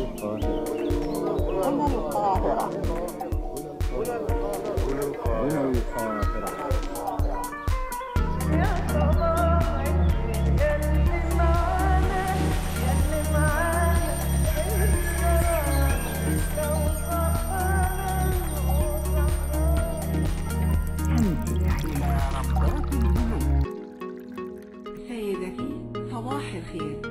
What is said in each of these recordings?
سيدتي صباح الخير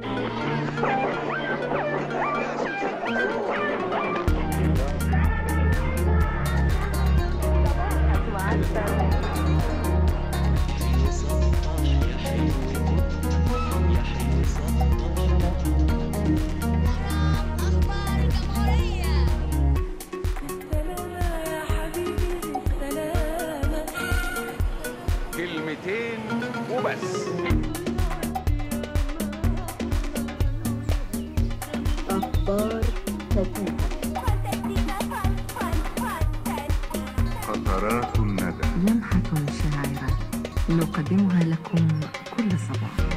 أخبار الجمهورية سلامة يا حبيبي سلامة كلمتين وبس قطرات الندى لمحة شاعرة نقدمها لكم كل صباح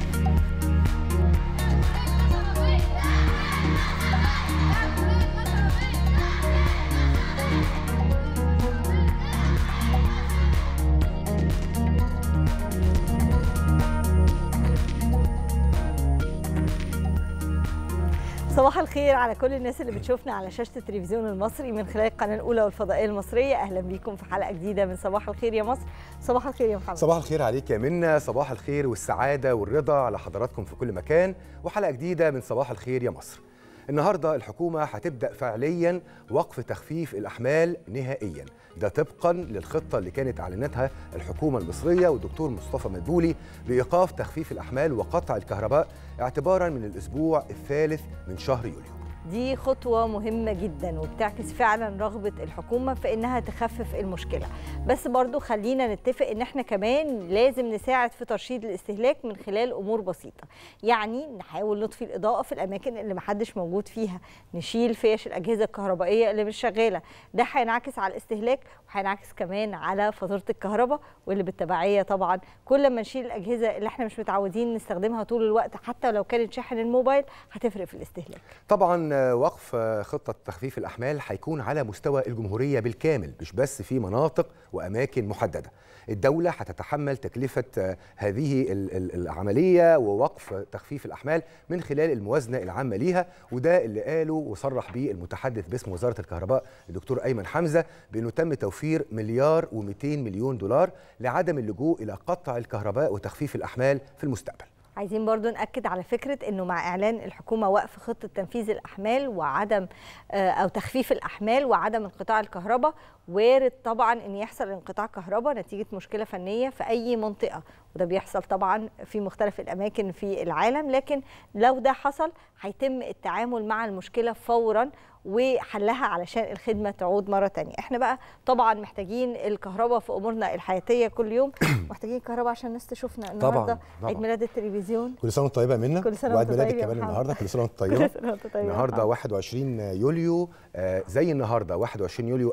صباح الخير على كل الناس اللي بتشوفنا على شاشة التلفزيون المصري من خلال القناة الأولى والفضائية المصرية أهلا بيكم في حلقة جديدة من صباح الخير يا مصر صباح الخير يا محمد صباح الخير عليك يا منى صباح الخير والسعادة والرضا على حضراتكم في كل مكان وحلقة جديدة من صباح الخير يا مصر النهاردة الحكومة هتبدأ فعليا وقف تخفيف الأحمال نهائيا ده طبقا للخطة اللي كانت أعلنتها الحكومة المصرية والدكتور مصطفى مدبولي بإيقاف تخفيف الأحمال وقطع الكهرباء اعتبارا من الأسبوع الثالث من شهر يوليو دي خطوة مهمة جدا وبتعكس فعلا رغبة الحكومة في انها تخفف المشكلة بس برضو خلينا نتفق ان احنا كمان لازم نساعد في ترشيد الاستهلاك من خلال امور بسيطة يعني نحاول نطفي الاضاءة في الاماكن اللي محدش موجود فيها نشيل فيش الاجهزة الكهربائية اللي مش شغالة ده هينعكس على الاستهلاك وهينعكس كمان على فاتورة الكهرباء واللي بالتبعية طبعا كل ما نشيل الاجهزة اللي احنا مش متعودين نستخدمها طول الوقت حتى لو كانت شاحن الموبايل هتفرق في الاستهلاك طبعا آه، وقف آه، خطة تخفيف الأحمال هيكون على مستوى الجمهورية بالكامل مش بس في مناطق وأماكن محددة الدولة هتتحمل تكلفة آه، هذه ال- ال- العملية ووقف تخفيف الأحمال من خلال الموازنة العامة ليها وده اللي قاله وصرح به المتحدث باسم وزارة الكهرباء الدكتور أيمن حمزة بأنه تم توفير مليار و200 مليون دولار لعدم اللجوء إلى قطع الكهرباء وتخفيف الأحمال في المستقبل عايزين برضو نأكد على فكرة أنه مع إعلان الحكومة وقف خطة تنفيذ الأحمال وعدم آه، أو تخفيف الأحمال وعدم انقطاع الكهرباء وارد طبعا أن يحصل انقطاع كهرباء نتيجة مشكلة فنية في أي منطقة وده بيحصل طبعا في مختلف الأماكن في العالم لكن لو ده حصل هيتم التعامل مع المشكلة فورا وحلها علشان الخدمة تعود مرة تانية احنا بقى طبعا محتاجين الكهرباء في أمورنا الحياتية كل يوم محتاجين الكهرباء عشان الناس تشوفنا النهاردة طبعاً. عيد ميلاد التلفزيون كل سنة وانت طيبة منا كل سنة وعيد وانت ميلادك طيب يا كمان محمد. النهارده كل سنة وانت طيبة كل سنة وانت طيب يا النهارده محمد. 21 يوليو آه، زي النهارده 21 يوليو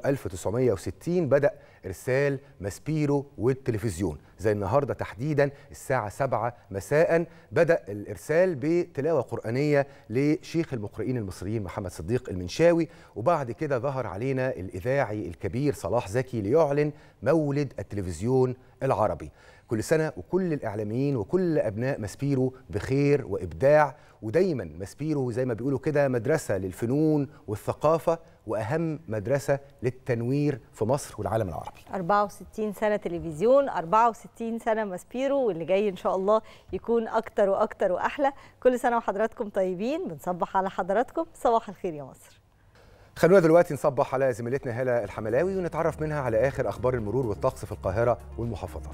1960 بدأ إرسال ماسبيرو والتلفزيون زي النهارده تحديدا الساعة 7 مساء بدأ الإرسال بتلاوة قرآنية لشيخ المقرئين المصريين محمد صديق المنشاوي وبعد كده ظهر علينا الإذاعي الكبير صلاح زكي ليعلن مولد التلفزيون العربي كل سنة وكل الإعلاميين وكل أبناء ماسبيرو بخير وإبداع ودايما ماسبيرو زي ما بيقولوا كده مدرسة للفنون والثقافة وأهم مدرسة للتنوير في مصر والعالم العربي 64 سنة تلفزيون 64 سنة ماسبيرو واللي جاي إن شاء الله يكون أكتر وأكتر وأحلى كل سنة وحضراتكم طيبين بنصبح على حضراتكم صباح الخير يا مصر خلونا دلوقتي نصبح على زميلتنا هالة الحملاوي ونتعرف منها على آخر أخبار المرور والطقس في القاهرة والمحافظات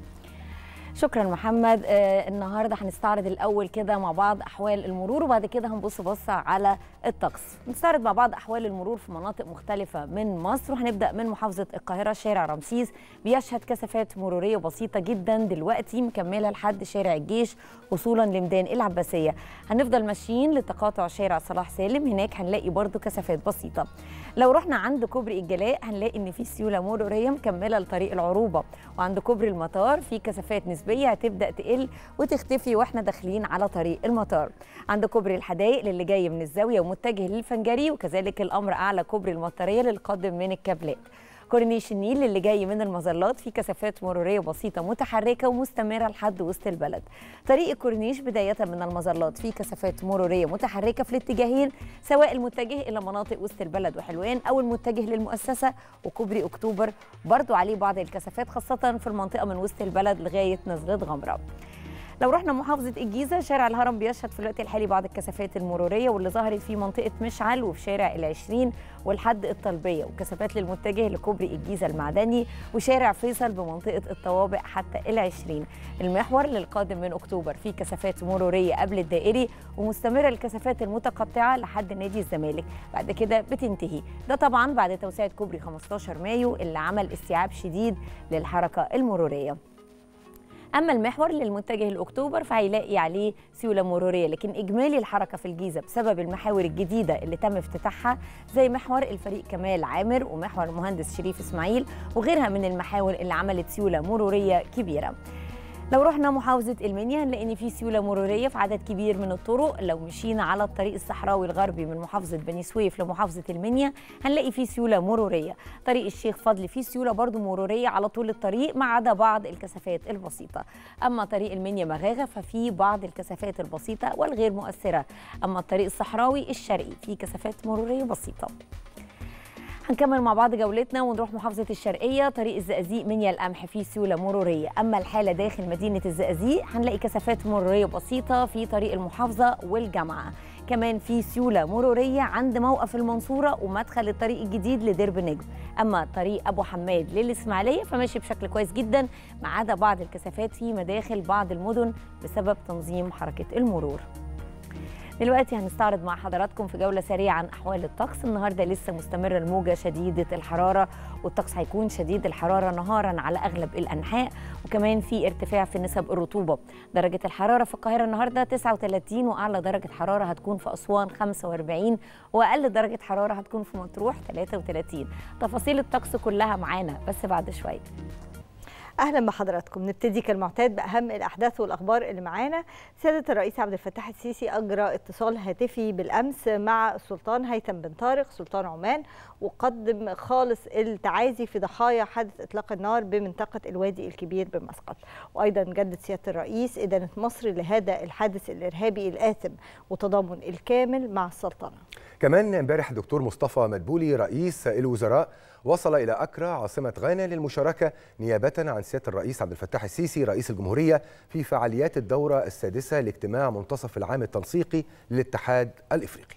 شكرا محمد آه النهارده هنستعرض الاول كده مع بعض احوال المرور وبعد كده هنبص بصه على الطقس نستعرض مع بعض احوال المرور في مناطق مختلفه من مصر وهنبدا من محافظه القاهره شارع رمسيس بيشهد كثافات مروريه بسيطه جدا دلوقتي مكمله لحد شارع الجيش وصولا لميدان العباسيه هنفضل ماشيين لتقاطع شارع صلاح سالم هناك هنلاقي برضو كثافات بسيطه لو رحنا عند كوبري الجلاء هنلاقي ان في سيوله مروريه مكمله لطريق العروبه وعند كوبري المطار في كثافات نسبيه النسبيه هتبدا تقل وتختفي واحنا داخلين على طريق المطار عند كوبري الحدائق للي جاي من الزاويه ومتجه للفنجري وكذلك الامر اعلى كوبري المطريه للقادم من الكابلات كورنيش النيل اللي جاي من المظلات في كثافات مروريه بسيطه متحركه ومستمره لحد وسط البلد. طريق الكورنيش بدايه من المظلات في كثافات مروريه متحركه في الاتجاهين سواء المتجه الى مناطق وسط البلد وحلوان او المتجه للمؤسسه وكوبري اكتوبر برضو عليه بعض الكثافات خاصه في المنطقه من وسط البلد لغايه نزله غمره. لو رحنا محافظة الجيزة شارع الهرم بيشهد في الوقت الحالي بعض الكثافات المرورية واللي ظهرت في منطقة مشعل وفي شارع العشرين والحد الطلبية وكثافات للمتجه لكوبري الجيزة المعدني وشارع فيصل بمنطقة الطوابق حتى العشرين المحور للقادم من أكتوبر في كثافات مرورية قبل الدائري ومستمرة الكثافات المتقطعة لحد نادي الزمالك بعد كده بتنتهي ده طبعا بعد توسعة كوبري 15 مايو اللي عمل استيعاب شديد للحركة المرورية اما المحور للمتجه لاكتوبر فهيلاقي عليه سيوله مروريه لكن اجمالي الحركه في الجيزه بسبب المحاور الجديده اللي تم افتتاحها زي محور الفريق كمال عامر ومحور المهندس شريف اسماعيل وغيرها من المحاور اللي عملت سيوله مروريه كبيره لو رحنا محافظة المنيا هنلاقي إن في سيولة مرورية في عدد كبير من الطرق، لو مشينا على الطريق الصحراوي الغربي من محافظة بني سويف لمحافظة المنيا هنلاقي في سيولة مرورية، طريق الشيخ فضل فيه سيولة برضو مرورية على طول الطريق ما عدا بعض الكثافات البسيطة، أما طريق المنيا مغاغة ففي بعض الكثافات البسيطة والغير مؤثرة، أما الطريق الصحراوي الشرقي فيه كثافات مرورية بسيطة. هنكمل مع بعض جولتنا ونروح محافظة الشرقية طريق الزقازيق منيا القمح فيه سيولة مرورية أما الحالة داخل مدينة الزقازيق هنلاقي كثافات مرورية بسيطة في طريق المحافظة والجامعة كمان في سيولة مرورية عند موقف المنصورة ومدخل الطريق الجديد لدرب نجم أما طريق أبو حماد للإسماعيلية فماشي بشكل كويس جدا ما عدا بعض الكثافات في مداخل بعض المدن بسبب تنظيم حركة المرور دلوقتي هنستعرض مع حضراتكم في جولة سريعة عن أحوال الطقس النهاردة لسه مستمرة الموجة شديدة الحرارة والطقس هيكون شديد الحرارة نهارا على أغلب الأنحاء وكمان في ارتفاع في نسب الرطوبة درجة الحرارة في القاهرة النهاردة 39 وأعلى درجة حرارة هتكون في أسوان 45 وأقل درجة حرارة هتكون في مطروح 33 تفاصيل الطقس كلها معانا بس بعد شوية اهلا بحضراتكم نبتدي كالمعتاد باهم الاحداث والاخبار اللي معانا سياده الرئيس عبد الفتاح السيسي اجرى اتصال هاتفي بالامس مع السلطان هيثم بن طارق سلطان عمان وقدم خالص التعازي في ضحايا حادث اطلاق النار بمنطقه الوادي الكبير بمسقط وايضا جدد سياده الرئيس ادانه مصر لهذا الحادث الارهابي الاثم وتضامن الكامل مع السلطنه كمان امبارح الدكتور مصطفى مدبولي رئيس الوزراء وصل إلى أكرا عاصمة غانا للمشاركة نيابة عن سيادة الرئيس عبد الفتاح السيسي رئيس الجمهورية في فعاليات الدورة السادسة لاجتماع منتصف العام التنسيقي للاتحاد الإفريقي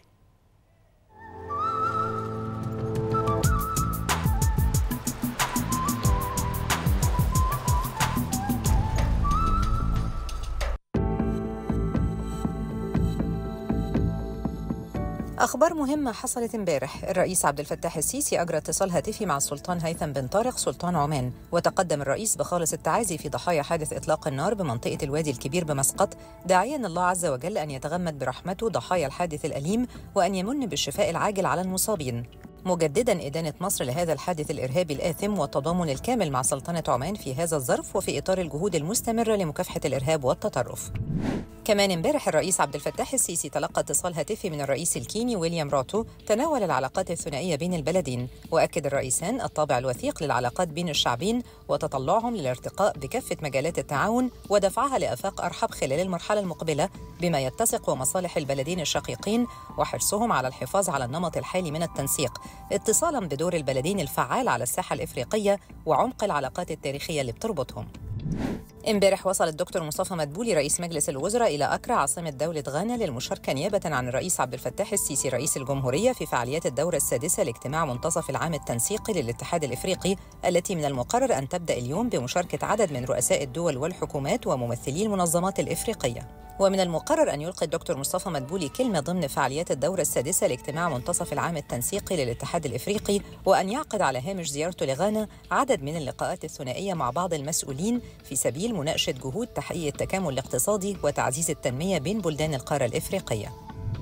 أخبار مهمة حصلت امبارح الرئيس عبد الفتاح السيسي أجرى اتصال هاتفي مع السلطان هيثم بن طارق سلطان عمان وتقدم الرئيس بخالص التعازي في ضحايا حادث إطلاق النار بمنطقة الوادي الكبير بمسقط داعيا الله عز وجل أن يتغمد برحمته ضحايا الحادث الأليم وأن يمن بالشفاء العاجل على المصابين مجددا إدانة مصر لهذا الحادث الإرهابي الآثم والتضامن الكامل مع سلطنة عمان في هذا الظرف وفي إطار الجهود المستمرة لمكافحة الإرهاب والتطرف كمان امبارح الرئيس عبد الفتاح السيسي تلقى اتصال هاتفي من الرئيس الكيني ويليام راتو تناول العلاقات الثنائية بين البلدين وأكد الرئيسان الطابع الوثيق للعلاقات بين الشعبين وتطلعهم للارتقاء بكافة مجالات التعاون ودفعها لآفاق أرحب خلال المرحلة المقبلة بما يتسق ومصالح البلدين الشقيقين وحرصهم على الحفاظ على النمط الحالي من التنسيق اتصالا بدور البلدين الفعال على الساحة الإفريقية وعمق العلاقات التاريخية اللي بتربطهم امبارح وصل الدكتور مصطفى مدبولي رئيس مجلس الوزراء الى اكرا عاصمه دوله غانا للمشاركه نيابه عن الرئيس عبد الفتاح السيسي رئيس الجمهوريه في فعاليات الدوره السادسه لاجتماع منتصف العام التنسيقي للاتحاد الافريقي التي من المقرر ان تبدا اليوم بمشاركه عدد من رؤساء الدول والحكومات وممثلي المنظمات الافريقيه ومن المقرر أن يلقي الدكتور مصطفى مدبولي كلمة ضمن فعاليات الدورة السادسة لاجتماع منتصف العام التنسيقي للاتحاد الإفريقي وأن يعقد على هامش زيارته لغانا عدد من اللقاءات الثنائية مع بعض المسؤولين في سبيل مناقشة جهود تحقيق التكامل الاقتصادي وتعزيز التنمية بين بلدان القارة الإفريقية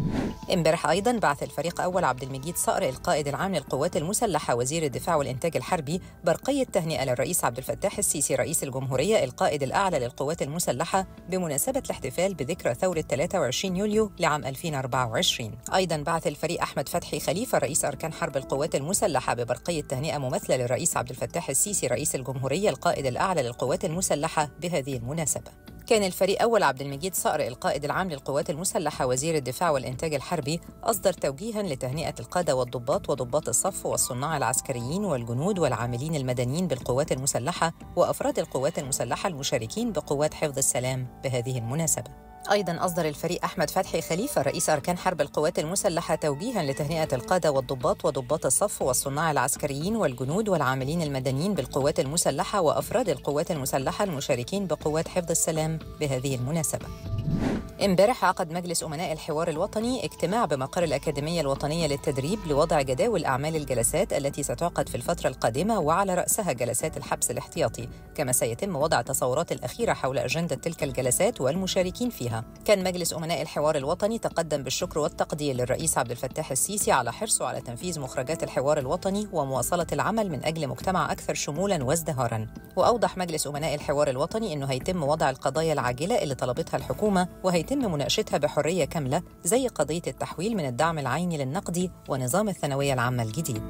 امبارح ايضا بعث الفريق اول عبد المجيد صقر القائد العام للقوات المسلحه وزير الدفاع والانتاج الحربي برقيه تهنئه للرئيس عبد الفتاح السيسي رئيس الجمهوريه القائد الاعلى للقوات المسلحه بمناسبه الاحتفال بذكرى ثوره 23 يوليو لعام 2024 ايضا بعث الفريق احمد فتحي خليفه رئيس اركان حرب القوات المسلحه ببرقيه تهنئه مماثله للرئيس عبد الفتاح السيسي رئيس الجمهوريه القائد الاعلى للقوات المسلحه بهذه المناسبه كان الفريق أول عبد المجيد صقر القائد العام للقوات المسلحة وزير الدفاع والإنتاج الحربي أصدر توجيها لتهنئة القادة والضباط وضباط الصف والصناع العسكريين والجنود والعاملين المدنيين بالقوات المسلحة وأفراد القوات المسلحة المشاركين بقوات حفظ السلام بهذه المناسبة أيضا أصدر الفريق أحمد فتحي خليفة رئيس أركان حرب القوات المسلحة توجيها لتهنئة القادة والضباط وضباط الصف والصناع العسكريين والجنود والعاملين المدنيين بالقوات المسلحة وأفراد القوات المسلحة المشاركين بقوات حفظ السلام بهذه المناسبة. امبارح عقد مجلس أمناء الحوار الوطني اجتماع بمقر الأكاديمية الوطنية للتدريب لوضع جداول أعمال الجلسات التي ستعقد في الفترة القادمة وعلى رأسها جلسات الحبس الاحتياطي كما سيتم وضع التصورات الأخيرة حول أجندة تلك الجلسات والمشاركين فيها كان مجلس أمناء الحوار الوطني تقدم بالشكر والتقدير للرئيس عبد الفتاح السيسي على حرصه على تنفيذ مخرجات الحوار الوطني ومواصلة العمل من أجل مجتمع أكثر شمولا وازدهارا وأوضح مجلس أمناء الحوار الوطني أنه هيتم وضع القضايا العاجلة اللي طلبتها الحكومة وهيتم مناقشتها بحرية كاملة زي قضية التحويل من الدعم العيني للنقدي ونظام الثانوية العامة الجديد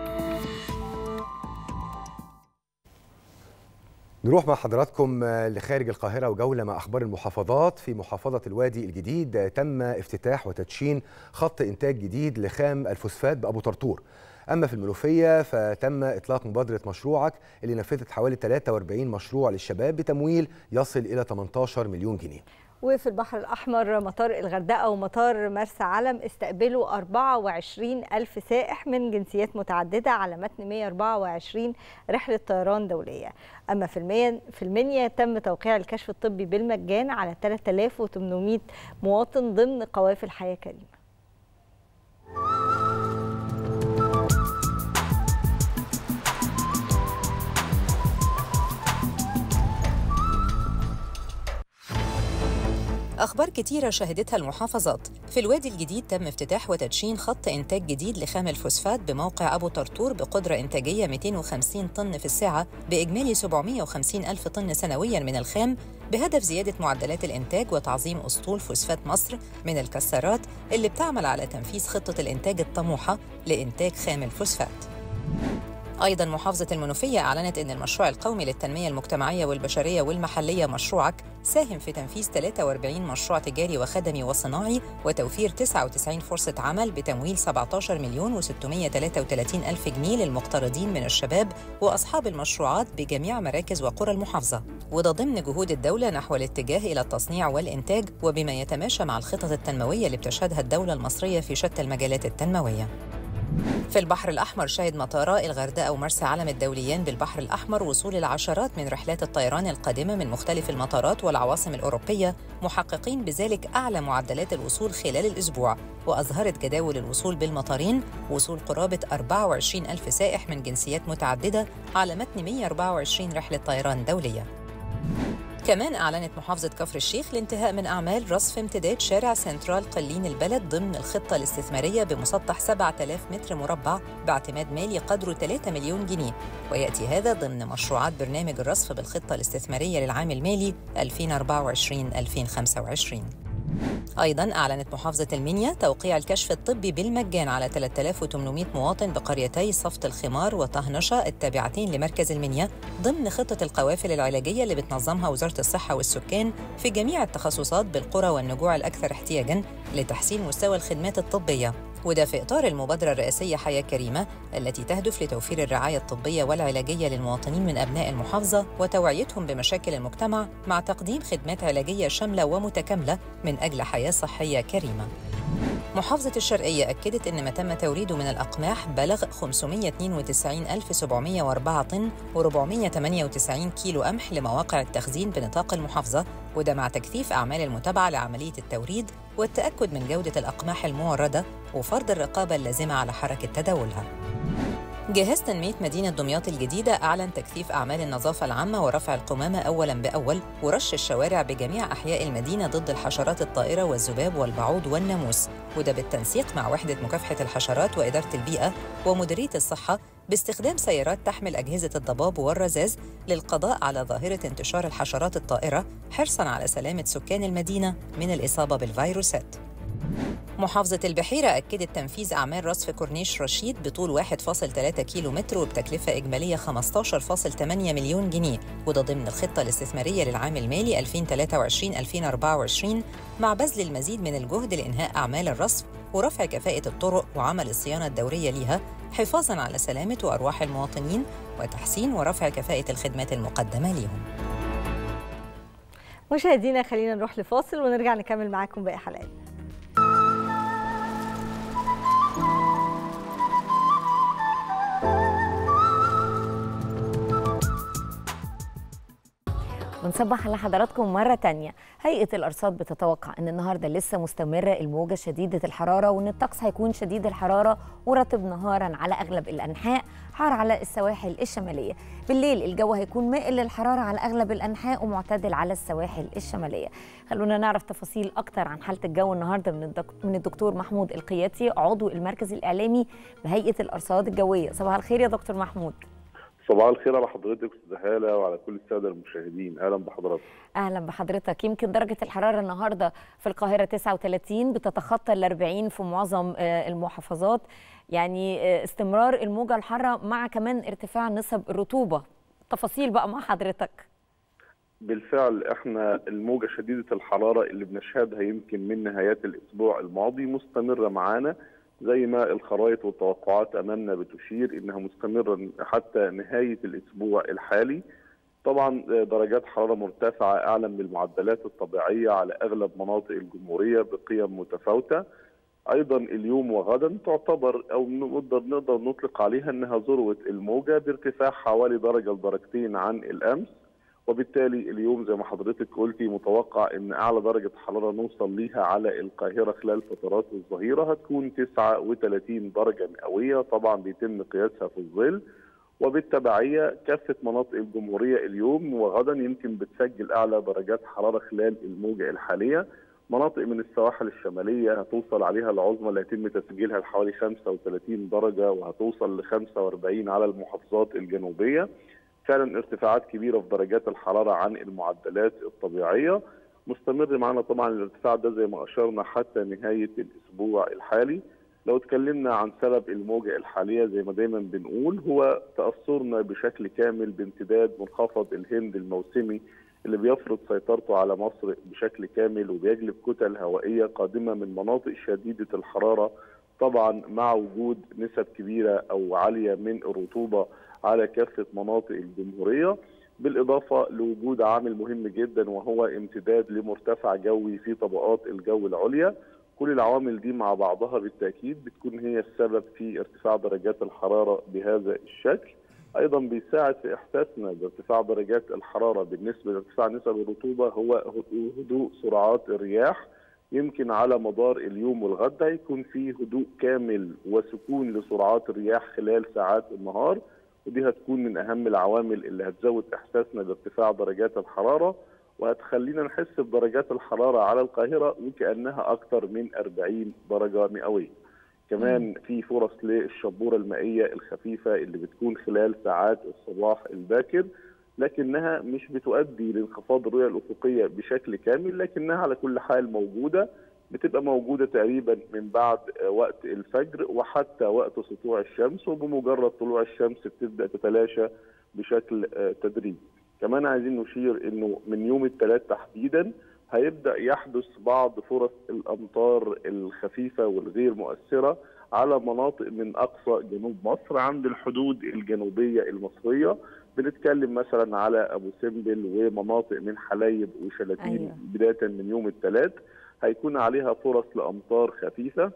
نروح مع حضراتكم لخارج القاهرة وجولة مع أخبار المحافظات في محافظة الوادي الجديد تم افتتاح وتدشين خط إنتاج جديد لخام الفوسفات بأبو طرطور أما في المنوفية فتم إطلاق مبادرة مشروعك اللي نفذت حوالي 43 مشروع للشباب بتمويل يصل إلى 18 مليون جنيه وفي البحر الأحمر مطار الغردقة ومطار مرسى علم استقبلوا 24 ألف سائح من جنسيات متعددة على متن 124 رحلة طيران دولية أما في المية في المنيا تم توقيع الكشف الطبي بالمجان على 3800 مواطن ضمن قوافل حياة كريمة أخبار كتيرة شهدتها المحافظات في الوادي الجديد تم افتتاح وتدشين خط إنتاج جديد لخام الفوسفات بموقع أبو طرطور بقدرة إنتاجية 250 طن في الساعة بإجمالي 750 ألف طن سنوياً من الخام بهدف زيادة معدلات الإنتاج وتعظيم أسطول فوسفات مصر من الكسارات اللي بتعمل على تنفيذ خطة الإنتاج الطموحة لإنتاج خام الفوسفات أيضا محافظة المنوفية أعلنت أن المشروع القومي للتنمية المجتمعية والبشرية والمحلية مشروعك ساهم في تنفيذ 43 مشروع تجاري وخدمي وصناعي وتوفير 99 فرصة عمل بتمويل 17 مليون و633 ألف جنيه للمقترضين من الشباب وأصحاب المشروعات بجميع مراكز وقرى المحافظة وده ضمن جهود الدولة نحو الاتجاه إلى التصنيع والإنتاج وبما يتماشى مع الخطط التنموية اللي بتشهدها الدولة المصرية في شتى المجالات التنموية في البحر الأحمر شهد مطارا الغردقة ومرسى علم الدوليان بالبحر الأحمر وصول العشرات من رحلات الطيران القادمة من مختلف المطارات والعواصم الأوروبية محققين بذلك أعلى معدلات الوصول خلال الأسبوع وأظهرت جداول الوصول بالمطارين وصول قرابة 24 ألف سائح من جنسيات متعددة على متن 124 رحلة طيران دولية كمان أعلنت محافظة كفر الشيخ الانتهاء من أعمال رصف امتداد شارع سنترال قلين البلد ضمن الخطة الاستثمارية بمسطح 7000 متر مربع باعتماد مالي قدره 3 مليون جنيه ويأتي هذا ضمن مشروعات برنامج الرصف بالخطة الاستثمارية للعام المالي 2024-2025 أيضا أعلنت محافظة المنيا توقيع الكشف الطبي بالمجان على 3800 مواطن بقريتي صفت الخمار وطهنشة التابعتين لمركز المنيا ضمن خطة القوافل العلاجية اللي بتنظمها وزارة الصحة والسكان في جميع التخصصات بالقرى والنجوع الأكثر احتياجاً لتحسين مستوى الخدمات الطبية وده في إطار المبادرة الرئاسية حياة كريمة التي تهدف لتوفير الرعاية الطبية والعلاجية للمواطنين من أبناء المحافظة وتوعيتهم بمشاكل المجتمع مع تقديم خدمات علاجية شاملة ومتكاملة من أجل حياة صحية كريمة. محافظة الشرقية أكدت أن ما تم توريده من الأقماح بلغ 592704 طن و498 كيلو قمح لمواقع التخزين بنطاق المحافظة وده مع تكثيف أعمال المتابعة لعملية التوريد والتأكد من جودة الأقماح الموردة وفرض الرقابة اللازمة على حركة تداولها. جهاز تنمية مدينة دمياط الجديدة أعلن تكثيف أعمال النظافة العامة ورفع القمامة أولاً بأول ورش الشوارع بجميع أحياء المدينة ضد الحشرات الطائرة والذباب والبعوض والناموس وده بالتنسيق مع وحدة مكافحة الحشرات وإدارة البيئة ومديرية الصحة باستخدام سيارات تحمل أجهزة الضباب والرذاذ للقضاء على ظاهرة انتشار الحشرات الطائرة حرصاً على سلامة سكان المدينة من الإصابة بالفيروسات محافظة البحيرة أكدت تنفيذ أعمال رصف كورنيش رشيد بطول 1.3 كيلو متر وبتكلفة إجمالية 15.8 مليون جنيه وده ضمن الخطة الاستثمارية للعام المالي 2023-2024 مع بذل المزيد من الجهد لإنهاء أعمال الرصف ورفع كفاءة الطرق وعمل الصيانة الدورية ليها حفاظاً على سلامة وأرواح المواطنين وتحسين ورفع كفاءة الخدمات المقدمة لهم مشاهدينا خلينا نروح لفاصل ونرجع نكمل معاكم باقي حلقات بنصبح على حضراتكم مرة تانية هيئة الأرصاد بتتوقع أن النهاردة لسه مستمرة الموجة شديدة الحرارة وأن الطقس هيكون شديد الحرارة ورطب نهارا على أغلب الأنحاء حار على السواحل الشمالية بالليل الجو هيكون مائل للحرارة على أغلب الأنحاء ومعتدل على السواحل الشمالية خلونا نعرف تفاصيل أكتر عن حالة الجو النهاردة من الدك- من الدكتور محمود القياتي عضو المركز الإعلامي بهيئة الأرصاد الجوية صباح الخير يا دكتور محمود صباح الخير على حضرتك استاذ هاله وعلى كل الساده المشاهدين اهلا بحضرتك اهلا بحضرتك يمكن درجه الحراره النهارده في القاهره 39 بتتخطى ال 40 في معظم آه، المحافظات يعني آه، استمرار الموجه الحاره مع كمان ارتفاع نسب الرطوبه تفاصيل بقى مع حضرتك بالفعل احنا الموجه شديده الحراره اللي بنشهدها يمكن من نهايات الاسبوع الماضي مستمره معانا زي ما الخرائط والتوقعات امامنا بتشير انها مستمره حتى نهايه الاسبوع الحالي طبعا درجات حراره مرتفعه اعلى من المعدلات الطبيعيه على اغلب مناطق الجمهوريه بقيم متفاوته ايضا اليوم وغدا تعتبر او نقدر نقدر نطلق عليها انها ذروه الموجه بارتفاع حوالي درجه لدرجتين عن الامس وبالتالي اليوم زي ما حضرتك قلتي متوقع ان اعلى درجه حراره نوصل ليها على القاهره خلال فترات الظهيره هتكون 39 درجه مئويه طبعا بيتم قياسها في الظل وبالتبعيه كافه مناطق الجمهوريه اليوم وغدا يمكن بتسجل اعلى درجات حراره خلال الموجه الحاليه مناطق من السواحل الشماليه هتوصل عليها العظمى اللي هيتم تسجيلها لحوالي 35 درجه وهتوصل ل 45 على المحافظات الجنوبيه فعلا ارتفاعات كبيره في درجات الحراره عن المعدلات الطبيعيه مستمر معنا طبعا الارتفاع ده زي ما اشرنا حتى نهايه الاسبوع الحالي لو اتكلمنا عن سبب الموجة الحالية زي ما دايما بنقول هو تأثرنا بشكل كامل بامتداد منخفض الهند الموسمي اللي بيفرض سيطرته على مصر بشكل كامل وبيجلب كتل هوائية قادمة من مناطق شديدة الحرارة طبعا مع وجود نسب كبيرة أو عالية من الرطوبة على كافة مناطق الجمهورية بالإضافة لوجود عامل مهم جدا وهو امتداد لمرتفع جوي في طبقات الجو العليا كل العوامل دي مع بعضها بالتأكيد بتكون هي السبب في ارتفاع درجات الحرارة بهذا الشكل أيضا بيساعد في إحساسنا بارتفاع درجات الحرارة بالنسبة لارتفاع نسب الرطوبة هو هدوء سرعات الرياح يمكن على مدار اليوم والغد هيكون في هدوء كامل وسكون لسرعات الرياح خلال ساعات النهار ودي هتكون من أهم العوامل اللي هتزود إحساسنا بارتفاع درجات الحرارة وهتخلينا نحس بدرجات الحرارة على القاهرة وكأنها أكثر من 40 درجة مئوية كمان في فرص للشبورة المائية الخفيفة اللي بتكون خلال ساعات الصباح الباكر لكنها مش بتؤدي لانخفاض الرؤية الأفقية بشكل كامل لكنها على كل حال موجودة بتبقى موجودة تقريبا من بعد وقت الفجر وحتى وقت سطوع الشمس وبمجرد طلوع الشمس بتبدأ تتلاشى بشكل تدريجي كمان عايزين نشير انه من يوم الثلاث تحديدا هيبدا يحدث بعض فرص الامطار الخفيفه والغير مؤثره على مناطق من اقصى جنوب مصر عند الحدود الجنوبيه المصريه بنتكلم مثلا على ابو سمبل ومناطق من حلايب وشلاتين أيوة. بدايه من يوم الثلاث هيكون عليها فرص لامطار خفيفه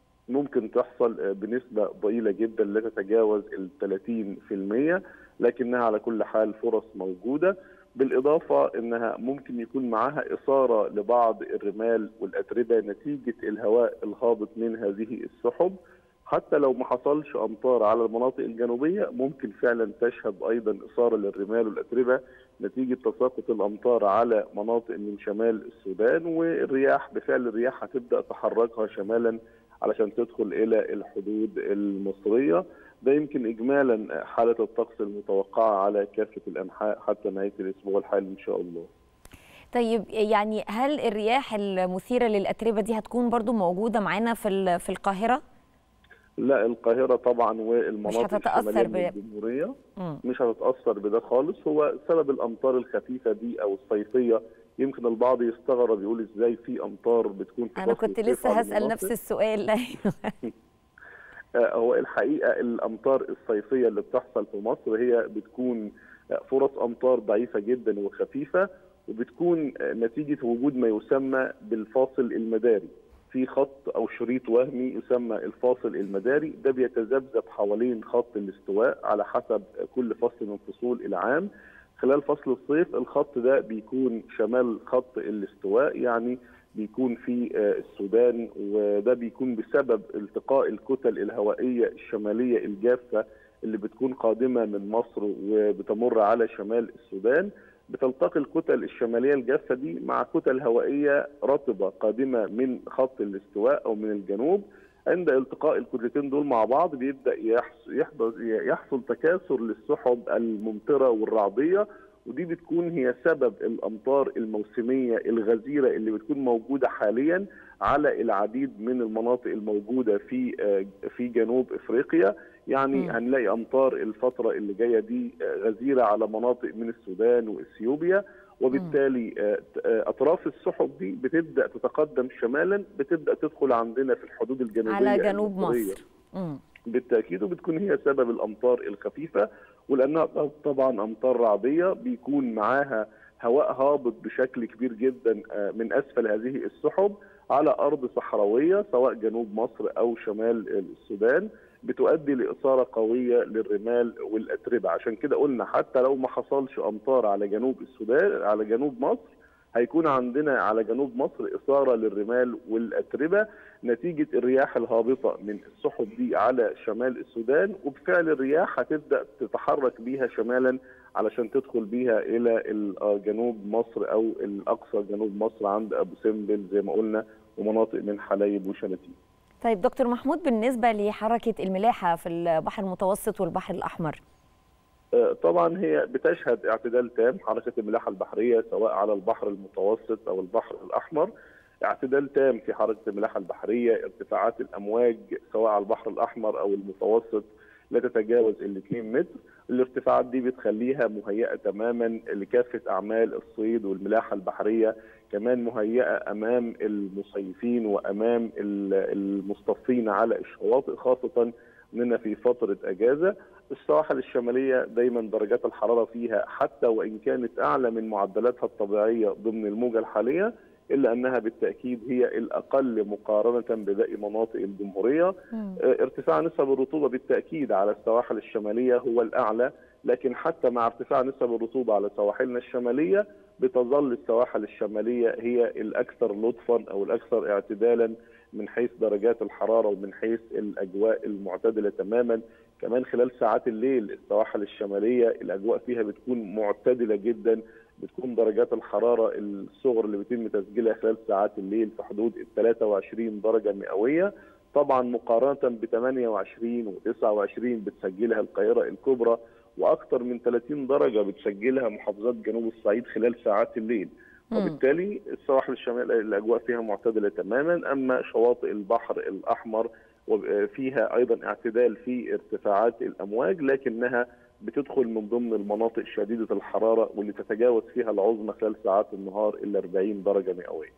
ممكن تحصل بنسبه ضئيله جدا لا تتجاوز ال 30% لكنها على كل حال فرص موجوده بالاضافه انها ممكن يكون معها اثاره لبعض الرمال والاتربه نتيجه الهواء الهابط من هذه السحب حتى لو ما حصلش امطار على المناطق الجنوبيه ممكن فعلا تشهد ايضا اثاره للرمال والاتربه نتيجه تساقط الامطار على مناطق من شمال السودان والرياح بفعل الرياح هتبدا تحركها شمالا علشان تدخل الى الحدود المصريه ده يمكن اجمالا حاله الطقس المتوقعه على كافه الانحاء حتى نهايه الاسبوع الحالي ان شاء الله. طيب يعني هل الرياح المثيره للاتربه دي هتكون برضو موجوده معانا في ال- في القاهره لا القاهره طبعا والمناطق هتتأثر الشماليه ب- من الجمهوريه مم. مش هتتاثر بده خالص هو سبب الامطار الخفيفه دي او الصيفيه يمكن البعض يستغرب يقول ازاي في امطار بتكون في انا فصل كنت الصيف لسه على هسال المناطق؟ نفس السؤال ايوه آه، هو الحقيقه الامطار الصيفيه اللي بتحصل في مصر هي بتكون آه، فرص امطار ضعيفه جدا وخفيفه وبتكون آه، نتيجه وجود ما يسمى بالفاصل المداري في خط او شريط وهمي يسمى الفاصل المداري ده بيتذبذب حوالين خط الاستواء على حسب كل فصل من فصول العام خلال فصل الصيف الخط ده بيكون شمال خط الاستواء يعني بيكون في آه، السودان وده بيكون بسبب التقاء الكتل الهوائيه الشماليه الجافه اللي بتكون قادمه من مصر وبتمر على شمال السودان بتلتقي الكتل الشماليه الجافه دي مع كتل هوائيه رطبه قادمه من خط الاستواء او من الجنوب عند التقاء الكتلتين دول مع بعض بيبدا يحصل يحدث يحصل تكاثر للسحب الممطره والرعديه ودي بتكون هي سبب الامطار الموسميه الغزيره اللي بتكون موجوده حاليا على العديد من المناطق الموجوده في آه، في جنوب افريقيا يعني مم. هنلاقي امطار الفتره اللي جايه دي آه، غزيره على مناطق من السودان واثيوبيا وبالتالي آه، آه، اطراف السحب دي بتبدا تتقدم شمالا بتبدا تدخل عندنا في الحدود الجنوبيه على جنوب المصرية. مصر مم. بالتاكيد وبتكون هي سبب الامطار الخفيفه ولانها طبعا امطار رعديه بيكون معاها هواء هابط بشكل كبير جدا آه، من اسفل هذه السحب على ارض صحراويه سواء جنوب مصر او شمال السودان بتؤدي لاثاره قويه للرمال والاتربه عشان كده قلنا حتى لو ما حصلش امطار على جنوب السودان على جنوب مصر هيكون عندنا على جنوب مصر اثاره للرمال والاتربه نتيجه الرياح الهابطه من السحب دي على شمال السودان وبفعل الرياح هتبدا تتحرك بيها شمالا علشان تدخل بيها الى ال- آه جنوب مصر او الاقصى جنوب مصر عند ابو سمبل زي ما قلنا ومناطق من حلايب وشلاتين. طيب دكتور محمود بالنسبه لحركه الملاحه في البحر المتوسط والبحر الاحمر آه، طبعا هي بتشهد اعتدال تام حركه الملاحه البحريه سواء على البحر المتوسط او البحر الاحمر اعتدال تام في حركه الملاحه البحريه ارتفاعات الامواج سواء على البحر الاحمر او المتوسط لا تتجاوز ال 2 متر الارتفاعات دي بتخليها مهيئه تماما لكافه اعمال الصيد والملاحه البحريه كمان مهيئه امام المصيفين وامام ال- المصطفين على الشواطئ خاصه اننا في فتره اجازه السواحل الشماليه دايما درجات الحراره فيها حتى وان كانت اعلى من معدلاتها الطبيعيه ضمن الموجه الحاليه الا انها بالتاكيد هي الاقل مقارنه بباقي مناطق الجمهوريه مم. آه، ارتفاع نسب الرطوبه بالتاكيد على السواحل الشماليه هو الاعلى لكن حتى مع ارتفاع نسب الرطوبه على سواحلنا الشماليه بتظل السواحل الشماليه هي الاكثر لطفا او الاكثر اعتدالا من حيث درجات الحراره ومن حيث الاجواء المعتدله تماما كمان خلال ساعات الليل السواحل الشماليه الاجواء فيها بتكون معتدله جدا بتكون درجات الحراره الصغر اللي بيتم تسجيلها خلال ساعات الليل في حدود ال 23 درجه مئويه طبعا مقارنه ب 28 و 29 بتسجلها القاهره الكبرى واكثر من 30 درجه بتسجلها محافظات جنوب الصعيد خلال ساعات الليل مم. وبالتالي السواحل الشماليه الاجواء فيها معتدله تماما اما شواطئ البحر الاحمر وب- فيها ايضا اعتدال في ارتفاعات الامواج لكنها بتدخل من ضمن المناطق شديده الحراره واللي تتجاوز فيها العظمى خلال ساعات النهار الا 40 درجه مئويه.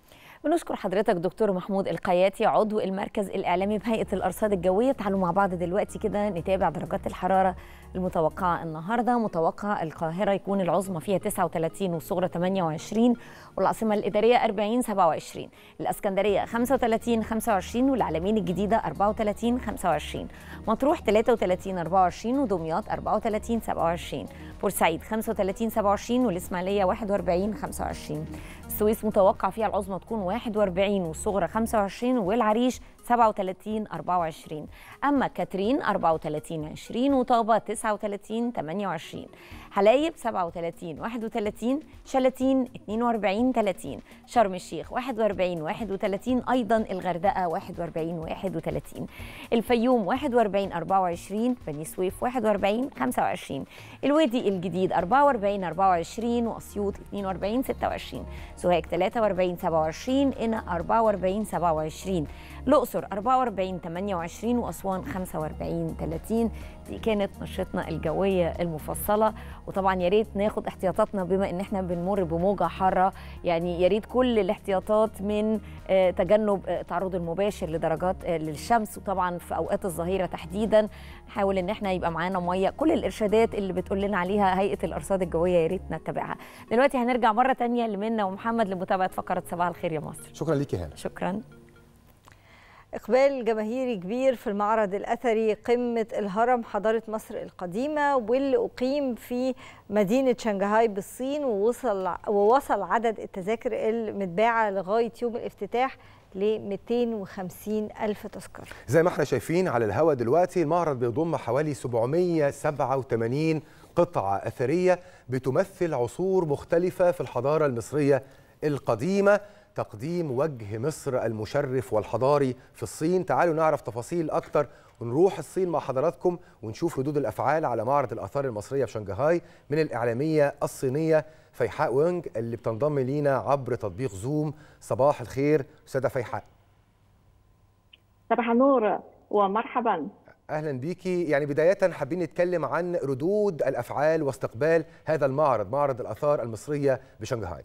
بنشكر حضرتك دكتور محمود القياتي عضو المركز الإعلامي بهيئة الأرصاد الجوية تعالوا مع بعض دلوقتي كده نتابع درجات الحرارة المتوقعة النهاردة متوقع القاهرة يكون العظمى فيها 39 والصغرى 28 والعاصمة الإدارية 40 27 الإسكندرية 35 25 والعلمين الجديدة 34 25 مطروح 33 24 ودمياط 34 27 بورسعيد 35 27 والإسماعيلية 41 25 السويس متوقع فيها العظمى تكون 41 والصغرى 25 والعريش 37 24 أما كاترين 34 20 وطابة 39 28 حلايب 37 31 شلاتين 42 30 شرم الشيخ 41 31 أيضا الغردقة 41 31 الفيوم 41 24 بني سويف 41 25 الوادي الجديد 44 24 وأسيوط 42 26 سوهاج 43 27 قنا 44 27 الأقصر 44 28 وأسوان 45 30 دي كانت نشرتنا الجوية المفصلة وطبعا يا ريت ناخد احتياطاتنا بما ان احنا بنمر بموجة حارة يعني يا ريت كل الاحتياطات من آه، تجنب آه، التعرض المباشر لدرجات آه، للشمس وطبعا في اوقات الظهيرة تحديدا نحاول ان احنا يبقى معانا مية كل الارشادات اللي بتقول لنا عليها هيئة الارصاد الجوية يا ريت نتبعها دلوقتي هنرجع مرة تانية لمنى ومحمد لمتابعة فقرة صباح الخير يا مصر شكرا ليكي هاله شكرا إقبال جماهيري كبير في المعرض الأثري قمة الهرم حضارة مصر القديمة واللي أقيم في مدينة شنغهاي بالصين ووصل ووصل عدد التذاكر المتباعة لغاية يوم الافتتاح ل 250 ألف تذكرة زي ما احنا شايفين على الهواء دلوقتي المعرض بيضم حوالي 787 قطعة أثرية بتمثل عصور مختلفة في الحضارة المصرية القديمة تقديم وجه مصر المشرف والحضاري في الصين تعالوا نعرف تفاصيل أكتر ونروح الصين مع حضراتكم ونشوف ردود الأفعال على معرض الآثار المصرية في شنغهاي من الإعلامية الصينية فيحاء وينج اللي بتنضم لينا عبر تطبيق زوم صباح الخير أستاذة فيحاء صباح النور ومرحبا اهلا بيكي يعني بدايه حابين نتكلم عن ردود الافعال واستقبال هذا المعرض معرض الاثار المصريه بشنغهاي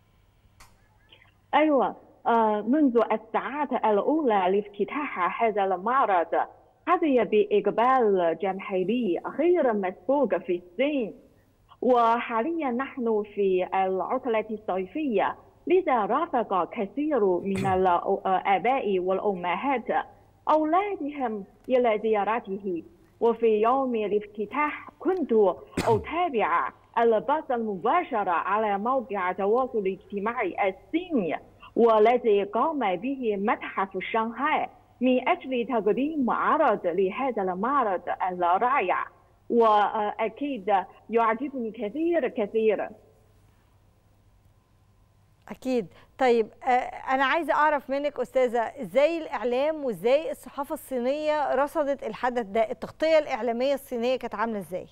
ايوه آه منذ الساعات الاولى لافتتاح هذا المعرض حظي باقبال جماهيري غير مسبوق في الصين وحاليا نحن في العطله الصيفيه لذا رافق كثير من الاباء والامهات اولادهم الى زيارته وفي يوم الافتتاح كنت اتابع البث المباشر على موقع التواصل الاجتماعي الصيني والذي قام به متحف شنغهاي من اجل تقديم عرض لهذا المعرض الرائع واكيد يعجبني كثير كثير أكيد طيب آه، أنا عايزة أعرف منك أستاذة إزاي الإعلام وإزاي الصحافة الصينية رصدت الحدث ده التغطية الإعلامية الصينية كانت عاملة إزاي؟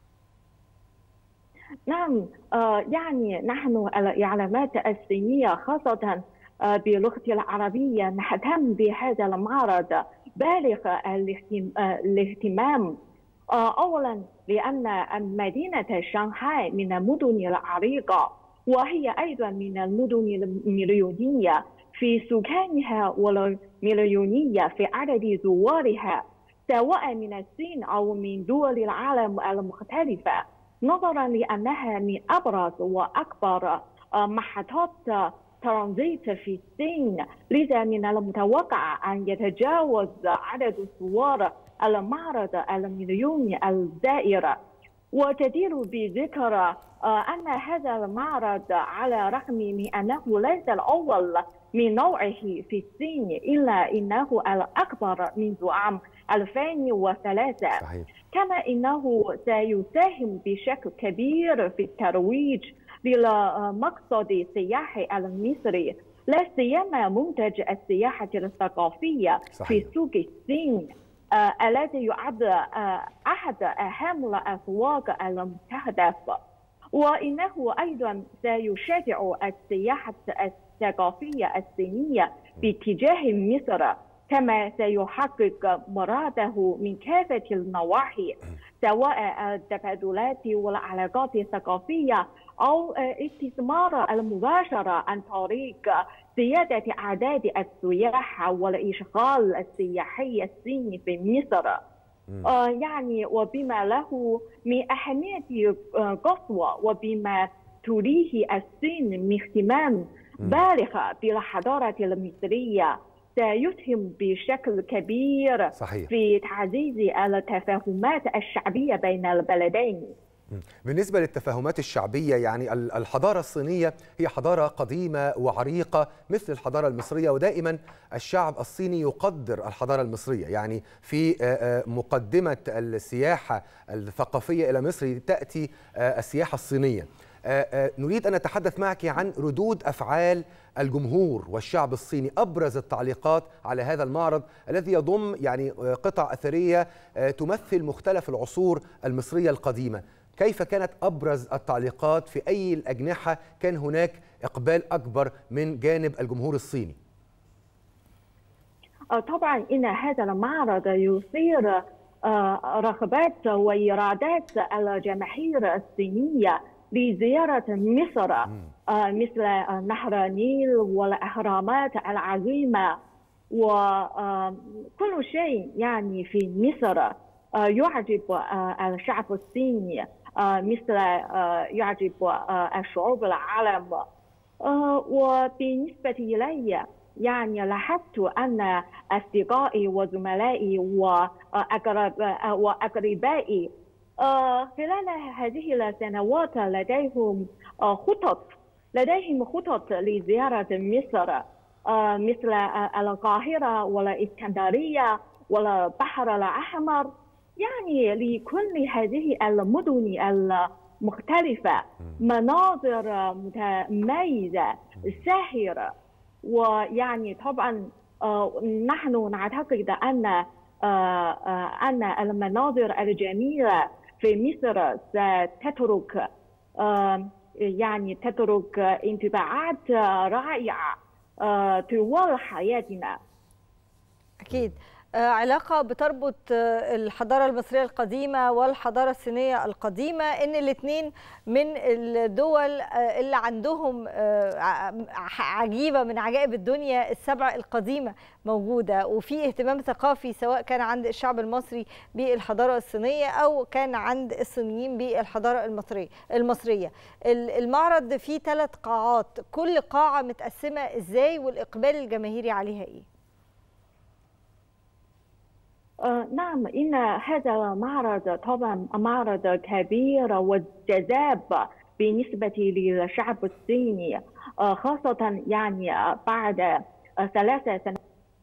نعم آه يعني نحن الإعلامات الصينية خاصة آه باللغة العربية نهتم بهذا المعرض بالغ الاهتم- آه، الاهتمام آه، أولا لأن مدينة شنغهاي من المدن العريقة وهي أيضا من المدن المليونية في سكانها والمليونية في عدد زوارها سواء من الصين أو من دول العالم المختلفة نظرا لأنها من أبرز وأكبر آه، محطات ترانزيت في الصين لذا من المتوقع أن يتجاوز عدد زوار المعرض المليون الزائر وجدير بذكر آه، أن هذا المعرض على الرغم من أنه ليس الأول من نوعه في الصين إلا إنه الأكبر منذ عام 2003 صحيح كما انه سيساهم بشكل كبير في الترويج للمقصد السياحي المصري لا سيما منتج السياحه الثقافيه صحيح. في سوق الصين آه، الذي يعد آه، احد اهم الاسواق المستهدف وانه ايضا سيشجع السياحه الثقافيه الصينيه باتجاه مصر كما سيحقق مراده من كافه النواحي سواء التبادلات والعلاقات الثقافيه او الاستثمار المباشر عن طريق زياده اعداد السياح والاشغال السياحي الصيني في مصر. آه، يعني وبما له من أهمية آه، قصوى وبما تريه الصين من اهتمام بالغ بالحضارة المصرية سيسهم بشكل كبير صحيح في تعزيز التفاهمات الشعبية بين البلدين بالنسبة للتفاهمات الشعبية يعني ال- الحضارة الصينية هي حضارة قديمة وعريقة مثل الحضارة المصرية ودائما الشعب الصيني يقدر الحضارة المصرية يعني في آه، آه، مقدمة السياحة الثقافية إلى مصر تأتي آه، السياحة الصينية آه، آه، نريد أن نتحدث معك عن ردود أفعال الجمهور والشعب الصيني أبرز التعليقات على هذا المعرض الذي يضم يعني آه، قطع أثرية آه، تمثل مختلف العصور المصرية القديمة كيف كانت أبرز التعليقات في أي الأجنحة كان هناك إقبال أكبر من جانب الجمهور الصيني آه، طبعا إن هذا المعرض يثير آه، رغبات وإرادات الجماهير الصينية لزيارة مصر آه، مثل آه، نهر النيل والأهرامات العظيمة وكل شيء يعني في مصر آه، يعجب آه، الشعب الصيني آه، مثل آه، يعجب آه، الشعوب العالم آه، وبالنسبة إلي يعني لاحظت أن أصدقائي وزملائي وأقرب آه، وأقربائي آه، خلال هذه السنوات لديهم آه، خطط لديهم خطط لزيارة مصر آه، مثل آه، القاهرة والإسكندرية والبحر الأحمر يعني لكل هذه المدن المختلفة مناظر متميزة ساحرة ويعني طبعا آه، نحن نعتقد أن آه، آه، أن المناظر الجميلة في مصر ستترك آه، يعني تترك انطباعات رائعة آه، طوال حياتنا أكيد آه، علاقة بتربط آه، الحضارة المصرية القديمة والحضارة الصينية القديمة إن الاثنين من الدول آه، اللي عندهم آه، ع- عجيبة من عجائب الدنيا السبع القديمة موجودة وفي اهتمام ثقافي سواء كان عند الشعب المصري بالحضارة الصينية أو كان عند الصينيين بالحضارة المصرية المصرية ال- المعرض فيه ثلاث قاعات كل قاعة متقسمة إزاي والإقبال الجماهيري عليها إيه؟ آه، نعم إن هذا المعرض طبعا معرض كبير وجذاب بالنسبة للشعب الصيني آه، خاصة يعني آه، بعد آه، ثلاث سنوات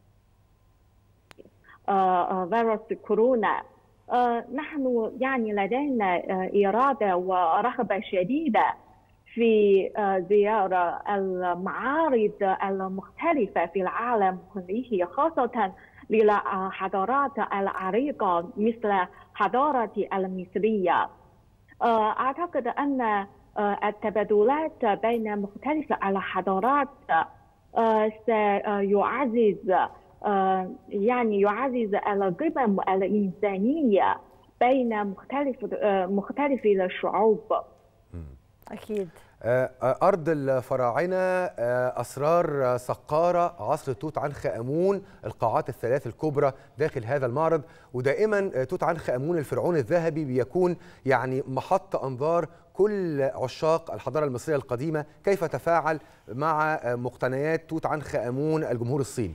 آه، آه، فيروس كورونا آه، نحن يعني لدينا آه، إرادة ورغبة شديدة في آه، زيارة المعارض المختلفة في العالم كله خاصة للحضارات العريقة مثل حضارة المصرية آه، أعتقد أن آه، التبادلات بين مختلف الحضارات آه، سيعزز آه، يعني يعزز القيم الإنسانية بين مختلف آه، مختلف الشعوب أكيد آه، آه، أرض الفراعنة آه، أسرار آه، سقارة عصر توت عنخ آمون القاعات الثلاث الكبرى داخل هذا المعرض ودائما آه، توت عنخ آمون الفرعون الذهبي بيكون يعني محط أنظار كل عشاق الحضارة المصرية القديمة كيف تفاعل مع آه، مقتنيات توت عنخ آمون الجمهور الصيني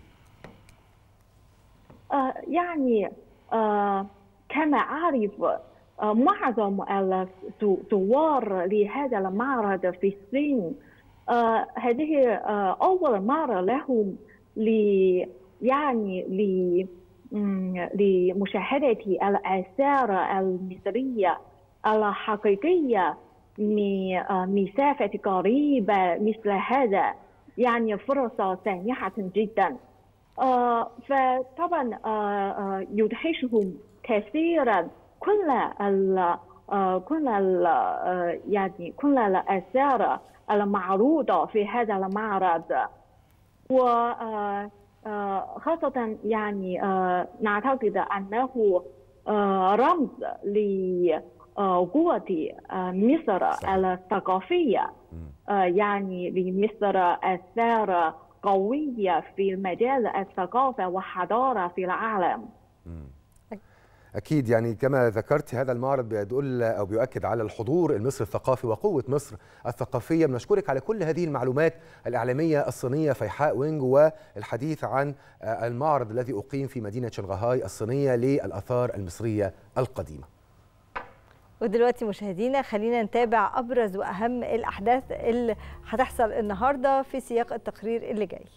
آه، يعني آه، كما أعرف آه، معظم الزوار لهذا المعرض في الصين آه، هذه آه، أول مرة لهم ل يعني ل مم، لمشاهدة الآثار المصرية الحقيقية من آه، مسافة قريبة مثل هذا يعني فرصة سانحة جدا آه، فطبعا آه، آه، يدهشهم كثيرا كل ال آه، كل ال آه، يعني كل الآثار المعروضة في هذا المعرض وخاصة يعني آه، نعتقد أنه آه، رمز لقوة آه، مصر صحيح. الثقافية آه، يعني لمصر آثار قوية في مجال الثقافة والحضارة في العالم أكيد يعني كما ذكرت هذا المعرض بيدل أو بيؤكد على الحضور المصري الثقافي وقوة مصر الثقافية بنشكرك على كل هذه المعلومات الإعلامية الصينية فيحاء وينج والحديث عن آه، المعرض الذي أقيم في مدينة شنغهاي الصينية للآثار المصرية القديمة ودلوقتي مشاهدينا خلينا نتابع ابرز واهم الاحداث اللي هتحصل النهارده في سياق التقرير اللي جاي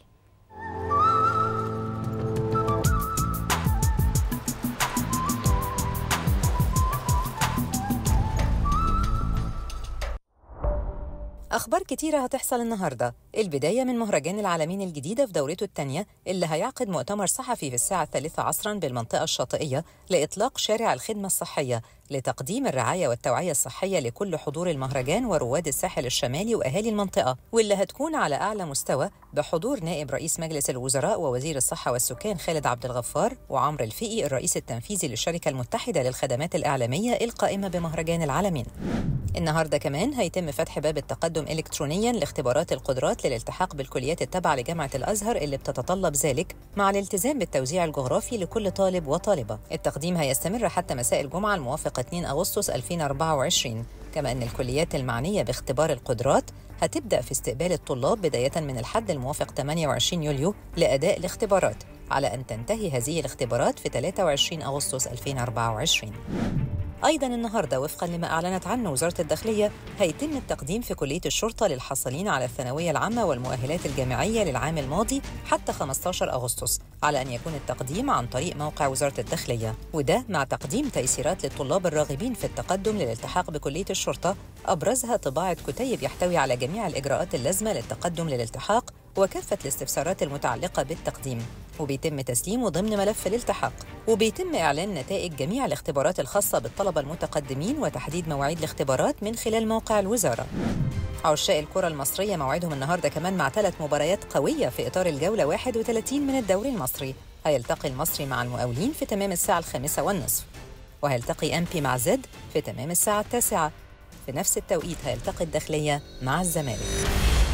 أخبار كتيرة هتحصل النهاردة البداية من مهرجان العالمين الجديدة في دورته الثانية اللي هيعقد مؤتمر صحفي في الساعة الثالثة عصرا بالمنطقة الشاطئية لإطلاق شارع الخدمة الصحية لتقديم الرعاية والتوعية الصحية لكل حضور المهرجان ورواد الساحل الشمالي وأهالي المنطقة واللي هتكون على أعلى مستوى بحضور نائب رئيس مجلس الوزراء ووزير الصحة والسكان خالد عبد الغفار وعمرو الفقي الرئيس التنفيذي للشركة المتحدة للخدمات الإعلامية القائمة بمهرجان العالمين النهارده كمان هيتم فتح باب التقدم الكترونيا لاختبارات القدرات للالتحاق بالكليات التابعه لجامعه الازهر اللي بتتطلب ذلك مع الالتزام بالتوزيع الجغرافي لكل طالب وطالبه. التقديم هيستمر حتى مساء الجمعه الموافق 2 اغسطس 2024 كما ان الكليات المعنيه باختبار القدرات هتبدا في استقبال الطلاب بدايه من الحد الموافق 28 يوليو لاداء الاختبارات على ان تنتهي هذه الاختبارات في 23 اغسطس 2024. أيضا النهاردة وفقا لما أعلنت عنه وزارة الداخلية هيتم التقديم في كلية الشرطة للحاصلين على الثانوية العامة والمؤهلات الجامعية للعام الماضي حتى 15 أغسطس على أن يكون التقديم عن طريق موقع وزارة الداخلية وده مع تقديم تيسيرات للطلاب الراغبين في التقدم للالتحاق بكلية الشرطة أبرزها طباعة كتيب يحتوي على جميع الإجراءات اللازمة للتقدم للالتحاق وكافة الاستفسارات المتعلقة بالتقديم وبيتم تسليمه ضمن ملف الالتحاق وبيتم إعلان نتائج جميع الاختبارات الخاصة بالطلبة المتقدمين وتحديد مواعيد الاختبارات من خلال موقع الوزارة عشاق الكرة المصرية موعدهم النهاردة كمان مع ثلاث مباريات قوية في إطار الجولة 31 من الدوري المصري هيلتقي المصري مع المقاولين في تمام الساعة الخامسة والنصف وهيلتقي أمبي مع زد في تمام الساعة التاسعة في نفس التوقيت هيلتقي الداخلية مع الزمالك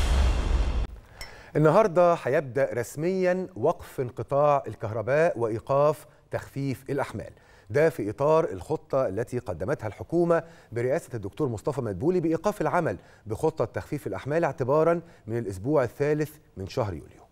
النهارده هيبدا رسميا وقف انقطاع الكهرباء وايقاف تخفيف الاحمال ده في اطار الخطه التي قدمتها الحكومه برئاسه الدكتور مصطفى مدبولي بايقاف العمل بخطه تخفيف الاحمال اعتبارا من الاسبوع الثالث من شهر يوليو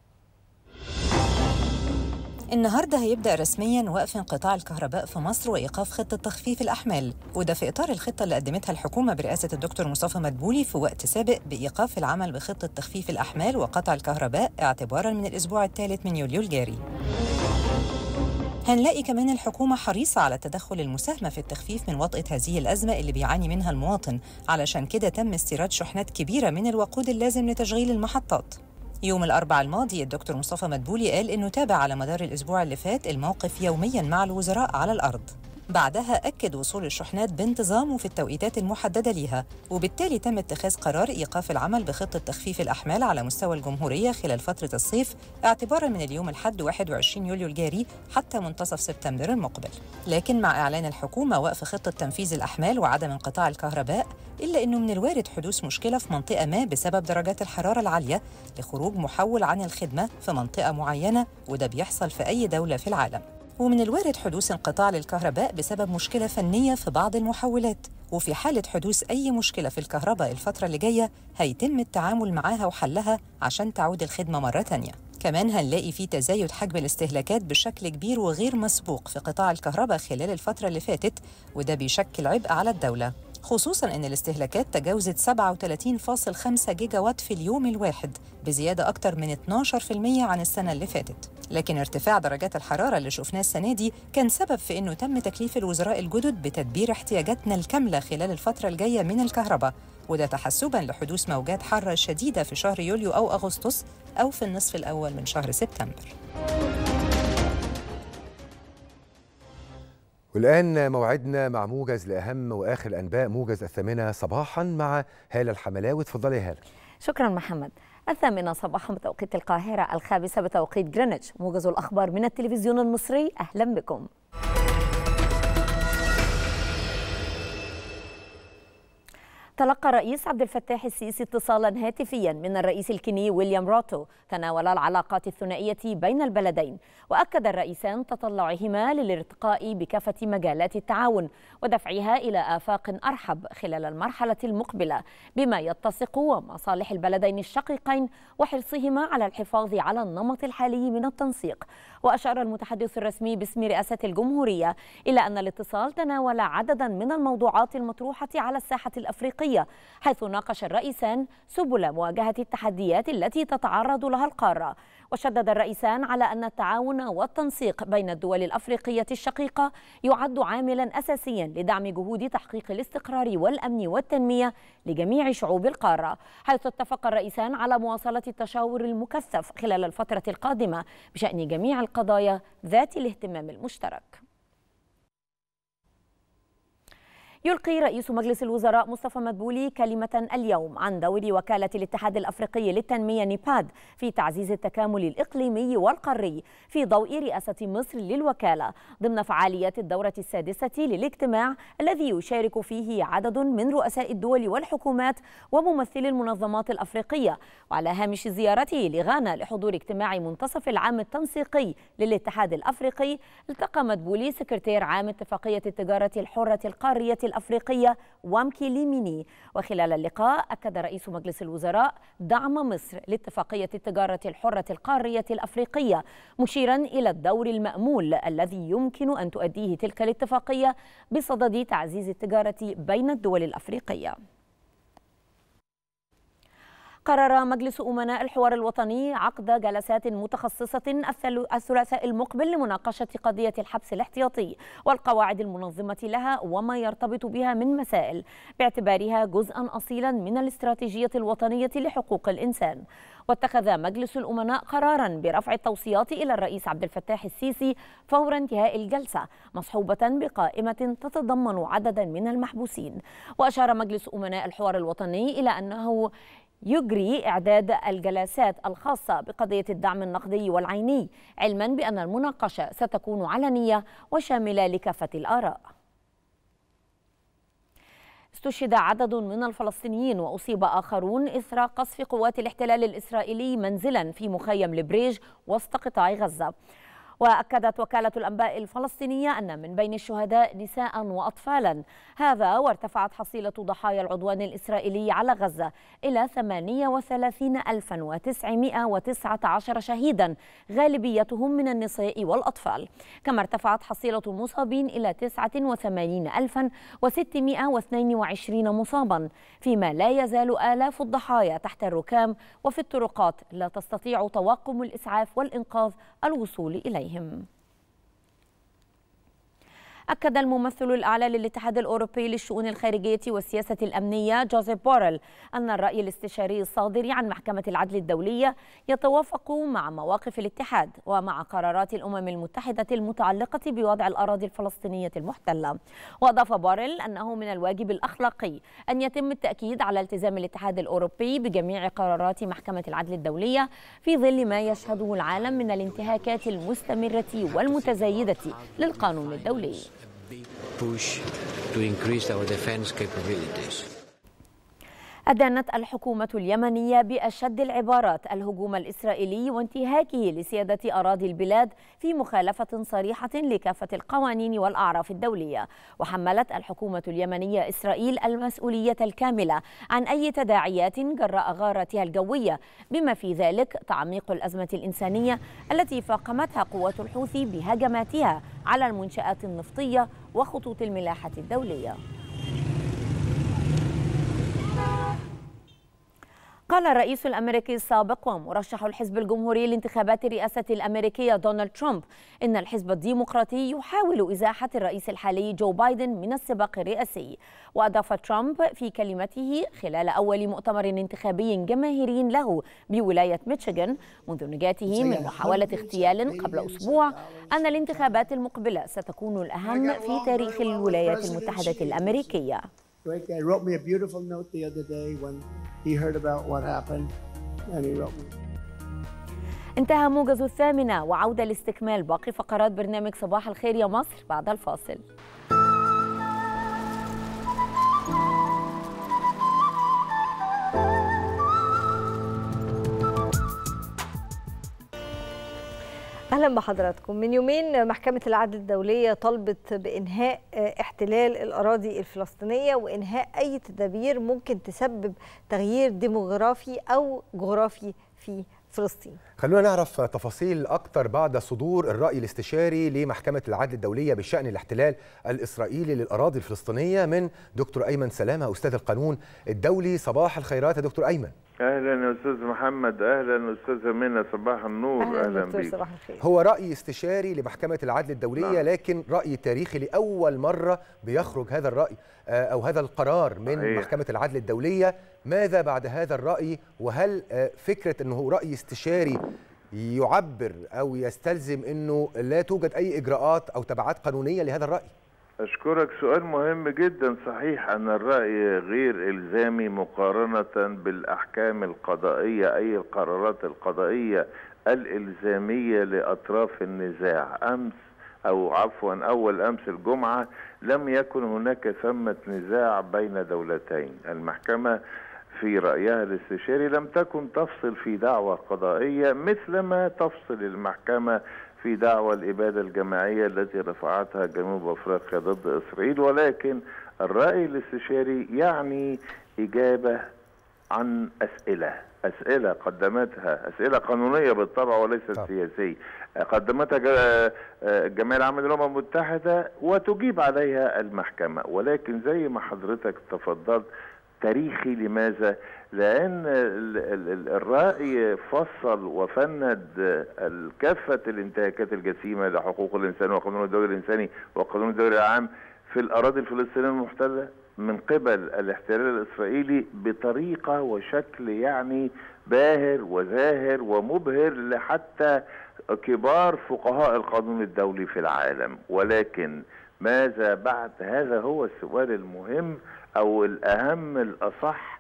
النهارده هيبدا رسميا وقف انقطاع الكهرباء في مصر وايقاف خطه تخفيف الاحمال وده في اطار الخطه اللي قدمتها الحكومه برئاسه الدكتور مصطفى مدبولي في وقت سابق بايقاف العمل بخطه تخفيف الاحمال وقطع الكهرباء اعتبارا من الاسبوع الثالث من يوليو الجاري هنلاقي كمان الحكومة حريصة على التدخل المساهمة في التخفيف من وطأة هذه الأزمة اللي بيعاني منها المواطن علشان كده تم استيراد شحنات كبيرة من الوقود اللازم لتشغيل المحطات يوم الأربعاء الماضي الدكتور مصطفى مدبولي قال إنه تابع على مدار الأسبوع اللي فات الموقف يوميا مع الوزراء على الأرض بعدها أكد وصول الشحنات بانتظام وفي التوقيتات المحددة ليها وبالتالي تم اتخاذ قرار إيقاف العمل بخطة تخفيف الأحمال على مستوى الجمهورية خلال فترة الصيف اعتبارا من اليوم الحد 21 يوليو الجاري حتى منتصف سبتمبر المقبل لكن مع إعلان الحكومة وقف خطة تنفيذ الأحمال وعدم انقطاع الكهرباء إلا أنه من الوارد حدوث مشكلة في منطقة ما بسبب درجات الحرارة العالية لخروج محول عن الخدمة في منطقة معينة وده بيحصل في أي دولة في العالم ومن الوارد حدوث انقطاع للكهرباء بسبب مشكلة فنية في بعض المحولات وفي حالة حدوث أي مشكلة في الكهرباء الفترة اللي جاية هيتم التعامل معاها وحلها عشان تعود الخدمة مرة تانية كمان هنلاقي في تزايد حجم الاستهلاكات بشكل كبير وغير مسبوق في قطاع الكهرباء خلال الفترة اللي فاتت وده بيشكل عبء على الدولة خصوصا ان الاستهلاكات تجاوزت 37.5 جيجا وات في اليوم الواحد بزياده اكتر من 12% عن السنه اللي فاتت لكن ارتفاع درجات الحراره اللي شفناه السنه دي كان سبب في انه تم تكليف الوزراء الجدد بتدبير احتياجاتنا الكامله خلال الفتره الجايه من الكهرباء وده تحسبا لحدوث موجات حاره شديده في شهر يوليو او اغسطس او في النصف الاول من شهر سبتمبر والآن موعدنا مع موجز لأهم وآخر الأنباء موجز الثامنة صباحا مع هالة الحملاوي اتفضلي يا هالة شكرا محمد الثامنة صباحا بتوقيت القاهرة الخامسة بتوقيت جرينتش موجز الأخبار من التلفزيون المصري أهلا بكم تلقى الرئيس عبد الفتاح السيسي اتصالا هاتفيا من الرئيس الكيني ويليام روتو تناول العلاقات الثنائية بين البلدين وأكد الرئيسان تطلعهما للارتقاء بكافة مجالات التعاون ودفعها إلى آفاق أرحب خلال المرحلة المقبلة بما يتسق ومصالح البلدين الشقيقين وحرصهما على الحفاظ على النمط الحالي من التنسيق وأشار المتحدث الرسمي باسم رئاسة الجمهورية إلى أن الاتصال تناول عددا من الموضوعات المطروحة على الساحة الأفريقية حيث ناقش الرئيسان سبل مواجهة التحديات التي تتعرض لها القارة وشدد الرئيسان على أن التعاون والتنسيق بين الدول الأفريقية الشقيقة يعد عاملا أساسيا لدعم جهود تحقيق الاستقرار والأمن والتنمية لجميع شعوب القارة حيث اتفق الرئيسان على مواصلة التشاور المكثف خلال الفترة القادمة بشأن جميع القضايا ذات الاهتمام المشترك يلقي رئيس مجلس الوزراء مصطفى مدبولي كلمة اليوم عن دور وكالة الاتحاد الأفريقي للتنمية نيباد في تعزيز التكامل الإقليمي والقاري في ضوء رئاسة مصر للوكالة ضمن فعاليات الدورة السادسة للاجتماع الذي يشارك فيه عدد من رؤساء الدول والحكومات وممثلي المنظمات الأفريقية وعلى هامش زيارته لغانا لحضور اجتماع منتصف العام التنسيقي للاتحاد الأفريقي التقى مدبولي سكرتير عام اتفاقية التجارة الحرة القارية الأفريقية وامكي ليميني وخلال اللقاء أكد رئيس مجلس الوزراء دعم مصر لاتفاقية التجارة الحرة القارية الأفريقية مشيرا إلى الدور المأمول الذي يمكن أن تؤديه تلك الاتفاقية بصدد تعزيز التجارة بين الدول الأفريقية قرر مجلس أمناء الحوار الوطني عقد جلسات متخصصة الثلاثاء المقبل لمناقشة قضية الحبس الاحتياطي والقواعد المنظمة لها وما يرتبط بها من مسائل باعتبارها جزءا أصيلا من الاستراتيجية الوطنية لحقوق الإنسان واتخذ مجلس الأمناء قرارا برفع التوصيات إلى الرئيس عبد الفتاح السيسي فور انتهاء الجلسة مصحوبة بقائمة تتضمن عددا من المحبوسين وأشار مجلس أمناء الحوار الوطني إلى أنه يجري إعداد الجلسات الخاصة بقضية الدعم النقدي والعيني علما بأن المناقشة ستكون علنية وشاملة لكافة الآراء استشهد عدد من الفلسطينيين وأصيب آخرون إثر قصف قوات الاحتلال الإسرائيلي منزلا في مخيم لبريج وسط قطاع غزة وأكدت وكالة الأنباء الفلسطينية أن من بين الشهداء نساء وأطفالا هذا وارتفعت حصيلة ضحايا العدوان الإسرائيلي على غزة إلى 38919 شهيدا غالبيتهم من النساء والأطفال كما ارتفعت حصيلة المصابين إلى 89622 مصابا فيما لا يزال آلاف الضحايا تحت الركام وفي الطرقات لا تستطيع طواقم الإسعاف والإنقاذ الوصول إليهم أكد الممثل الأعلى للاتحاد الأوروبي للشؤون الخارجية والسياسة الأمنية جوزيف بوريل أن الرأي الاستشاري الصادر عن محكمة العدل الدولية يتوافق مع مواقف الاتحاد ومع قرارات الأمم المتحدة المتعلقة بوضع الأراضي الفلسطينية المحتلة وأضاف بوريل أنه من الواجب الأخلاقي أن يتم التأكيد على التزام الاتحاد الأوروبي بجميع قرارات محكمة العدل الدولية في ظل ما يشهده العالم من الانتهاكات المستمرة والمتزايدة للقانون الدولي push to increase our defense capabilities. أدانت الحكومة اليمنية بأشد العبارات الهجوم الإسرائيلي وانتهاكه لسيادة أراضي البلاد في مخالفة صريحة لكافة القوانين والأعراف الدولية وحملت الحكومة اليمنية إسرائيل المسؤولية الكاملة عن أي تداعيات جراء غارتها الجوية بما في ذلك تعميق الأزمة الإنسانية التي فاقمتها قوات الحوثي بهجماتها على المنشآت النفطية وخطوط الملاحة الدولية قال الرئيس الامريكي السابق ومرشح الحزب الجمهوري لانتخابات الرئاسه الامريكيه دونالد ترامب ان الحزب الديمقراطي يحاول ازاحه الرئيس الحالي جو بايدن من السباق الرئاسي واضاف ترامب في كلمته خلال اول مؤتمر انتخابي جماهيري له بولايه ميشيغان منذ نجاته من محاوله اغتيال قبل اسبوع ان الانتخابات المقبله ستكون الاهم في تاريخ الولايات المتحده الامريكيه Great guy. Wrote me a beautiful note the other day when he heard about what happened, and he wrote me. انتهى موجز الثامنة وعودة لاستكمال باقي فقرات برنامج صباح الخير يا مصر بعد الفاصل اهلا بحضراتكم من يومين محكمه العدل الدوليه طلبت بانهاء آه، احتلال الاراضي الفلسطينيه وانهاء اي تدابير ممكن تسبب تغيير ديموغرافي او جغرافي في فلسطين خلونا نعرف تفاصيل أكتر بعد صدور الرأي الاستشاري لمحكمة العدل الدولية بشأن الاحتلال الإسرائيلي للأراضي الفلسطينية من دكتور أيمن سلامة أستاذ القانون الدولي صباح الخيرات يا دكتور أيمن اهلا يا استاذ محمد اهلا استاذه منى صباح النور اهلا, دكتور بيك صباح الخير هو رأي استشاري لمحكمة العدل الدولية نعم. لكن رأي تاريخي لأول مرة بيخرج هذا الرأي آه، أو هذا القرار من صحيح. محكمة العدل الدولية ماذا بعد هذا الرأي وهل آه، فكرة أنه رأي استشاري يعبر أو يستلزم أنه لا توجد أي إجراءات أو تبعات قانونية لهذا الرأي اشكرك سؤال مهم جدا صحيح ان الراي غير الزامي مقارنه بالاحكام القضائيه اي القرارات القضائيه الالزاميه لاطراف النزاع امس او عفوا اول امس الجمعه لم يكن هناك ثمه نزاع بين دولتين المحكمه في رايها الاستشاري لم تكن تفصل في دعوى قضائيه مثلما تفصل المحكمه في دعوى الإبادة الجماعية التي رفعتها جنوب أفريقيا ضد إسرائيل ولكن الرأي الاستشاري يعني إجابة عن أسئلة أسئلة قدمتها أسئلة قانونية بالطبع وليست طبعا. سياسية قدمتها ج- الجمعية العامة للأمم المتحدة وتجيب عليها المحكمة ولكن زي ما حضرتك تفضلت تاريخي لماذا؟ لأن ال- ال- ال- الرأي فصل وفند ال- كافة الانتهاكات الجسيمة لحقوق الإنسان وقانون الدولي الإنساني وقانون الدولي العام في الأراضي الفلسطينية المحتلة من قبل الاحتلال الإسرائيلي بطريقة وشكل يعني باهر وزاهر ومبهر لحتى كبار فقهاء القانون الدولي في العالم ولكن ماذا بعد هذا هو السؤال المهم او الاهم الاصح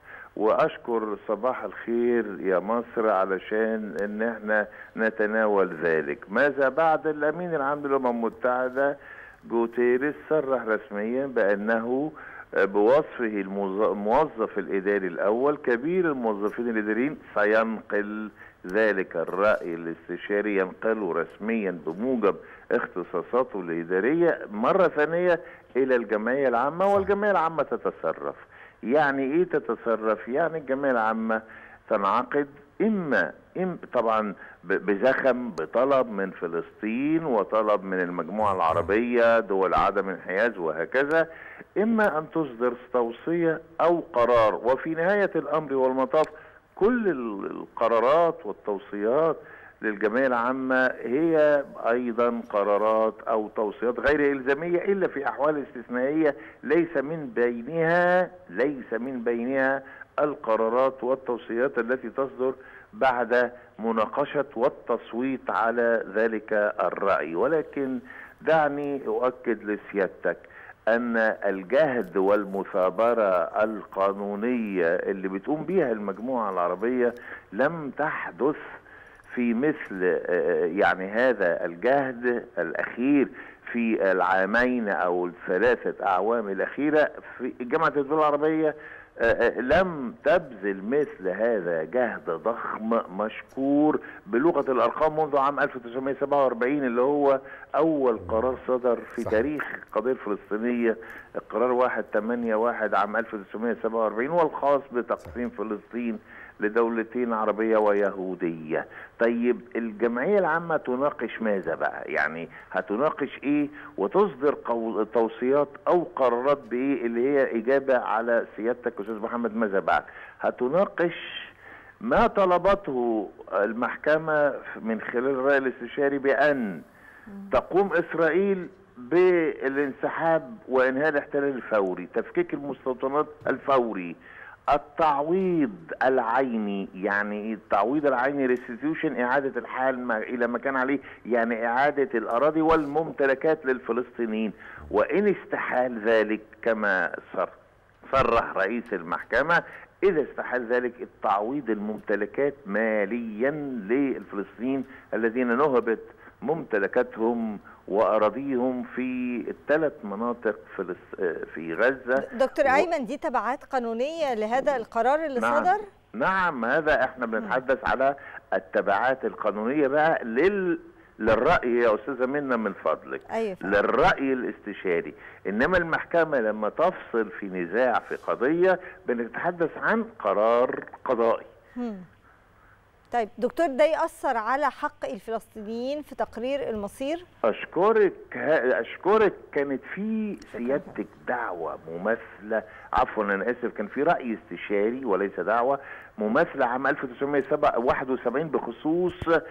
واشكر صباح الخير يا مصر علشان ان احنا نتناول ذلك ماذا بعد الامين العام للامم المتحده جوتيريس صرح رسميا بانه بوصفه الموظ- الموظف الاداري الاول كبير الموظفين الاداريين سينقل ذلك الراي الاستشاري ينقله رسميا بموجب اختصاصاته الاداريه مره ثانيه الى الجمعيه العامه والجمعيه العامه تتصرف يعني ايه تتصرف يعني الجمعيه العامه تنعقد اما إم طبعا ب- بزخم بطلب من فلسطين وطلب من المجموعه العربيه دول عدم انحياز وهكذا اما ان تصدر توصيه او قرار وفي نهايه الامر والمطاف كل ال- القرارات والتوصيات للجمعيه العامه هي ايضا قرارات او توصيات غير الزاميه الا في احوال استثنائيه ليس من بينها ليس من بينها القرارات والتوصيات التي تصدر بعد مناقشه والتصويت على ذلك الراي ولكن دعني اؤكد لسيادتك ان الجهد والمثابره القانونيه اللي بتقوم بها المجموعه العربيه لم تحدث في مثل آه، يعني هذا الجهد الاخير في العامين او الثلاثه اعوام الاخيره في جامعه الدول العربيه آه، آه، لم تبذل مثل هذا جهد ضخم مشكور بلغه الارقام منذ عام 1947 اللي هو اول قرار صدر في صح. تاريخ القضيه الفلسطينيه القرار 181 عام 1947 والخاص بتقسيم فلسطين لدولتين عربية ويهودية طيب الجمعية العامة تناقش ماذا بقى يعني هتناقش ايه وتصدر قو... توصيات او قرارات بايه اللي هي اجابة على سيادتك استاذ محمد ماذا بعد هتناقش ما طلبته المحكمة من خلال الرأي الاستشاري بأن تقوم إسرائيل بالانسحاب وإنهاء الاحتلال الفوري تفكيك المستوطنات الفوري التعويض العيني يعني التعويض العيني ريستيتيوشن إعادة الحال ما إلى ما كان عليه يعني إعادة الأراضي والممتلكات للفلسطينيين وإن استحال ذلك كما صر صرح رئيس المحكمة إذا استحال ذلك التعويض الممتلكات ماليا للفلسطينيين الذين نهبت ممتلكاتهم وأراضيهم في الثلاث مناطق فلس... في غزة دكتور و- ايمن دي تبعات قانونيه لهذا القرار اللي نعم. صدر نعم هذا احنا بنتحدث على التبعات القانونية بقى لل للراي يا استاذه منى من فضلك ايوه للراي الاستشاري انما المحكمه لما تفصل في نزاع في قضيه بنتحدث عن قرار قضائي مم. طيب دكتور ده يأثر على حق الفلسطينيين في تقرير المصير اشكرك ها- اشكرك كانت في سيادتك دعوه مماثله عفوا انا اسف كان في راي استشاري وليس دعوه مماثله عام 1971 بخصوص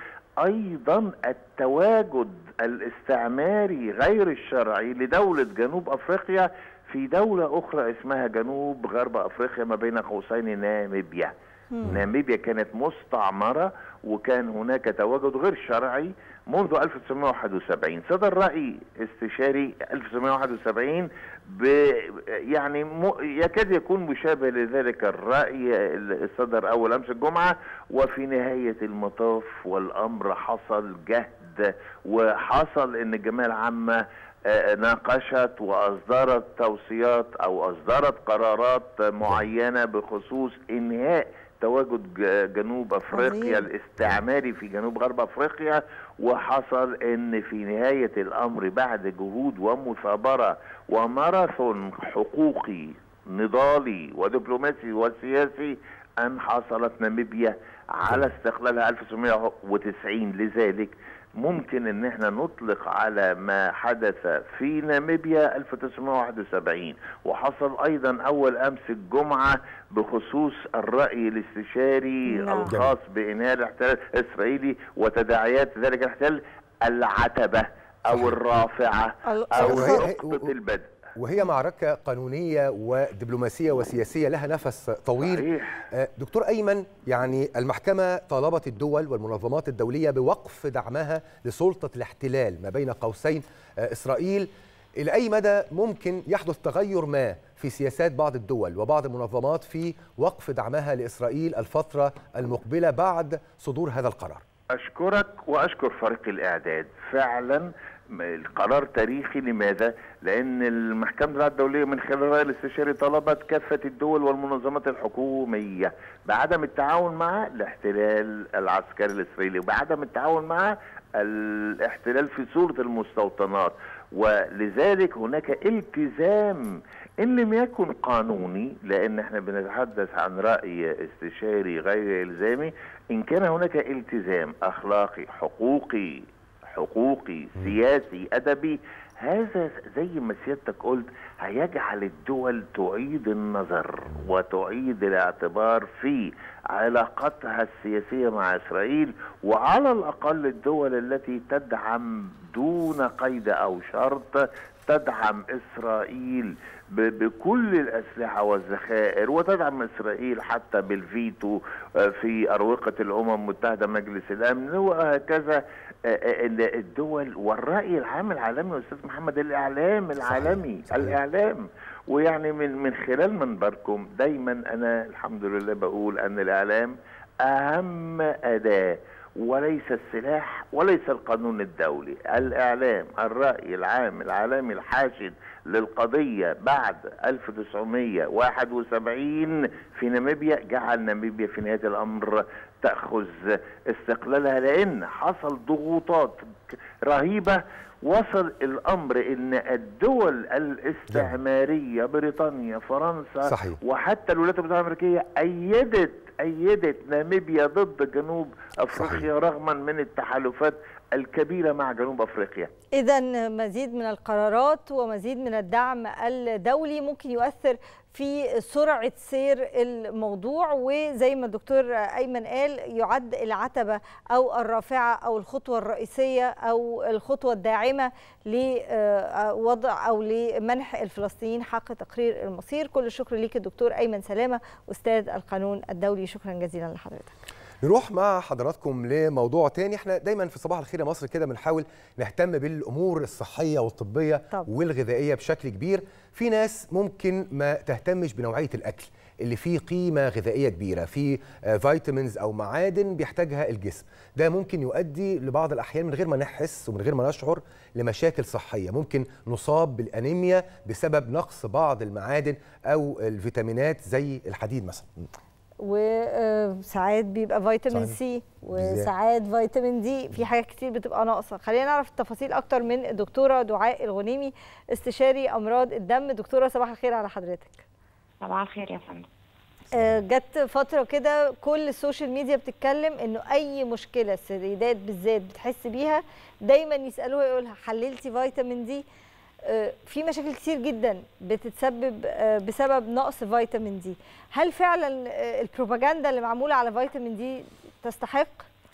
ايضا التواجد الاستعماري غير الشرعي لدوله جنوب افريقيا في دوله اخرى اسمها جنوب غرب افريقيا ما بين قوسين ناميبيا ناميبيا كانت مستعمرة وكان هناك تواجد غير شرعي منذ 1971 صدر رأي استشاري 1971 ب يعني م... يكاد يكون مشابه لذلك الرأي اللي صدر أول أمس الجمعة وفي نهاية المطاف والأمر حصل جهد وحصل إن الجمعية العامة آه، ناقشت واصدرت توصيات او اصدرت قرارات معينه بخصوص انهاء تواجد ج- جنوب افريقيا عظيم. الاستعماري في جنوب غرب افريقيا وحصل ان في نهايه الامر بعد جهود ومثابره وماراثون حقوقي نضالي ودبلوماسي وسياسي ان حصلت ناميبيا على استقلالها 1990 لذلك ممكن ان احنا نطلق على ما حدث في ناميبيا 1971 وحصل ايضا اول امس الجمعه بخصوص الراي الاستشاري نعم. الخاص بانهاء الاحتلال الاسرائيلي وتداعيات ذلك الاحتلال العتبه او الرافعه ال- او وهي- نقطه البدء وهي معركة قانونية ودبلوماسية وسياسية لها نفس طويل صحيح آه، دكتور أيمن يعني المحكمة طالبت الدول والمنظمات الدولية بوقف دعمها لسلطة الاحتلال ما بين قوسين آه، إسرائيل إلى أي مدى ممكن يحدث تغير ما في سياسات بعض الدول وبعض المنظمات في وقف دعمها لإسرائيل الفترة المقبلة بعد صدور هذا القرار أشكرك وأشكر فريق الإعداد فعلا م- القرار تاريخي لماذا؟ لأن المحكمة العدل الدولية من خلال الرأي الاستشاري طلبت كافة الدول والمنظمات الحكومية بعدم التعاون مع الاحتلال العسكري الإسرائيلي وبعدم التعاون مع الاحتلال في صورة المستوطنات ولذلك هناك التزام ان لم يكن قانوني لان احنا بنتحدث عن راي استشاري غير الزامي ان كان هناك التزام اخلاقي حقوقي حقوقي سياسي ادبي هذا زي ما سيادتك قلت هيجعل الدول تعيد النظر وتعيد الاعتبار في علاقتها السياسيه مع اسرائيل وعلى الاقل الدول التي تدعم دون قيد او شرط تدعم اسرائيل ب- بكل الاسلحه والذخائر وتدعم اسرائيل حتى بالفيتو آه، في اروقه الامم المتحده مجلس الامن وهكذا آه، آه، ال- الدول والراي العام العالمي يا استاذ محمد الاعلام العالمي صحيح. الاعلام ويعني من من خلال منبركم دايما انا الحمد لله بقول ان الاعلام اهم اداه وليس السلاح وليس القانون الدولي الاعلام الراي العام العالمي الحاشد للقضيه بعد 1971 في ناميبيا جعل ناميبيا في نهايه الامر تاخذ استقلالها لان حصل ضغوطات رهيبه وصل الامر ان الدول الاستعماريه بريطانيا فرنسا صحيح. وحتى الولايات المتحده الامريكيه ايدت ايدت ناميبيا ضد جنوب افريقيا صحيح. رغما من التحالفات الكبيره مع جنوب افريقيا إذا مزيد من القرارات ومزيد من الدعم الدولي ممكن يؤثر في سرعة سير الموضوع وزي ما الدكتور أيمن قال يعد العتبة أو الرافعة أو الخطوة الرئيسية أو الخطوة الداعمة لوضع أو لمنح الفلسطينيين حق تقرير المصير كل الشكر ليك الدكتور أيمن سلامة أستاذ القانون الدولي شكرا جزيلا لحضرتك نروح مع حضراتكم لموضوع تاني احنا دايما في صباح الخير يا مصر كده بنحاول نهتم بالامور الصحيه والطبيه طبعا. والغذائيه بشكل كبير في ناس ممكن ما تهتمش بنوعيه الاكل اللي فيه قيمه غذائيه كبيره فيه آه، فيتامينز او معادن بيحتاجها الجسم ده ممكن يؤدي لبعض الاحيان من غير ما نحس ومن غير ما نشعر لمشاكل صحيه ممكن نصاب بالانيميا بسبب نقص بعض المعادن او الفيتامينات زي الحديد مثلا وساعات بيبقى فيتامين صحيح. سي بالذات. وساعات فيتامين دي في حاجات كتير بتبقى ناقصه خلينا نعرف التفاصيل اكتر من الدكتوره دعاء الغنيمي استشاري امراض الدم دكتوره صباح الخير على حضرتك صباح الخير يا فندم آه، جت فتره كده كل السوشيال ميديا بتتكلم انه اي مشكله السيدات بالذات بتحس بيها دايما يسالوها يقولها حللتي فيتامين دي آه، في مشاكل كتير جدا بتتسبب آه، بسبب نقص فيتامين دي هل فعلا آه، البروباجندا اللي معموله على فيتامين دي تستحق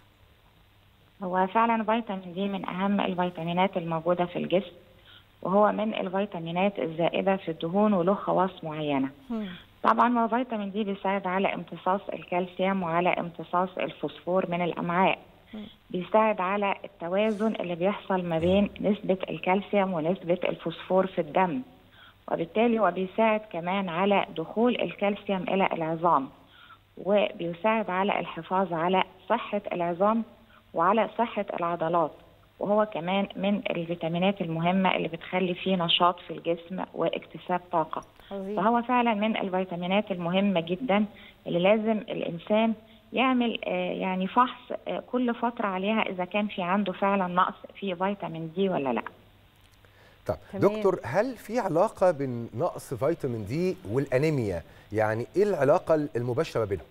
هو فعلا فيتامين دي من أهم الفيتامينات الموجودة في الجسم وهو من الفيتامينات الزائدة في الدهون وله خواص معينة طبعا هو فيتامين دي بيساعد على امتصاص الكالسيوم وعلى امتصاص الفوسفور من الأمعاء بيساعد على التوازن اللي بيحصل ما بين نسبة الكالسيوم ونسبة الفوسفور في الدم وبالتالي هو بيساعد كمان على دخول الكالسيوم إلى العظام وبيساعد على الحفاظ على صحة العظام وعلى صحة العضلات وهو كمان من الفيتامينات المهمة اللي بتخلي فيه نشاط في الجسم واكتساب طاقة فهو فعلا من الفيتامينات المهمة جدا اللي لازم الإنسان يعمل آه، يعني فحص آه، كل فترة عليها إذا كان في عنده فعلا نقص في فيتامين دي ولا لا طب تمام. دكتور هل في علاقه بين نقص فيتامين دي والانيميا يعني ايه العلاقه المباشره ما بينهم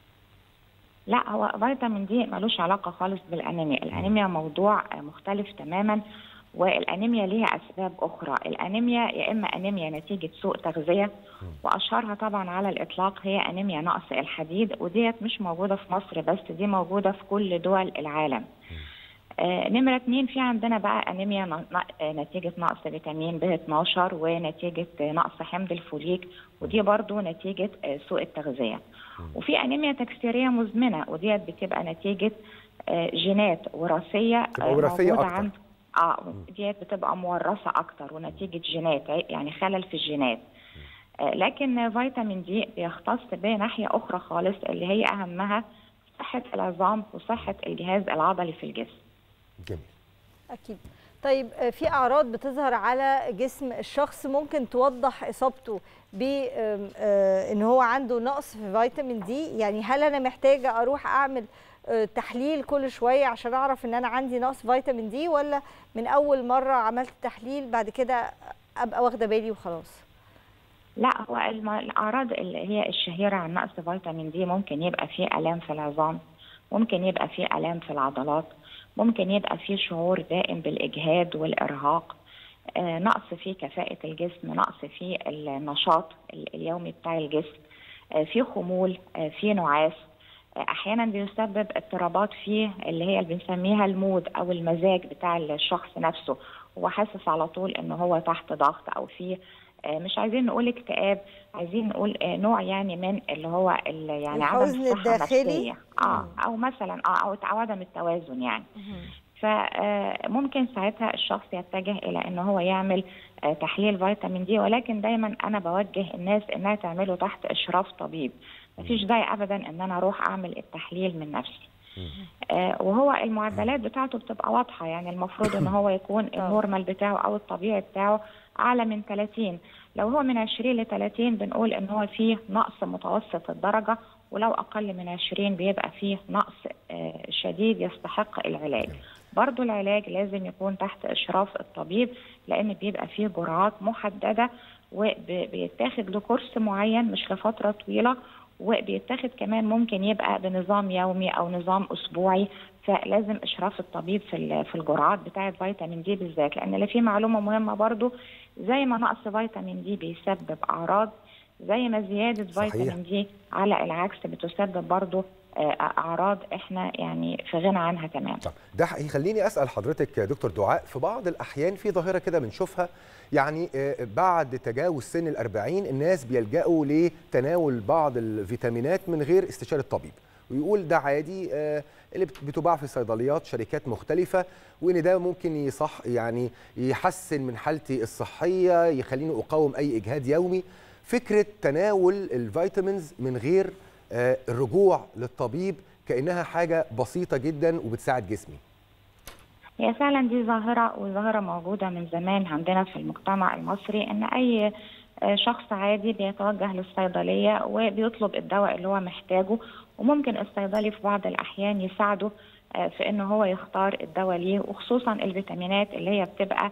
لا هو فيتامين دي ملوش علاقة خالص بالأنيميا الأنيميا موضوع آه، مختلف تماما والأنيميا ليها أسباب أخرى الأنيميا يا إما أنيميا نتيجة سوء تغذية وأشهرها طبعا على الإطلاق هي أنيميا نقص الحديد وديت مش موجودة في مصر بس دي موجودة في كل دول العالم آه، نمرة اتنين في عندنا بقى أنيميا ن- ن- آه، نتيجة نقص فيتامين ب 12 ونتيجة آه، نقص حمض الفوليك ودي برضو نتيجة آه، سوء التغذية وفي أنيميا تكسيرية مزمنة وديت بتبقى نتيجة آه، جينات وراثية بتبقى آه، وراثية موجودة أكتر. عند اه ديت بتبقى مورثة أكتر ونتيجة جينات يعني خلل في الجينات آه، لكن فيتامين دي بيختص بناحية أخرى خالص اللي هي أهمها صحة العظام وصحة الجهاز العضلي في الجسم اكيد طيب آه، في اعراض بتظهر على جسم الشخص ممكن توضح اصابته ب آم، آه، ان هو عنده نقص في فيتامين دي يعني هل انا محتاجه اروح اعمل آه، تحليل كل شويه عشان اعرف ان انا عندي نقص فيتامين دي ولا من اول مره عملت تحليل بعد كده ابقى واخده بالي وخلاص لا هو الم- الأعراض اللي هي الشهيرة عن نقص فيتامين دي ممكن يبقى فيه آلام في العظام ممكن يبقى فيه آلام في العضلات ممكن يبقى فيه شعور دائم بالإجهاد والإرهاق آه، نقص في كفاءة الجسم نقص في النشاط ال- اليومي بتاع الجسم آه، في خمول آه، في نعاس آه، احيانا بيسبب اضطرابات في اللي هي اللي بنسميها المود او المزاج بتاع الشخص نفسه هو حاسس على طول ان هو تحت ضغط او في آه، مش عايزين نقول اكتئاب عايزين نقول آه، نوع يعني من اللي هو ال- يعني عدم الحزن الصحه الداخلي؟ النفسيه اه او مثلا اه او أو عدم التوازن يعني فممكن ساعتها الشخص يتجه الى ان هو يعمل آه، تحليل فيتامين دي ولكن دايما انا بوجه الناس انها تعمله تحت اشراف طبيب مفيش داعي ابدا ان انا اروح اعمل التحليل من نفسي آه، وهو المعدلات بتاعته بتبقى واضحه يعني المفروض ان هو يكون النورمال بتاعه او الطبيعي بتاعه اعلى من 30 لو هو من 20 ل 30 بنقول ان هو فيه نقص متوسط الدرجه ولو اقل من 20 بيبقى فيه نقص آه، شديد يستحق العلاج برضو العلاج لازم يكون تحت اشراف الطبيب لان بيبقى فيه جرعات محدده وبيتاخد له كورس معين مش لفتره طويله وبيتاخد كمان ممكن يبقى بنظام يومي او نظام اسبوعي فلازم اشراف الطبيب في ال- في الجرعات بتاعه فيتامين دي بالذات لان اللي فيه معلومه مهمه برضو زي ما نقص فيتامين دي بيسبب اعراض زي ما زياده صحيح. فيتامين دي على العكس بتسبب برضو آه، اعراض احنا يعني في غنى عنها تماما ده هيخليني اسال حضرتك يا دكتور دعاء في بعض الاحيان في ظاهره كده بنشوفها يعني آه، بعد تجاوز سن الأربعين الناس بيلجأوا لتناول بعض الفيتامينات من غير استشارة طبيب ويقول ده عادي آه، اللي بت- بتباع في صيدليات شركات مختلفة وإن ده ممكن يصح يعني يحسن من حالتي الصحية يخليني أقاوم أي إجهاد يومي فكرة تناول الفيتامينز من غير آه، الرجوع للطبيب كأنها حاجة بسيطة جدا وبتساعد جسمي هي فعلا دي ظاهرة وظاهرة موجودة من زمان عندنا في المجتمع المصري إن أي آه، شخص عادي بيتوجه للصيدليه وبيطلب الدواء اللي هو محتاجه وممكن الصيدلي في بعض الاحيان يساعده آه، في ان هو يختار الدواء ليه وخصوصا الفيتامينات اللي هي بتبقى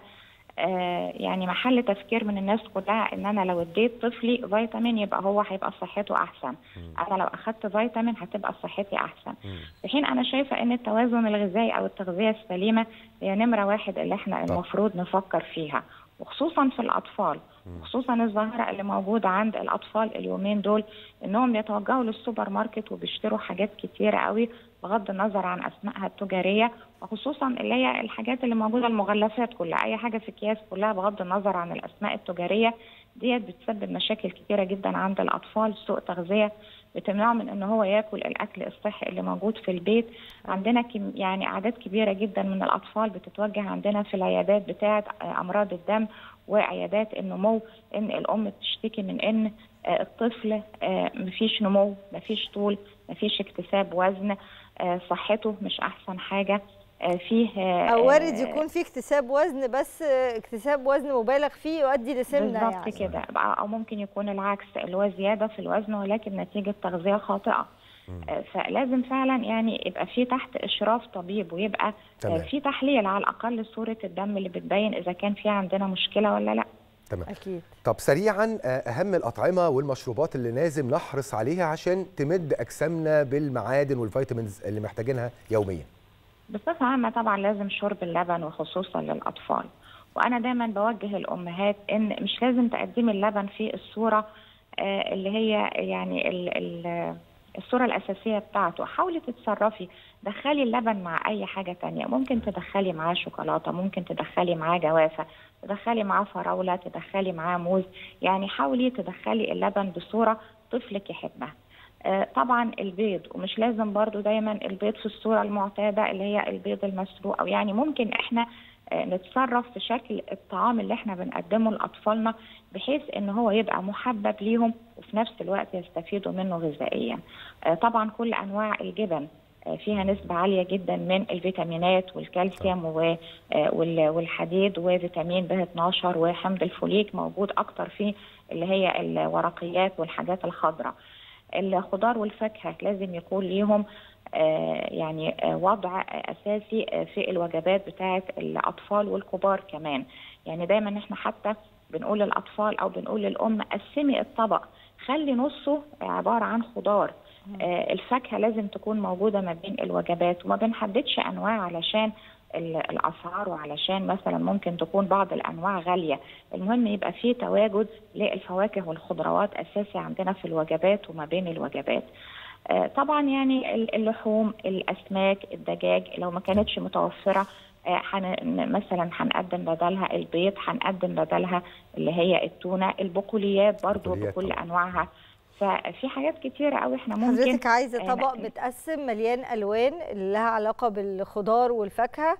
آه، يعني محل تفكير من الناس كلها ان انا لو اديت طفلي فيتامين يبقى هو هيبقى صحته احسن انا لو اخدت فيتامين هتبقى صحتي احسن في حين انا شايفه ان التوازن الغذائي او التغذيه السليمه هي نمره واحد اللي احنا المفروض نفكر فيها وخصوصا في الاطفال خصوصا الظاهره اللي موجوده عند الاطفال اليومين دول انهم بيتوجهوا للسوبر ماركت وبيشتروا حاجات كتيره قوي بغض النظر عن اسمائها التجاريه وخصوصا اللي هي الحاجات اللي موجوده المغلفات كلها اي حاجه في اكياس كلها بغض النظر عن الاسماء التجاريه ديت بتسبب مشاكل كتيره جدا عند الاطفال سوء تغذيه بتمنعه من ان هو ياكل الاكل الصحي اللي موجود في البيت عندنا كم يعني اعداد كبيره جدا من الاطفال بتتوجه عندنا في العيادات بتاعه آه، امراض الدم وعيادات النمو ان الام بتشتكي من ان آه، الطفل آه، مفيش نمو مفيش طول مفيش اكتساب وزن آه، صحته مش احسن حاجه آه، فيه آه، او وارد آه، يكون في اكتساب وزن بس اكتساب وزن مبالغ فيه يؤدي لسمنه بالظبط يعني كده او ممكن يكون العكس اللي هو زياده في الوزن ولكن نتيجه تغذيه خاطئه آه، فلازم فعلا يعني يبقى في تحت اشراف طبيب ويبقى آه، تمام. في تحليل على الاقل صوره الدم اللي بتبين اذا كان في عندنا مشكله ولا لا تمام اكيد طب سريعا آه، اهم الاطعمه والمشروبات اللي لازم نحرص عليها عشان تمد اجسامنا بالمعادن والفيتامينز اللي محتاجينها يوميا بصفة عامة طبعا لازم شرب اللبن وخصوصا للأطفال وأنا دايما بوجه الأمهات إن مش لازم تقدمي اللبن في الصورة آه، اللي هي يعني ال ال الصورة الأساسية بتاعته حاولي تتصرفي دخلي اللبن مع أي حاجة تانية ممكن تدخلي معاه شوكولاتة ممكن تدخلي معاه جوافة تدخلي معاه فراولة تدخلي معاه موز يعني حاولي تدخلي اللبن بصورة طفلك يحبها آه، طبعا البيض ومش لازم برضو دايما البيض في الصورة المعتادة اللي هي البيض المسلوق أو يعني ممكن احنا آه، نتصرف في شكل الطعام اللي احنا بنقدمه لأطفالنا بحيث ان هو يبقى محبب ليهم وفي نفس الوقت يستفيدوا منه غذائيا آه، طبعا كل أنواع الجبن آه، فيها نسبة عالية جدا من الفيتامينات والكالسيوم و- آه، وال- والحديد وفيتامين ب 12 وحمض الفوليك موجود أكتر في اللي هي الورقيات والحاجات الخضراء الخضار والفاكهة لازم يكون ليهم آه، يعني آه، وضع أساسي آه، في الوجبات بتاعة الأطفال والكبار كمان يعني دايما احنا حتى بنقول للأطفال أو بنقول للأم قسمي الطبق خلي نصه عبارة عن خضار آه، الفاكهة لازم تكون موجودة ما بين الوجبات وما بنحددش أنواع علشان ال- الأسعار وعلشان مثلا ممكن تكون بعض الأنواع غالية المهم يبقى فيه تواجد للفواكه والخضروات أساسي عندنا في الوجبات وما بين الوجبات آه، طبعا يعني ال- اللحوم الأسماك الدجاج لو ما كانتش متوفرة آه، حن مثلا هنقدم بدلها البيض هنقدم بدلها اللي هي التونة البقوليات برضو البقوليات بكل طبعاً. أنواعها ففي حاجات كتيرة قوي احنا ممكن حضرتك عايزه آه، طبق متقسم مليان الوان اللي لها علاقه بالخضار والفاكهه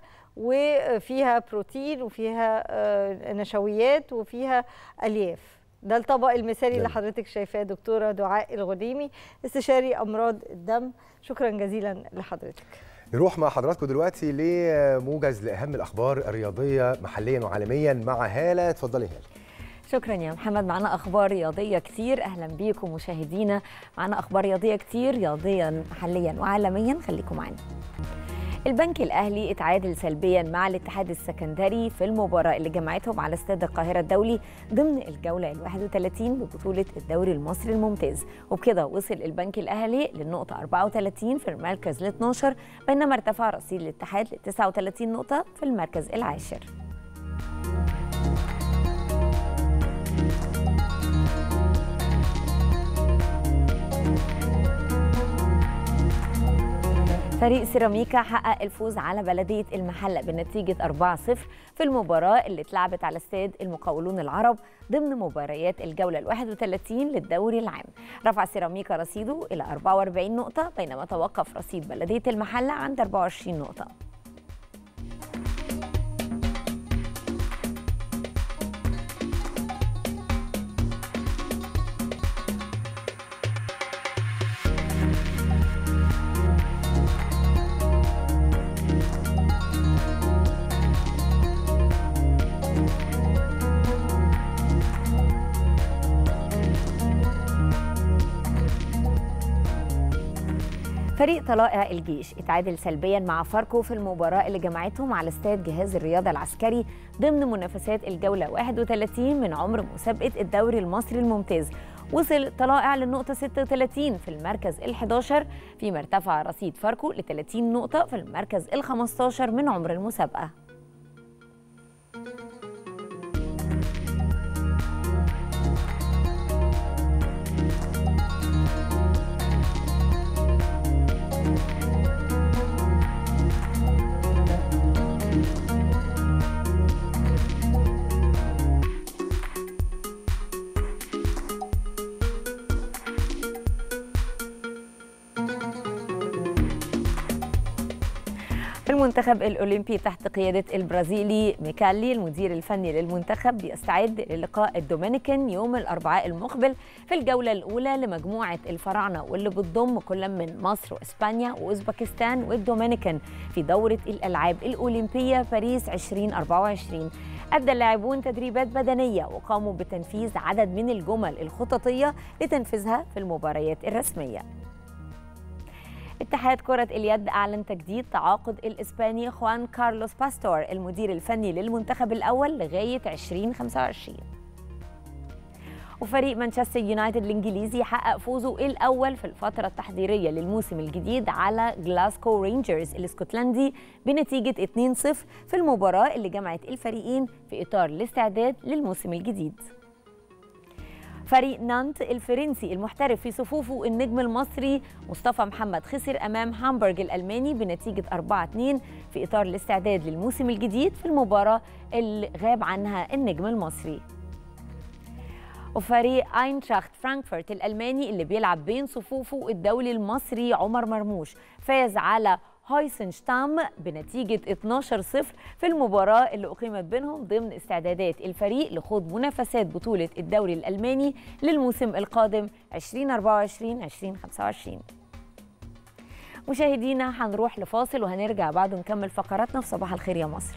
وفيها بروتين وفيها آه، نشويات وفيها الياف ده الطبق المثالي اللي جميل. حضرتك شايفاه دكتوره دعاء الغديمي استشاري امراض الدم شكرا جزيلا لحضرتك نروح مع حضراتكم دلوقتي لموجز لاهم الاخبار الرياضيه محليا وعالميا مع هاله اتفضلي هاله شكرا يا محمد معنا اخبار رياضيه كتير اهلا بيكم مشاهدينا معنا اخبار رياضيه كتير رياضيا محليا وعالميا خليكم معنا البنك الاهلي اتعادل سلبيا مع الاتحاد السكندري في المباراه اللي جمعتهم على استاد القاهره الدولي ضمن الجوله ال 31 ببطوله الدوري المصري الممتاز وبكده وصل البنك الاهلي للنقطه 34 في المركز ال 12 بينما ارتفع رصيد الاتحاد ل 39 نقطه في المركز العاشر فريق سيراميكا حقق الفوز على بلدية المحلة بنتيجة 4-0 في المباراة اللي اتلعبت على استاد المقاولون العرب ضمن مباريات الجولة ال 31 للدوري العام رفع سيراميكا رصيده إلى 44 نقطة بينما توقف رصيد بلدية المحلة عند 24 نقطة فريق طلائع الجيش اتعادل سلبيا مع فاركو في المباراة اللي جمعتهم على استاد جهاز الرياضة العسكري ضمن منافسات الجولة 31 من عمر مسابقة الدوري المصري الممتاز وصل طلائع للنقطة 36 في المركز ال11 فيما ارتفع رصيد فاركو ل 30 نقطة في المركز ال15 من عمر المسابقة المنتخب الأولمبي تحت قيادة البرازيلي ميكالي المدير الفني للمنتخب بيستعد للقاء الدومينيكان يوم الأربعاء المقبل في الجولة الأولى لمجموعة الفراعنة واللي بتضم كل من مصر وإسبانيا وأوزبكستان والدومينيكان في دورة الألعاب الأولمبية باريس 2024 أدى اللاعبون تدريبات بدنية وقاموا بتنفيذ عدد من الجمل الخططية لتنفيذها في المباريات الرسمية اتحاد كرة اليد أعلن تجديد تعاقد الإسباني خوان كارلوس باستور المدير الفني للمنتخب الأول لغاية 2025 وفريق مانشستر يونايتد الإنجليزي حقق فوزه الأول في الفترة التحضيرية للموسم الجديد على جلاسكو رينجرز الاسكتلندي بنتيجة 2-0 في المباراة اللي جمعت الفريقين في إطار الاستعداد للموسم الجديد فريق نانت الفرنسي المحترف في صفوفه النجم المصري مصطفى محمد خسر امام هامبورغ الالماني بنتيجه 4-2 في اطار الاستعداد للموسم الجديد في المباراه اللي غاب عنها النجم المصري وفريق اينتراخت فرانكفورت الالماني اللي بيلعب بين صفوفه الدولي المصري عمر مرموش فاز على هايسنشتام بنتيجة 12-0 في المباراة اللي أقيمت بينهم ضمن استعدادات الفريق لخوض منافسات بطولة الدوري الألماني للموسم القادم 2024-2025 مشاهدينا هنروح لفاصل وهنرجع بعد نكمل فقراتنا في صباح الخير يا مصر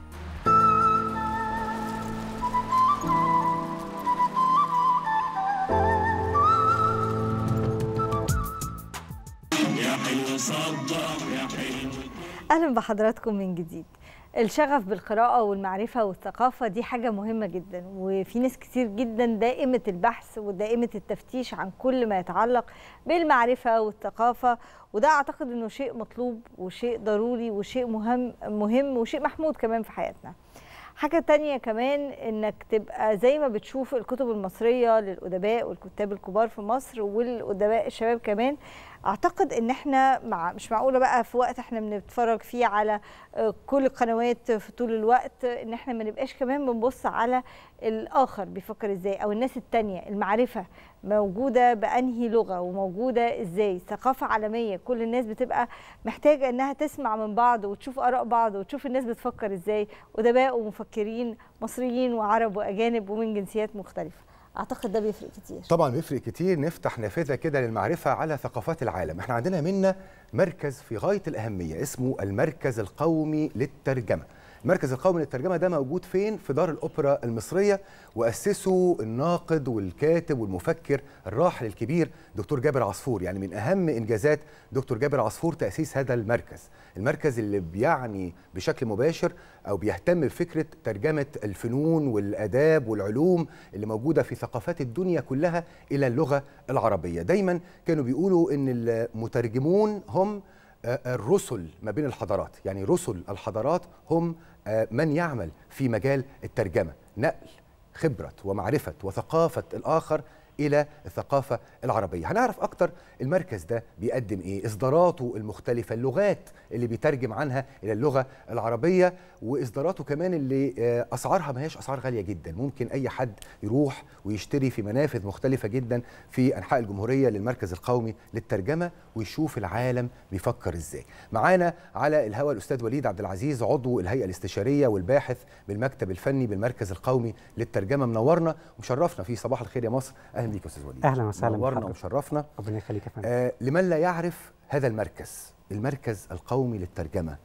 اهلا بحضراتكم من جديد الشغف بالقراءة والمعرفة والثقافة دي حاجة مهمة جدا وفي ناس كتير جدا دائمة البحث ودائمة التفتيش عن كل ما يتعلق بالمعرفة والثقافة وده أعتقد أنه شيء مطلوب وشيء ضروري وشيء مهم مهم وشيء محمود كمان في حياتنا حاجة تانية كمان انك تبقى زي ما بتشوف الكتب المصرية للأدباء والكتاب الكبار في مصر والأدباء الشباب كمان اعتقد ان احنا مع مش معقولة بقى في وقت احنا بنتفرج فيه على كل القنوات في طول الوقت ان احنا ما نبقاش كمان بنبص على الاخر بيفكر ازاي او الناس التانية المعرفة موجودة بأنهي لغة وموجودة ازاي ثقافة عالمية كل الناس بتبقى محتاجة انها تسمع من بعض وتشوف آراء بعض وتشوف الناس بتفكر ازاي أدباء ومفكرين مصريين وعرب وأجانب ومن جنسيات مختلفة اعتقد ده بيفرق كتير طبعا بيفرق كتير نفتح نافذه كده للمعرفه على ثقافات العالم احنا عندنا منا مركز في غايه الاهميه اسمه المركز القومي للترجمه المركز القومي للترجمه ده موجود فين في دار الاوبرا المصريه واسسه الناقد والكاتب والمفكر الراحل الكبير دكتور جابر عصفور يعني من اهم انجازات دكتور جابر عصفور تاسيس هذا المركز المركز اللي بيعني بشكل مباشر او بيهتم بفكره ترجمه الفنون والاداب والعلوم اللي موجوده في ثقافات الدنيا كلها الى اللغه العربيه دايما كانوا بيقولوا ان المترجمون هم الرسل ما بين الحضارات يعني رسل الحضارات هم من يعمل في مجال الترجمة نقل خبرة ومعرفة وثقافة الآخر إلى الثقافة العربية هنعرف أكتر المركز ده بيقدم إيه إصداراته المختلفة اللغات اللي بيترجم عنها إلى اللغة العربية وإصداراته كمان اللي أسعارها ما هيش أسعار غالية جدا ممكن أي حد يروح ويشتري في منافذ مختلفة جدا في أنحاء الجمهورية للمركز القومي للترجمة ويشوف العالم بيفكر إزاي معانا على الهواء الأستاذ وليد عبد العزيز عضو الهيئة الاستشارية والباحث بالمكتب الفني بالمركز القومي للترجمة منورنا ومشرفنا في صباح الخير يا مصر أهلا بيك استاذ وليد اهلا وسهلا نورنا بحضرتك. وشرفنا ربنا يخليك يا فندم آه لمن لا يعرف هذا المركز المركز القومي للترجمه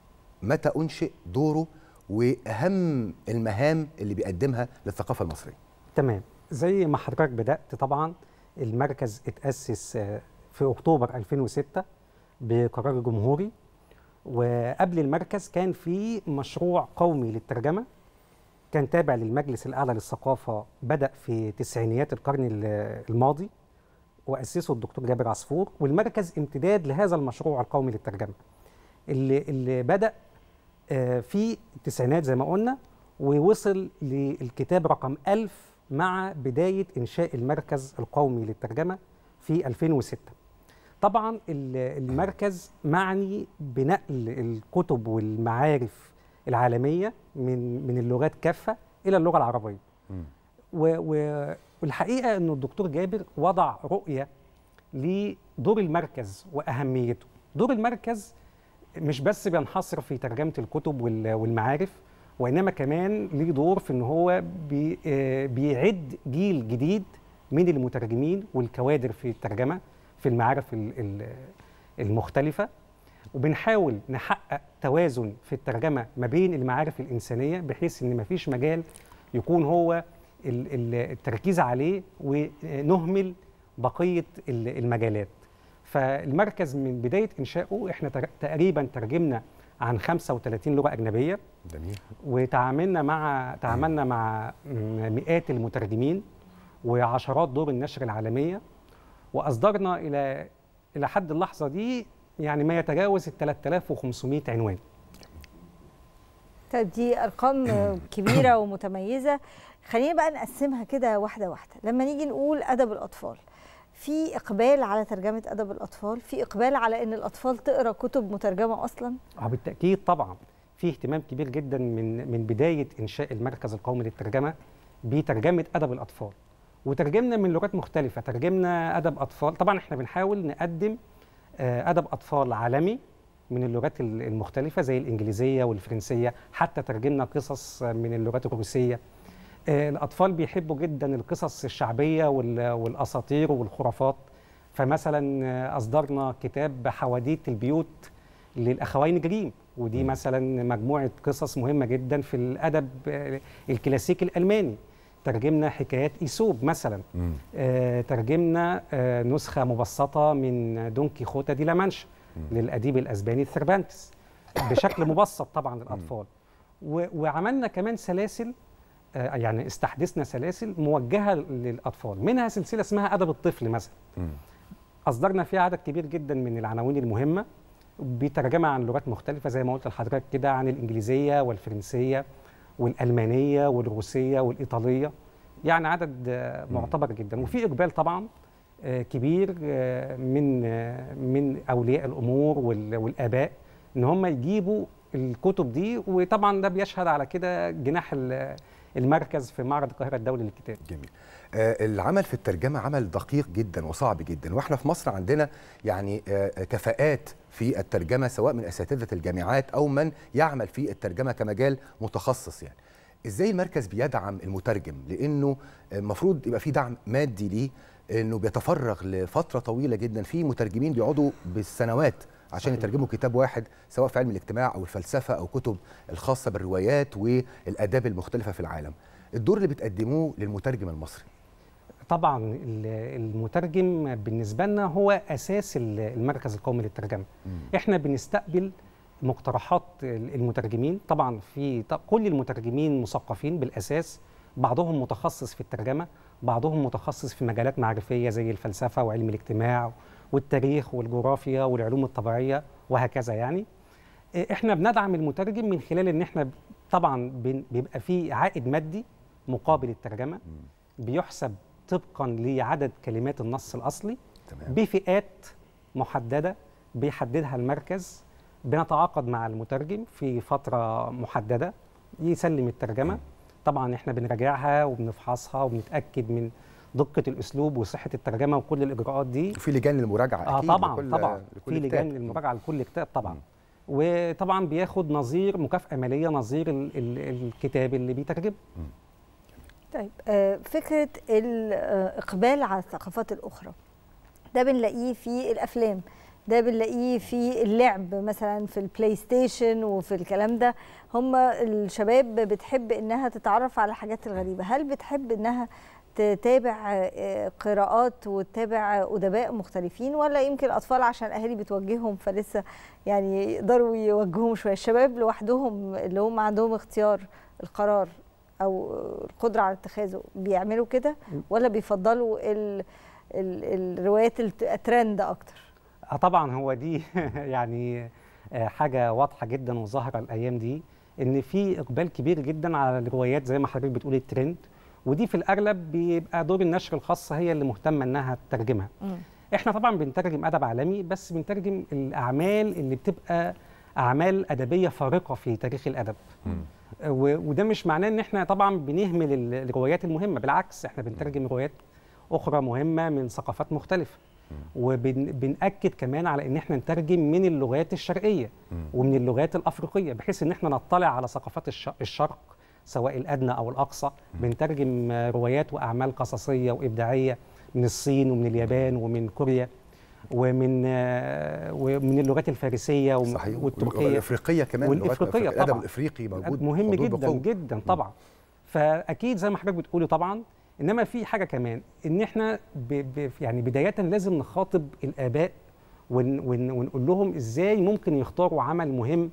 متى انشئ دوره واهم المهام اللي بيقدمها للثقافه المصريه تمام زي ما حضرتك بدات طبعا المركز اتاسس آه، في اكتوبر 2006 بقرار جمهوري وقبل المركز كان في مشروع قومي للترجمه كان تابع للمجلس الاعلى للثقافه بدا في تسعينيات القرن ال- الماضي واسسه الدكتور جابر عصفور والمركز امتداد لهذا المشروع القومي للترجمه اللي اللي بدا آه، في التسعينات زي ما قلنا ووصل للكتاب رقم 1000 مع بدايه انشاء المركز القومي للترجمه في 2006 طبعا ال- المركز معني بنقل الكتب والمعارف العالميه من من اللغات كافه الى اللغه العربيه و- و- والحقيقه انه الدكتور جابر وضع رؤيه لدور المركز واهميته دور المركز مش بس بينحصر في ترجمه الكتب وال- والمعارف وانما كمان ليه دور في ان هو بي آه، بيعد جيل جديد من المترجمين والكوادر في الترجمه في المعارف ال- ال- المختلفه وبنحاول نحقق توازن في الترجمه ما بين المعارف الانسانيه بحيث ان مفيش مجال يكون هو ال- ال- التركيز عليه ونهمل بقيه ال- المجالات فالمركز من بدايه انشائه احنا تر- تقريبا ترجمنا عن 35 لغه اجنبيه جميل وتعاملنا مع تعاملنا مع م- مئات المترجمين وعشرات دور النشر العالميه واصدرنا الى الى حد اللحظه دي يعني ما يتجاوز ال 3500 عنوان طيب دي ارقام كبيره ومتميزه خلينا بقى نقسمها كده واحده واحده لما نيجي نقول ادب الاطفال في اقبال على ترجمه ادب الاطفال في اقبال على ان الاطفال تقرا كتب مترجمه اصلا اه بالتاكيد طبعا في اهتمام كبير جدا من من بدايه انشاء المركز القومي للترجمه بترجمه ادب الاطفال وترجمنا من لغات مختلفه ترجمنا ادب اطفال طبعا احنا بنحاول نقدم آه، ادب اطفال عالمي من اللغات ال- المختلفه زي الانجليزيه والفرنسيه حتى ترجمنا قصص من اللغات الروسيه آه، الاطفال بيحبوا جدا القصص الشعبيه وال- والاساطير والخرافات فمثلا آه، اصدرنا كتاب حواديت البيوت للاخوين جريم ودي مثلا مجموعه قصص مهمه جدا في الادب آه، الكلاسيكي الالماني ترجمنا حكايات ايسوب مثلا آه، ترجمنا آه، نسخه مبسطه من دون كيخوتا دي لامانشا للاديب الاسباني ثربانتس بشكل مبسط طبعا للاطفال و- وعملنا كمان سلاسل آه، يعني استحدثنا سلاسل موجهه للاطفال منها سلسله اسمها ادب الطفل مثلا اصدرنا فيها عدد كبير جدا من العناوين المهمه بترجمه عن لغات مختلفه زي ما قلت لحضرتك كده عن الانجليزيه والفرنسيه والالمانيه والروسيه والايطاليه يعني عدد آه، معتبر جدا وفي اقبال طبعا آه، كبير آه، من آه، من اولياء الامور وال- والاباء ان هم يجيبوا الكتب دي وطبعا ده بيشهد على كده جناح ال- المركز في معرض القاهره الدولي للكتاب جميل آه، العمل في الترجمة عمل دقيق جدا وصعب جدا واحنا في مصر عندنا يعني آه، كفاءات في الترجمة سواء من أساتذة الجامعات أو من يعمل في الترجمة كمجال متخصص يعني ازاي المركز بيدعم المترجم لانه المفروض يبقى في دعم مادي ليه انه بيتفرغ لفتره طويله جدا في مترجمين بيقعدوا بالسنوات عشان يترجموا كتاب واحد سواء في علم الاجتماع او الفلسفه او كتب الخاصه بالروايات والاداب المختلفه في العالم الدور اللي بتقدموه للمترجم المصري طبعا ال- المترجم بالنسبه لنا هو اساس ال- المركز القومي للترجمه احنا بنستقبل مقترحات المترجمين طبعا في ط- كل المترجمين مثقفين بالاساس بعضهم متخصص في الترجمه بعضهم متخصص في مجالات معرفيه زي الفلسفه وعلم الاجتماع والتاريخ والجغرافيا والعلوم الطبيعيه وهكذا يعني إيه، احنا بندعم المترجم من خلال ان احنا طبعا بن- بيبقى في عائد مادي مقابل الترجمه بيحسب طبقا لعدد كلمات النص الاصلي تمام. بفئات محدده بيحددها المركز بنتعاقد مع المترجم في فتره محدده يسلم الترجمه طبعا احنا بنراجعها وبنفحصها وبنتاكد من دقه الاسلوب وصحه الترجمه وكل الاجراءات دي وفي لجان للمراجعه اه أكيد طبعا لكل- طبعا لكل في كتاب. لجان للمراجعه لكل كتاب طبعا وطبعا بياخد نظير مكافاه ماليه نظير ال ال الكتاب اللي بيترجمه طيب آه، فكرة الإقبال على الثقافات الأخرى ده بنلاقيه في الأفلام ده بنلاقيه في اللعب مثلا في البلاي ستيشن وفي الكلام ده هم الشباب بتحب إنها تتعرف على الحاجات الغريبة هل بتحب إنها تتابع آه، قراءات وتتابع ادباء مختلفين ولا يمكن الاطفال عشان الاهالي بتوجههم فلسه يعني يقدروا يوجهوهم شويه الشباب لوحدهم اللي هم عندهم اختيار القرار او القدره على اتخاذه بيعملوا كده ولا بيفضلوا ال ال الروايات الت- الترند اكتر اه طبعا هو دي يعني آه، حاجه واضحه جدا وظاهره الايام دي ان في اقبال كبير جدا على الروايات زي ما حضرتك بتقولي الترند ودي في الاغلب بيبقى دور النشر الخاصه هي اللي مهتمه انها تترجمها احنا طبعا بنترجم ادب عالمي بس بنترجم الاعمال اللي بتبقى اعمال ادبيه فارقه في تاريخ الادب و- وده مش معناه ان احنا طبعا بنهمل ال- الروايات المهمه بالعكس احنا بنترجم روايات اخرى مهمه من ثقافات مختلفه وبنأكد كمان على ان احنا نترجم من اللغات الشرقيه ومن اللغات الافريقيه بحيث ان احنا نطلع على ثقافات الش- الشرق سواء الادنى او الاقصى بنترجم آه، روايات واعمال قصصيه وابداعيه من الصين ومن اليابان ومن كوريا ومن آه، ومن اللغات الفارسيه وم- صحيح والتركيه والافريقيه كمان اللغات والافريقيه الأفريقية. الادب طبعا الافريقي موجود مهم حضور جدا بقوة. جدا طبعا فاكيد زي ما حضرتك بتقولي طبعا انما في حاجه كمان ان احنا ب ب يعني بدايه لازم نخاطب الاباء ون ون ونقول لهم ازاي ممكن يختاروا عمل مهم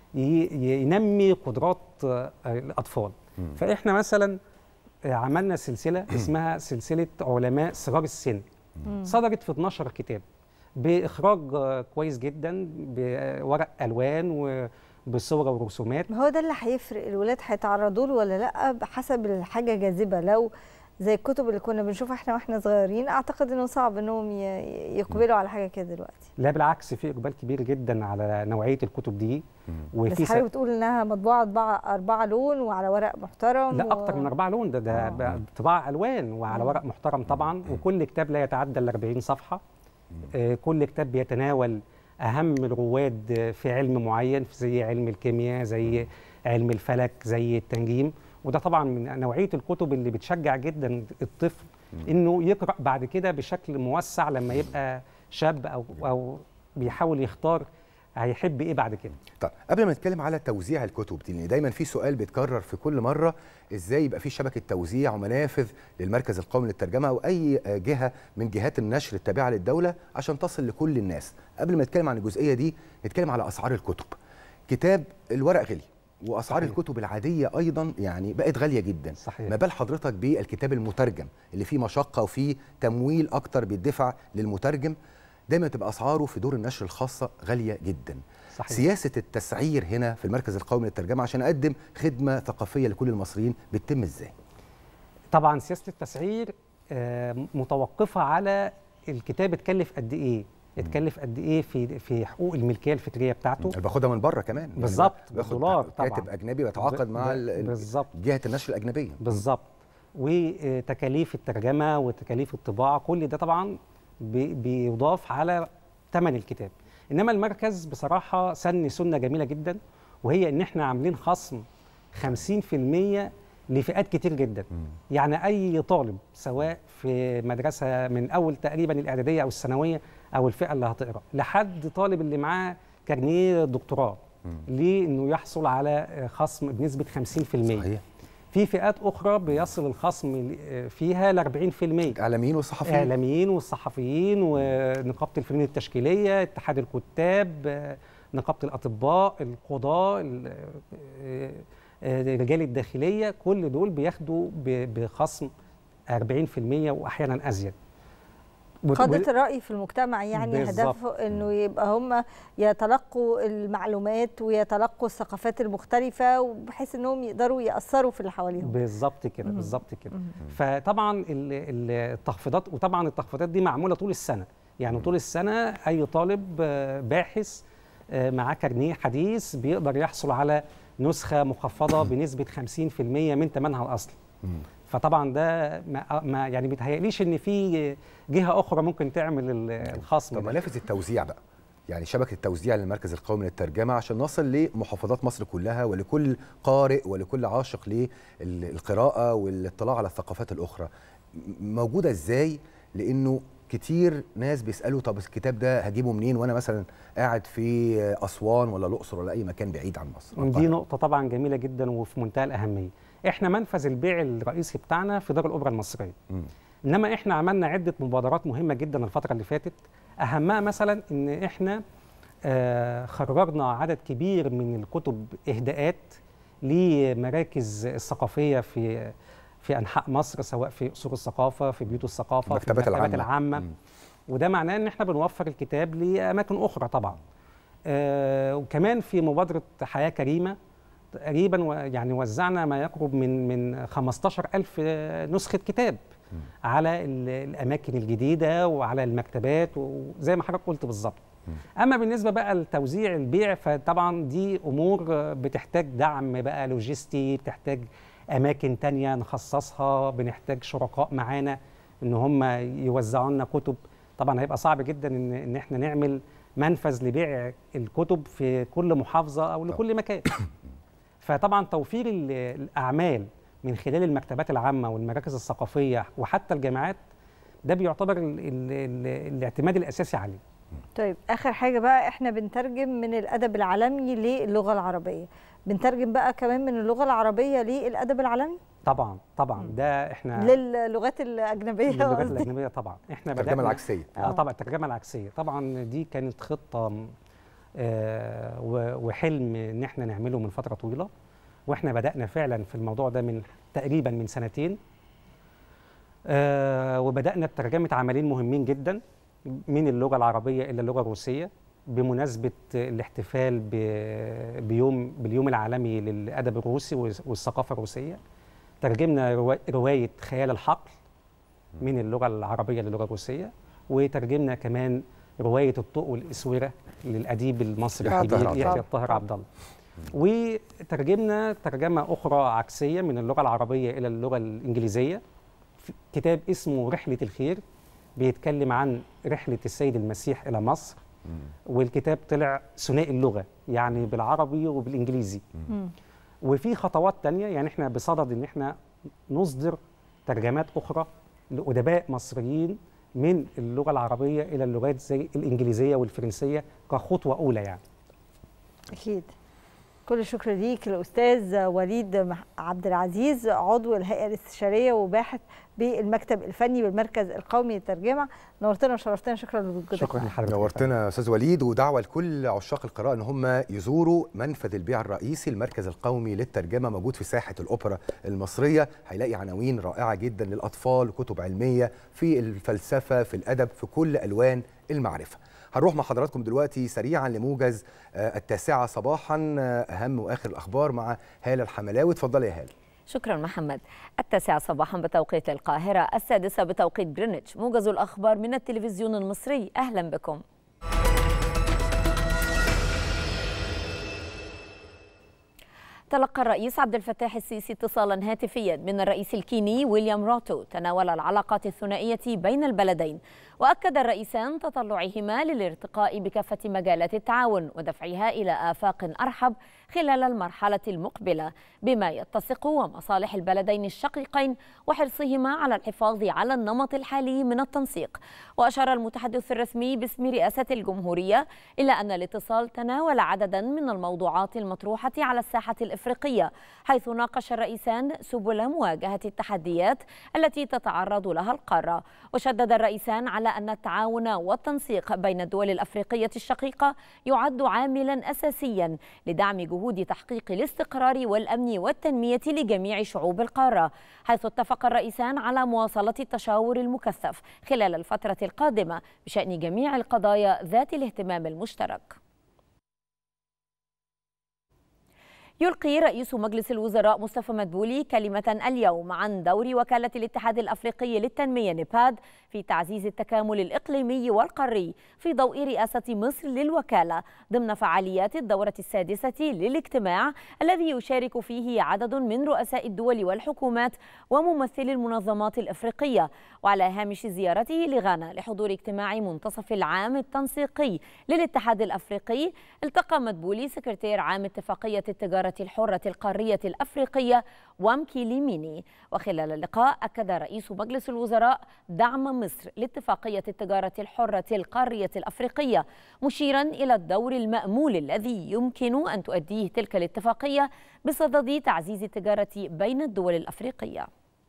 ي- ينمي قدرات آه، الاطفال فاحنا مثلا آه، عملنا سلسله اسمها سلسله علماء صغار السن مم. صدرت في 12 كتاب باخراج آه، كويس جدا بورق الوان وبصور ورسومات ما هو ده اللي هيفرق الولاد هيتعرضوا له ولا لا بحسب الحاجه جاذبه لو زي الكتب اللي كنا بنشوفها احنا واحنا صغيرين اعتقد انه صعب انهم ي- يقبلوا على حاجه كده دلوقتي لا بالعكس في اقبال كبير جدا على نوعيه الكتب دي بس س- حضرتك بتقول انها مطبوعه أربعة, أربعة لون وعلى ورق محترم لا و- اكتر من اربعه لون ده ده بقى طباعه الوان وعلى ورق محترم طبعا وكل كتاب لا يتعدى ال 40 صفحه آه، كل كتاب بيتناول اهم الرواد آه، في علم معين زي علم الكيمياء زي علم الفلك زي التنجيم وده طبعا من نوعيه الكتب اللي بتشجع جدا الطفل انه يقرا بعد كده بشكل موسع لما يبقى شاب او او بيحاول يختار هيحب ايه بعد كده طيب قبل ما نتكلم على توزيع الكتب دي لان دايما في سؤال بيتكرر في كل مره ازاي يبقى في شبكه توزيع ومنافذ للمركز القومي للترجمه او اي آه، جهه من جهات النشر التابعه للدوله عشان تصل لكل الناس قبل ما نتكلم عن الجزئيه دي نتكلم على اسعار الكتب كتاب الورق غلي واسعار صحيح. الكتب العاديه ايضا يعني بقت غاليه جدا صحيح. ما بال حضرتك بالكتاب المترجم اللي فيه مشقه وفيه تمويل اكتر بيدفع للمترجم دايما تبقى اسعاره في دور النشر الخاصه غاليه جدا صحيح. سياسه التسعير هنا في المركز القومي للترجمه عشان اقدم خدمه ثقافيه لكل المصريين بتتم ازاي طبعا سياسه التسعير آه، متوقفه على الكتاب اتكلف قد ايه اتكلف قد ايه في في حقوق الملكيه الفكريه بتاعته انا باخدها من بره كمان يعني بالظبط باخد بالدولار طبعا كاتب اجنبي بيتعاقد ب- مع ب- ال- ال- بالظبط جهه النشر الاجنبيه بالظبط وتكاليف الترجمه وتكاليف الطباعه كل ده طبعا بي- بيضاف على ثمن الكتاب انما المركز بصراحه سن سنه جميله جدا وهي ان احنا عاملين خصم 50% لفئات كتير جدا يعني اي طالب سواء في مدرسه من اول تقريبا الاعداديه او الثانويه او الفئه اللي هتقرا لحد طالب اللي معاه كارنيه دكتوراه ليه انه يحصل على خصم بنسبه 50% صحيح في فئات اخرى بيصل الخصم فيها ل 40% الاعلاميين والصحفيين الاعلاميين والصحفيين ونقابه الفنون التشكيليه اتحاد الكتاب آه، نقابه الاطباء القضاه ال- آه، آه، رجال الداخليه كل دول بياخدوا ب- بخصم 40% واحيانا ازيد وت- قادة الرأي في المجتمع يعني بالظبط. هدفه انه يبقى هم يتلقوا المعلومات ويتلقوا الثقافات المختلفة وبحيث انهم يقدروا يأثروا في اللي حواليهم بالظبط كده مم. بالظبط كده مم. فطبعا ال- ال- التخفيضات وطبعا التخفيضات دي معموله طول السنه يعني طول السنه اي طالب آه، باحث آه، معاه كارنيه حديث بيقدر يحصل على نسخه مخفضه بنسبه 50% من ثمنها الاصلي فطبعا ده ما, ما يعني بيتهيأليش ان في جهه اخرى ممكن تعمل ال- الخصم طب ده. منافذ التوزيع بقى يعني شبكه التوزيع للمركز القومي للترجمه عشان نصل لمحافظات مصر كلها ولكل قارئ ولكل عاشق للقراءه والاطلاع على الثقافات الاخرى م- موجوده ازاي لانه كتير ناس بيسالوا طب الكتاب ده هجيبه منين وانا مثلا قاعد في اسوان ولا الاقصر ولا اي مكان بعيد عن مصر دي نقطة طبعا جميلة جدا وفي منتهى الأهمية. احنا منفذ البيع الرئيسي بتاعنا في دار الاوبرا المصريه انما احنا عملنا عده مبادرات مهمه جدا الفتره اللي فاتت اهمها مثلا ان احنا آه، خرجنا عدد كبير من الكتب اهداءات لمراكز الثقافيه في في انحاء مصر سواء في اصول الثقافه في بيوت الثقافه في المكتبات العامة. العامه وده معناه ان احنا بنوفر الكتاب لاماكن اخرى طبعا آه وكمان في مبادره حياه كريمه تقريبا و- يعني وزعنا ما يقرب من من 15000 نسخه كتاب على ال- الاماكن الجديده وعلى المكتبات وزي ما حضرتك قلت بالظبط اما بالنسبه بقى لتوزيع البيع فطبعا دي امور بتحتاج دعم بقى لوجستي بتحتاج اماكن تانية نخصصها بنحتاج شركاء معانا ان هم يوزعوا لنا كتب طبعا هيبقى صعب جدا ان ان احنا نعمل منفذ لبيع الكتب في كل محافظه او لكل مكان فطبعا توفير ال- الاعمال من خلال المكتبات العامه والمراكز الثقافيه وحتى الجامعات ده بيعتبر ال ال ال الاعتماد الاساسي عليه طيب اخر حاجه بقى احنا بنترجم من الادب العالمي للغه العربيه بنترجم بقى كمان من اللغه العربيه للادب العالمي طبعا طبعا ده احنا للغات الاجنبيه للغات قصدي. الاجنبيه طبعا احنا الترجمة بدأنا- العكسية. اه طبعا الترجمه العكسيه طبعا دي كانت خطه م- آه و- وحلم ان احنا نعمله من فتره طويله واحنا بدانا فعلا في الموضوع ده من تقريبا من سنتين آه وبدانا بترجمه عملين مهمين جدا من اللغه العربيه الى اللغه الروسيه بمناسبه الاحتفال ب- بيوم باليوم العالمي للادب الروسي والثقافه الروسيه ترجمنا روا- روايه خيال الحقل من اللغه العربيه للغه الروسيه وترجمنا كمان روايه الطوق والاسوره للاديب المصري يحيى الكبير الطاهر عبد يحيى الله. الطاهر عبد الله وترجمنا ترجمه اخرى عكسيه من اللغه العربيه الى اللغه الانجليزيه في كتاب اسمه رحله الخير بيتكلم عن رحله السيد المسيح الى مصر والكتاب طلع ثنائي اللغه يعني بالعربي وبالانجليزي وفي خطوات تانية يعني احنا بصدد ان احنا نصدر ترجمات اخرى لادباء مصريين من اللغه العربيه الى اللغات زي الانجليزيه والفرنسيه كخطوه اولى يعني اكيد كل الشكر ليك الاستاذ وليد مح- عبد العزيز عضو الهيئه الاستشاريه وباحث بالمكتب الفني بالمركز القومي للترجمه نورتنا وشرفتنا شكرا لوجودك شكرا لحضرتك نورتنا يا استاذ وليد ودعوه لكل عشاق القراءه ان هم يزوروا منفذ البيع الرئيسي المركز القومي للترجمه موجود في ساحه الاوبرا المصريه هيلاقي عناوين رائعه جدا للاطفال كتب علميه في الفلسفه في الادب في كل الوان المعرفه هنروح مع حضراتكم دلوقتي سريعا لموجز آه، التاسعه صباحا آه، اهم واخر الاخبار مع هاله الحملاوي اتفضلي يا هاله شكرا محمد التاسعة صباحا بتوقيت القاهرة السادسة بتوقيت جرينتش موجز الأخبار من التلفزيون المصري أهلا بكم تلقى الرئيس عبد الفتاح السيسي اتصالا هاتفيا من الرئيس الكيني ويليام روتو تناول العلاقات الثنائية بين البلدين وأكد الرئيسان تطلعهما للارتقاء بكافة مجالات التعاون ودفعها إلى آفاق أرحب خلال المرحلة المقبلة بما يتسق ومصالح البلدين الشقيقين وحرصهما على الحفاظ على النمط الحالي من التنسيق وأشار المتحدث الرسمي باسم رئاسة الجمهورية إلى أن الاتصال تناول عددا من الموضوعات المطروحة على الساحة الإفريقية حيث ناقش الرئيسان سبل مواجهة التحديات التي تتعرض لها القارة وشدد الرئيسان على أن التعاون والتنسيق بين الدول الأفريقية الشقيقة يعد عاملا أساسيا لدعم جهود تحقيق الاستقرار والأمن والتنمية لجميع شعوب القارة حيث اتفق الرئيسان على مواصلة التشاور المكثف خلال الفترة القادمة بشأن جميع القضايا ذات الاهتمام المشترك يلقي رئيس مجلس الوزراء مصطفى مدبولي كلمة اليوم عن دور وكالة الاتحاد الأفريقي للتنمية نيباد في تعزيز التكامل الإقليمي والقاري في ضوء رئاسة مصر للوكالة ضمن فعاليات الدورة السادسة للاجتماع الذي يشارك فيه عدد من رؤساء الدول والحكومات وممثلي المنظمات الإفريقية وعلى هامش زيارته لغانا لحضور اجتماع منتصف العام التنسيقي للاتحاد الأفريقي التقى مدبولي سكرتير عام اتفاقية التجارة التجارة الحرة القارية الأفريقية وامكيليميني وخلال اللقاء أكد رئيس مجلس الوزراء دعم مصر لاتفاقية التجارة الحرة القارية الأفريقية مشيرا إلى الدور المأمول الذي يمكن أن تؤديه تلك الاتفاقية بصدد تعزيز التجارة بين الدول الأفريقية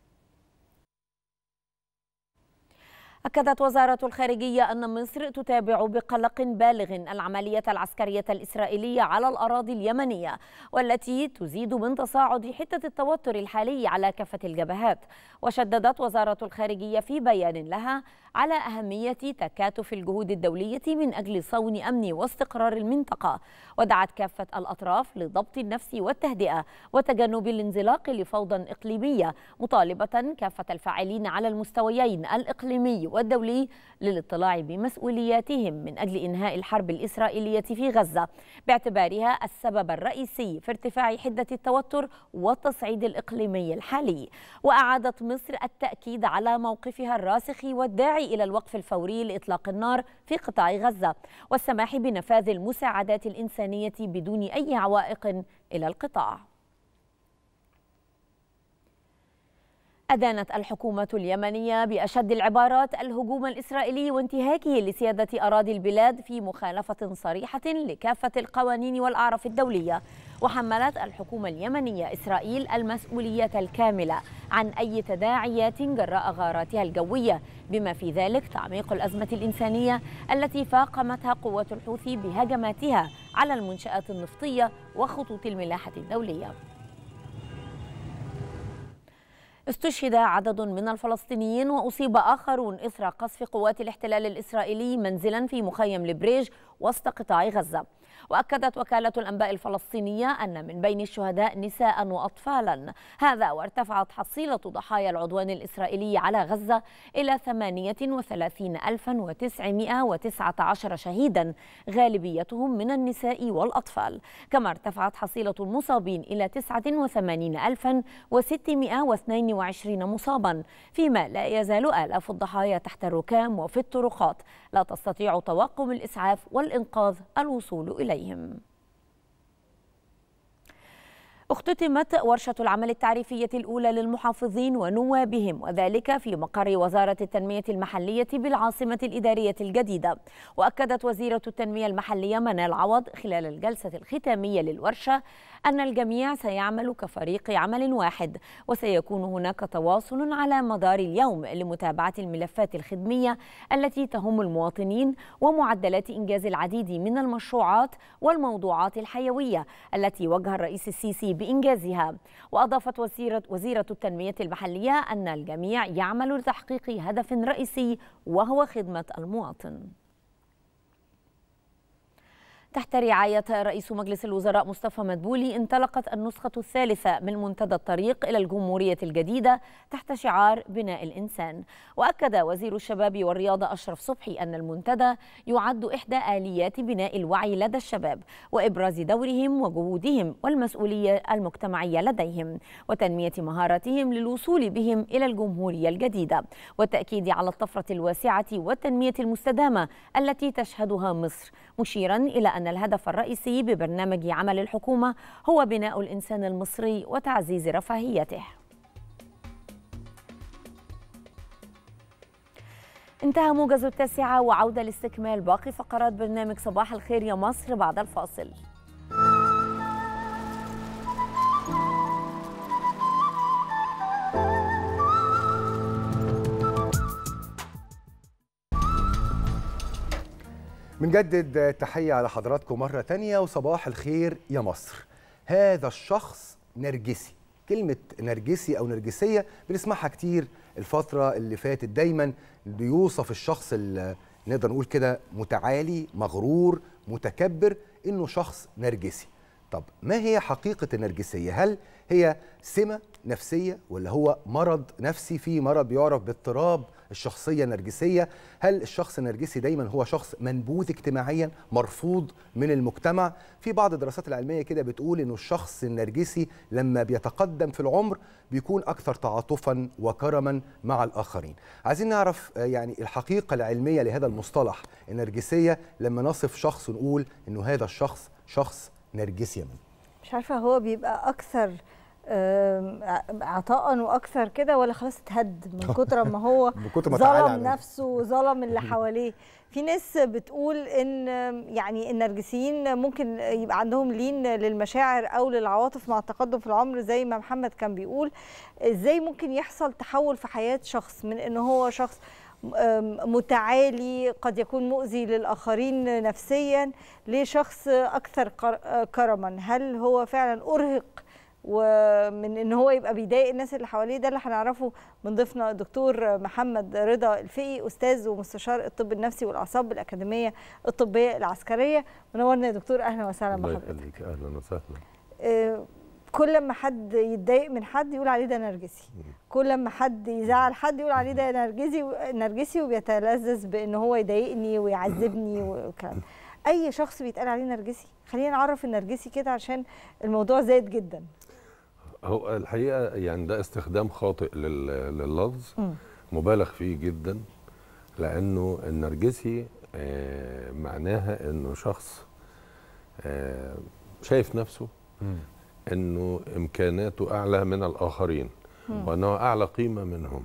أكدت وزارة الخارجية أن مصر تتابع بقلق بالغ العملية العسكرية الإسرائيلية على الأراضي اليمنية والتي تزيد من تصاعد حدة التوتر الحالي على كافة الجبهات وشددت وزارة الخارجية في بيان لها على أهمية تكاتف الجهود الدولية من أجل صون أمن واستقرار المنطقة ودعت كافة الأطراف لضبط النفس والتهدئة وتجنب الانزلاق لفوضى إقليمية مطالبة كافة الفاعلين على المستويين الإقليمي والدولي للاطلاع بمسؤولياتهم من أجل إنهاء الحرب الإسرائيلية في غزة باعتبارها السبب الرئيسي في ارتفاع حدة التوتر والتصعيد الإقليمي الحالي وأعادت مصر التأكيد على موقفها الراسخ والداعي إلى الوقف الفوري لإطلاق النار في قطاع غزة والسماح بنفاذ المساعدات الإنسانية بدون أي عوائق إلى القطاع أدانت الحكومة اليمنية بأشد العبارات الهجوم الإسرائيلي وانتهاكه لسيادة أراضي البلاد في مخالفة صريحة لكافة القوانين والأعراف الدولية وحملت الحكومة اليمنية إسرائيل المسؤولية الكاملة عن أي تداعيات جراء غاراتها الجوية بما في ذلك تعميق الأزمة الإنسانية التي فاقمتها قوات الحوثي بهجماتها على المنشآت النفطية وخطوط الملاحة الدولية استشهد عدد من الفلسطينيين وأصيب آخرون إثر قصف قوات الاحتلال الإسرائيلي منزلا في مخيم لبريج وسط قطاع غزة وأكدت وكالة الأنباء الفلسطينية أن من بين الشهداء نساء وأطفالا هذا وارتفعت حصيلة ضحايا العدوان الإسرائيلي على غزة إلى 38919 شهيدا غالبيتهم من النساء والأطفال كما ارتفعت حصيلة المصابين إلى 89622 مصابا فيما لا يزال آلاف الضحايا تحت الركام وفي الطرقات لا تستطيع طواقم الإسعاف والإنقاذ الوصول إليهم اختتمت ورشة العمل التعريفية الأولى للمحافظين ونوابهم وذلك في مقر وزارة التنمية المحلية بالعاصمة الإدارية الجديدة وأكدت وزيرة التنمية المحلية منال عوض خلال الجلسة الختامية للورشة أن الجميع سيعمل كفريق عمل واحد وسيكون هناك تواصل على مدار اليوم لمتابعة الملفات الخدمية التي تهم المواطنين ومعدلات إنجاز العديد من المشروعات والموضوعات الحيوية التي وجه الرئيس السيسي بإنجازها وأضافت وزيرة, وزيرة التنمية المحلية أن الجميع يعمل لتحقيق هدف رئيسي وهو خدمة المواطن تحت رعاية رئيس مجلس الوزراء مصطفى مدبولي انطلقت النسخة الثالثة من منتدى الطريق إلى الجمهورية الجديدة تحت شعار بناء الإنسان وأكد وزير الشباب والرياضة أشرف صبحي أن المنتدى يعد إحدى آليات بناء الوعي لدى الشباب وإبراز دورهم وجهودهم والمسؤولية المجتمعية لديهم وتنمية مهاراتهم للوصول بهم إلى الجمهورية الجديدة والتأكيد على الطفرة الواسعة والتنمية المستدامة التي تشهدها مصر مشيرا إلى أن الهدف الرئيسي ببرنامج عمل الحكومة هو بناء الإنسان المصري وتعزيز رفاهيته انتهى موجز التاسعة وعودة لاستكمال باقي فقرات برنامج صباح الخير يا مصر بعد الفاصل بنجدد تحية على حضراتكم مرة تانية وصباح الخير يا مصر هذا الشخص نرجسي كلمة نرجسي أو نرجسية بنسمعها كتير الفترة اللي فاتت دايما بيوصف الشخص اللي نقدر نقول كده متعالي مغرور متكبر إنه شخص نرجسي طب ما هي حقيقة النرجسية؟ هل هي سمة نفسية ولا هو مرض نفسي في مرض بيعرف باضطراب الشخصية النرجسية هل الشخص النرجسي دايما هو شخص منبوذ اجتماعيا مرفوض من المجتمع في بعض الدراسات العلمية كده بتقول انه الشخص النرجسي لما بيتقدم في العمر بيكون اكثر تعاطفا وكرما مع الاخرين عايزين نعرف يعني الحقيقة العلمية لهذا المصطلح النرجسية لما نصف شخص ونقول انه هذا الشخص شخص نرجسي من. مش عارفه هو بيبقى اكثر آم، ع- عطاء واكثر كده ولا خلاص اتهد من كتر ما هو من كتر ما اتعالى ظلم عليه. نفسه وظلم اللي حواليه في ناس بتقول ان يعني النرجسيين ممكن يبقى عندهم لين للمشاعر او للعواطف مع التقدم في العمر زي ما محمد كان بيقول ازاي ممكن يحصل تحول في حياه شخص من ان هو شخص آم، متعالي قد يكون مؤذي للآخرين نفسيا لشخص أكثر قر- كرما هل هو فعلا أرهق ومن ان هو يبقى بيضايق الناس اللي حواليه ده اللي هنعرفه من ضيفنا الدكتور محمد رضا الفقي استاذ ومستشار الطب النفسي والاعصاب بالاكاديميه الطبيه العسكريه منورنا يا دكتور اهلا وسهلا الله بحضرتك يخليك اهلا وسهلا آه، كل ما حد يتضايق من حد يقول عليه ده نرجسي كل ما حد يزعل حد يقول عليه ده نرجسي نرجسي وبيتلذذ بان هو يضايقني ويعذبني والكلام اي شخص بيتقال عليه نرجسي خلينا نعرف النرجسي كده عشان الموضوع زايد جدا هو الحقيقه يعني ده استخدام خاطئ لل- لللفظ مم. مبالغ فيه جدا لانه النرجسي آه، معناها انه شخص آه، شايف نفسه انه امكاناته اعلى من الاخرين مم. وانه اعلى قيمه منهم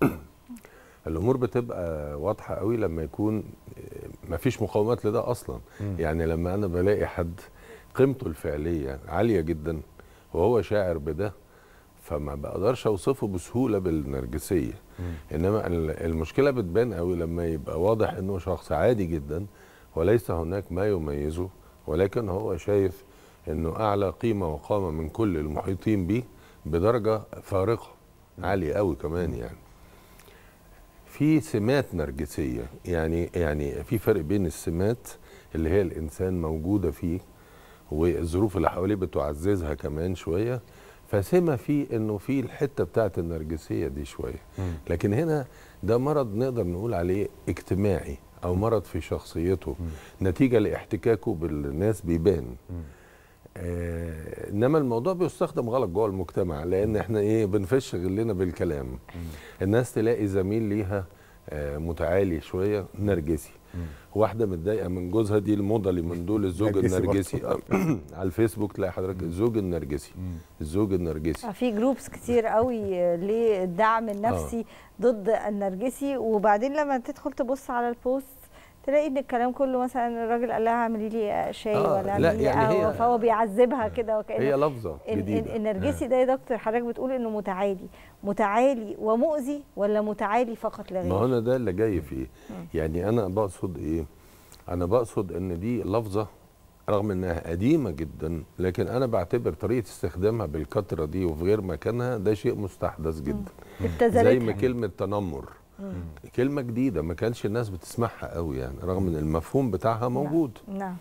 الامور بتبقى واضحه قوي لما يكون ما فيش مقاومات لده اصلا مم. يعني لما انا بلاقي حد قيمته الفعليه عاليه جدا وهو شاعر بده فما بقدرش اوصفه بسهوله بالنرجسيه انما ال- المشكله بتبان قوي لما يبقى واضح انه شخص عادي جدا وليس هناك ما يميزه ولكن هو شايف انه اعلى قيمه وقامه من كل المحيطين به بدرجه فارقه عاليه قوي كمان يعني في سمات نرجسيه يعني يعني في فرق بين السمات اللي هي الانسان موجوده فيه والظروف اللي حواليه بتعززها كمان شويه فسمه فيه انه في الحته بتاعت النرجسيه دي شويه لكن هنا ده مرض نقدر نقول عليه اجتماعي او مرض في شخصيته نتيجه لاحتكاكه بالناس بيبان آه انما الموضوع بيستخدم غلط جوه المجتمع لان احنا ايه بنفش غلنا بالكلام الناس تلاقي زميل ليها آه متعالي شويه نرجسي واحده متضايقه من جوزها دي الموضه اللي من دول الزوج نرجسي النرجسي برضه. على الفيسبوك تلاقي حضرتك الزوج النرجسي الزوج النرجسي في جروبس كتير قوي للدعم النفسي ضد النرجسي وبعدين لما تدخل تبص على البوست تلاقي ان الكلام كله مثلا الراجل قال لها اعملي لي شاي آه، ولا لا، اعملي لي يعني هي- قهوه فهو بيعذبها كده وكأنه هي لفظة ال- ال- جديدة. النرجسي ده يا دكتور حضرتك بتقول انه متعالي متعالي ومؤذي ولا متعالي فقط لا ما هو غير انا ده اللي جاي فيه يعني انا بقصد ايه انا بقصد ان دي لفظه رغم انها قديمه جدا لكن انا بعتبر طريقه استخدامها بالكثره دي وفي غير مكانها ده شيء مستحدث جدا زي ابتذلتها. ما كلمه تنمر كلمه جديده ما كانش الناس بتسمعها قوي يعني رغم ان المفهوم بتاعها موجود نعم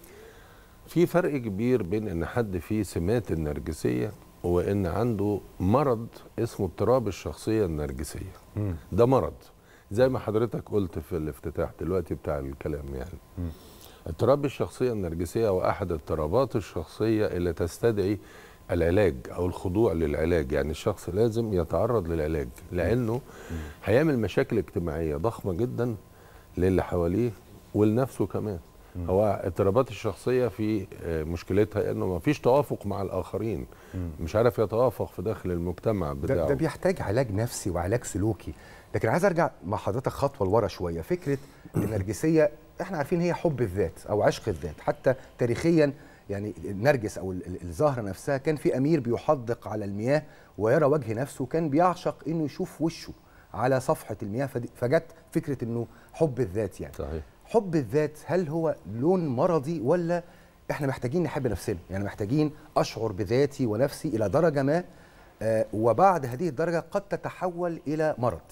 في فرق كبير بين ان حد فيه سمات النرجسيه وان عنده مرض اسمه اضطراب الشخصيه النرجسيه ده مرض زي ما حضرتك قلت في الافتتاح دلوقتي بتاع الكلام يعني اضطراب الشخصيه النرجسيه هو احد اضطرابات الشخصيه اللي تستدعي العلاج او الخضوع للعلاج يعني الشخص لازم يتعرض للعلاج لانه هيعمل مشاكل اجتماعيه ضخمه جدا للي حواليه ولنفسه كمان هو اضطرابات الشخصيه في آه، مشكلتها انه ما فيش توافق مع الاخرين مش عارف يتوافق في داخل المجتمع بتاعه ده, ده بيحتاج علاج نفسي وعلاج سلوكي لكن عايز ارجع مع حضرتك خطوه لورا شويه فكره النرجسيه احنا عارفين هي حب الذات او عشق الذات حتى تاريخيا يعني النرجس او ال- ال- الزهره نفسها كان في امير بيحدق على المياه ويرى وجه نفسه كان بيعشق انه يشوف وشه على صفحه المياه فدي- فجت فكره انه حب الذات يعني صحيح حب الذات هل هو لون مرضي ولا احنا محتاجين نحب نفسنا يعني محتاجين اشعر بذاتي ونفسي الى درجه ما آه وبعد هذه الدرجه قد تتحول الى مرض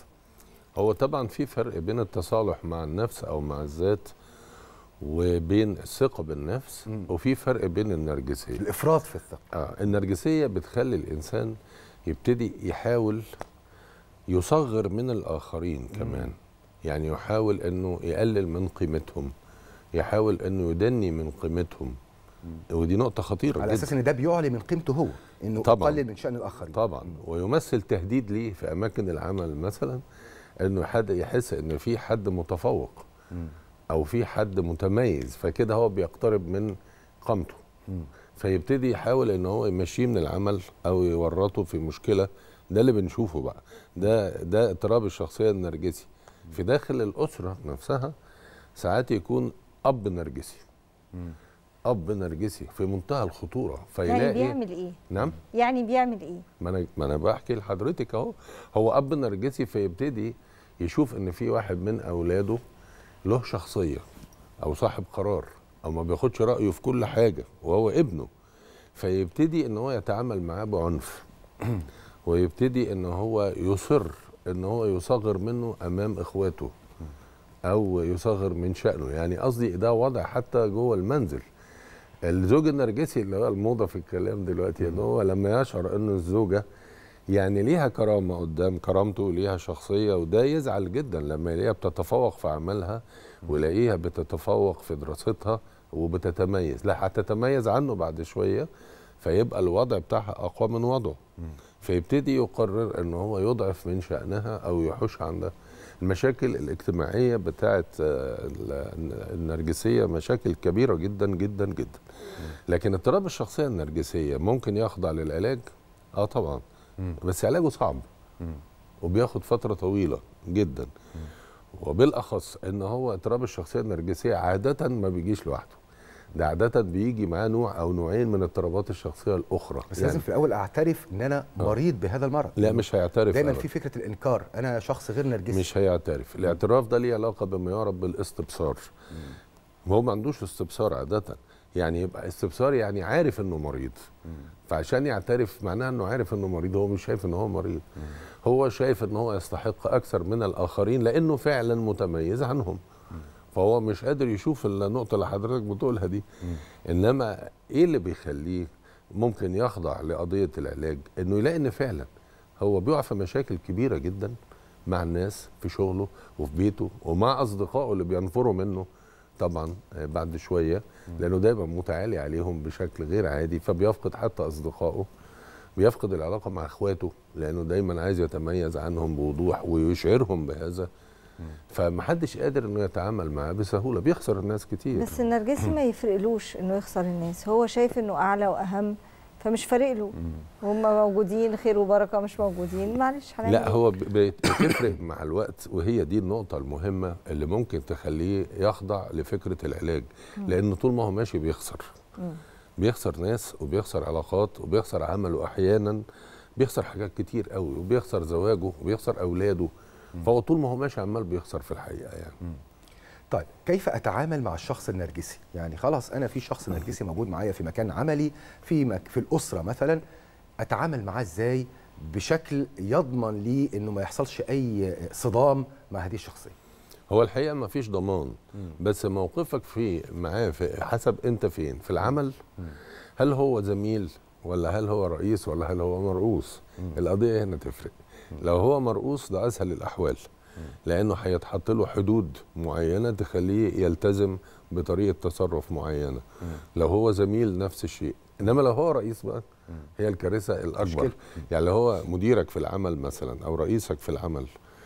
هو طبعا في فرق بين التصالح مع النفس او مع الذات وبين الثقه بالنفس وفي فرق بين النرجسيه الافراط في الثقه اه النرجسيه بتخلي الانسان يبتدي يحاول يصغر من الاخرين كمان يعني يحاول انه يقلل من قيمتهم يحاول انه يدني من قيمتهم ودي نقطه خطيره على جدا اساس ان ده بيعلي من قيمته هو انه طبعاً. يقلل من شان الاخرين طبعا ويمثل تهديد ليه في اماكن العمل مثلا انه حد يحس ان في حد متفوق او في حد متميز فكده هو بيقترب من قامته فيبتدي يحاول ان هو يمشيه من العمل او يورطه في مشكله ده اللي بنشوفه بقى ده ده اضطراب الشخصيه النرجسي في داخل الاسره نفسها ساعات يكون اب نرجسي اب نرجسي في منتهى الخطوره فيلاقي يعني بيعمل ايه نعم يعني بيعمل ايه ما انا ما انا بحكي لحضرتك اهو هو اب نرجسي فيبتدي يشوف ان في واحد من اولاده له شخصيه او صاحب قرار او ما بياخدش رايه في كل حاجه وهو ابنه فيبتدي ان هو يتعامل معاه بعنف ويبتدي ان هو يصر ان هو يصغر منه امام اخواته او يصغر من شانه يعني قصدي ده وضع حتى جوه المنزل الزوج النرجسي اللي هو الموضه في الكلام دلوقتي ان هو لما يشعر انه الزوجه يعني ليها كرامه قدام كرامته وليها شخصيه وده يزعل جدا لما يلاقيها بتتفوق في عملها ويلاقيها بتتفوق في دراستها وبتتميز لا هتتميز عنه بعد شويه فيبقى الوضع بتاعها اقوى من وضعه فيبتدي يقرر ان هو يضعف من شانها او يحوش عنها المشاكل الاجتماعيه بتاعه آه، ال- النرجسيه مشاكل كبيره جدا جدا جدا لكن اضطراب الشخصيه النرجسيه ممكن يخضع للعلاج اه طبعا بس علاجه صعب وبياخد فتره طويله جدا وبالاخص ان هو اضطراب الشخصيه النرجسيه عاده ما بيجيش لوحده ده عاده بيجي معاه نوع او نوعين من اضطرابات الشخصيه الاخرى بس لازم في الاول اعترف ان انا مريض بهذا المرض لا مش هيعترف دايما أبداً. في فكره الانكار انا شخص غير نرجسي مش هيعترف الاعتراف ده ليه علاقه بما يعرف بالاستبصار وهو ما عندوش استبصار عاده يعني يبقى استبصار يعني عارف انه مريض فعشان يعترف معناه انه عارف انه مريض هو مش شايف ان هو مريض هو شايف ان هو يستحق اكثر من الاخرين لانه فعلا متميز عنهم فهو مش قادر يشوف النقطه اللي حضرتك بتقولها دي انما ايه اللي بيخليه ممكن يخضع لقضيه العلاج انه يلاقي ان فعلا هو بيقع في مشاكل كبيره جدا مع الناس في شغله وفي بيته ومع اصدقائه اللي بينفروا منه طبعا آه، بعد شويه لانه دايما متعالي عليهم بشكل غير عادي فبيفقد حتى اصدقائه بيفقد العلاقه مع اخواته لانه دايما عايز يتميز عنهم بوضوح ويشعرهم بهذا فمحدش قادر انه يتعامل معاه بسهوله بيخسر الناس كتير بس النرجسي ما يفرقلوش انه يخسر الناس هو شايف انه اعلى واهم فمش فارق له هم موجودين خير وبركه مش موجودين معلش هنعمل لا إيه؟ هو ب- بت- بتفرق مع الوقت وهي دي النقطة المهمة اللي ممكن تخليه يخضع لفكرة العلاج مم. لأن طول ما هو ماشي بيخسر مم. بيخسر ناس وبيخسر علاقات وبيخسر عمله أحيانا بيخسر حاجات كتير قوي وبيخسر زواجه وبيخسر أولاده فهو طول ما هو ماشي عمال بيخسر في الحقيقة يعني طيب كيف اتعامل مع الشخص النرجسي يعني خلاص انا في شخص نرجسي موجود معايا في مكان عملي في مك في الاسره مثلا اتعامل معاه ازاي بشكل يضمن لي انه ما يحصلش اي صدام مع هذه الشخصيه هو الحقيقه ما فيش ضمان بس موقفك في معاه في حسب انت فين في العمل هل هو زميل ولا هل هو رئيس ولا هل هو مرؤوس القضيه هنا تفرق لو هو مرؤوس ده اسهل الاحوال لانه هيتحط له حدود معينه تخليه يلتزم بطريقه تصرف معينه لو هو زميل نفس الشيء انما لو هو رئيس بقى هي الكارثه الاكبر مشكلة. يعني لو هو مديرك في العمل مثلا او رئيسك في العمل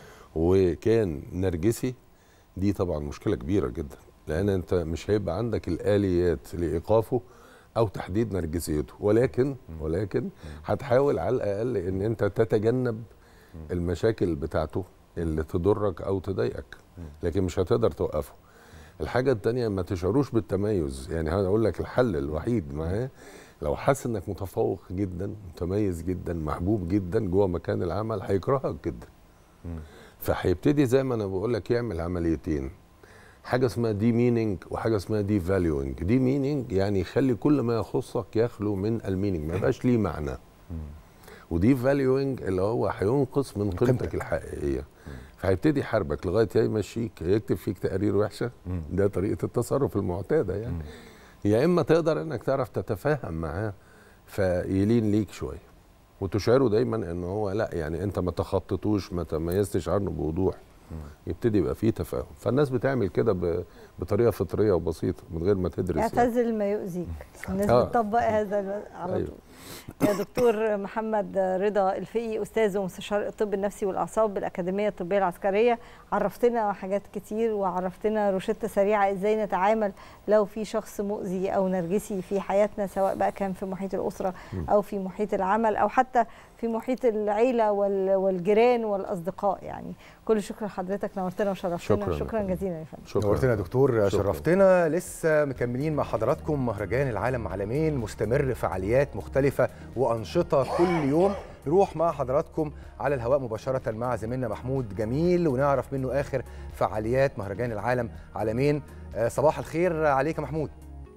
وكان نرجسي دي طبعا مشكله كبيره جدا لان انت مش هيبقى عندك الاليات لايقافه او تحديد نرجسيته ولكن ولكن هتحاول على الاقل ان انت تتجنب المشاكل بتاعته اللي تضرك او تضايقك لكن مش هتقدر توقفه الحاجه التانية ما تشعروش بالتميز يعني هقول لك الحل الوحيد معاه لو حس انك متفوق جدا متميز جدا محبوب جدا جوه مكان العمل هيكرهك جدا فهيبتدي زي ما انا بقول لك يعمل عمليتين حاجه اسمها دي مينينج وحاجه اسمها دي فاليوينج دي مينينج يعني يخلي كل ما يخصك يخلو من المينينج ما يبقاش ليه معنى ودي فاليوينج اللي هو هينقص من قيمتك الحقيقيه فهيبتدي يحاربك لغايه يا يمشيك يا يكتب فيك تقارير وحشه ده طريقه التصرف المعتاده يعني يا اما تقدر انك تعرف تتفاهم معاه فيلين ليك شويه وتشعره دايما ان هو لا يعني انت ما تخططوش ما تميزتش عنه بوضوح يبتدي يبقى فيه تفاهم فالناس بتعمل كده ب- بطريقه فطريه وبسيطه من غير ما تدرس يعني. اعتزل ما يؤذيك الناس آه. بتطبق هذا على أيوة. طول يا دكتور محمد رضا الفقي استاذ ومستشار الطب النفسي والاعصاب بالاكاديميه الطبيه العسكريه عرفتنا حاجات كتير وعرفتنا روشته سريعه ازاي نتعامل لو في شخص مؤذي او نرجسي في حياتنا سواء بقى كان في محيط الاسره او في محيط العمل او حتى في محيط العيله وال- والجيران والاصدقاء يعني كل شكر لحضرتك نورتنا وشرفتنا شكراً. شكرا جزيلا يا فندم نورتنا يا دكتور شكراً. شرفتنا لسه مكملين مع حضراتكم مهرجان العالم عالمين مستمر فعاليات مختلفة وأنشطة كل يوم نروح مع حضراتكم على الهواء مباشرة مع زميلنا محمود جميل ونعرف منه آخر فعاليات مهرجان العالم عالمين آه، صباح الخير عليك يا محمود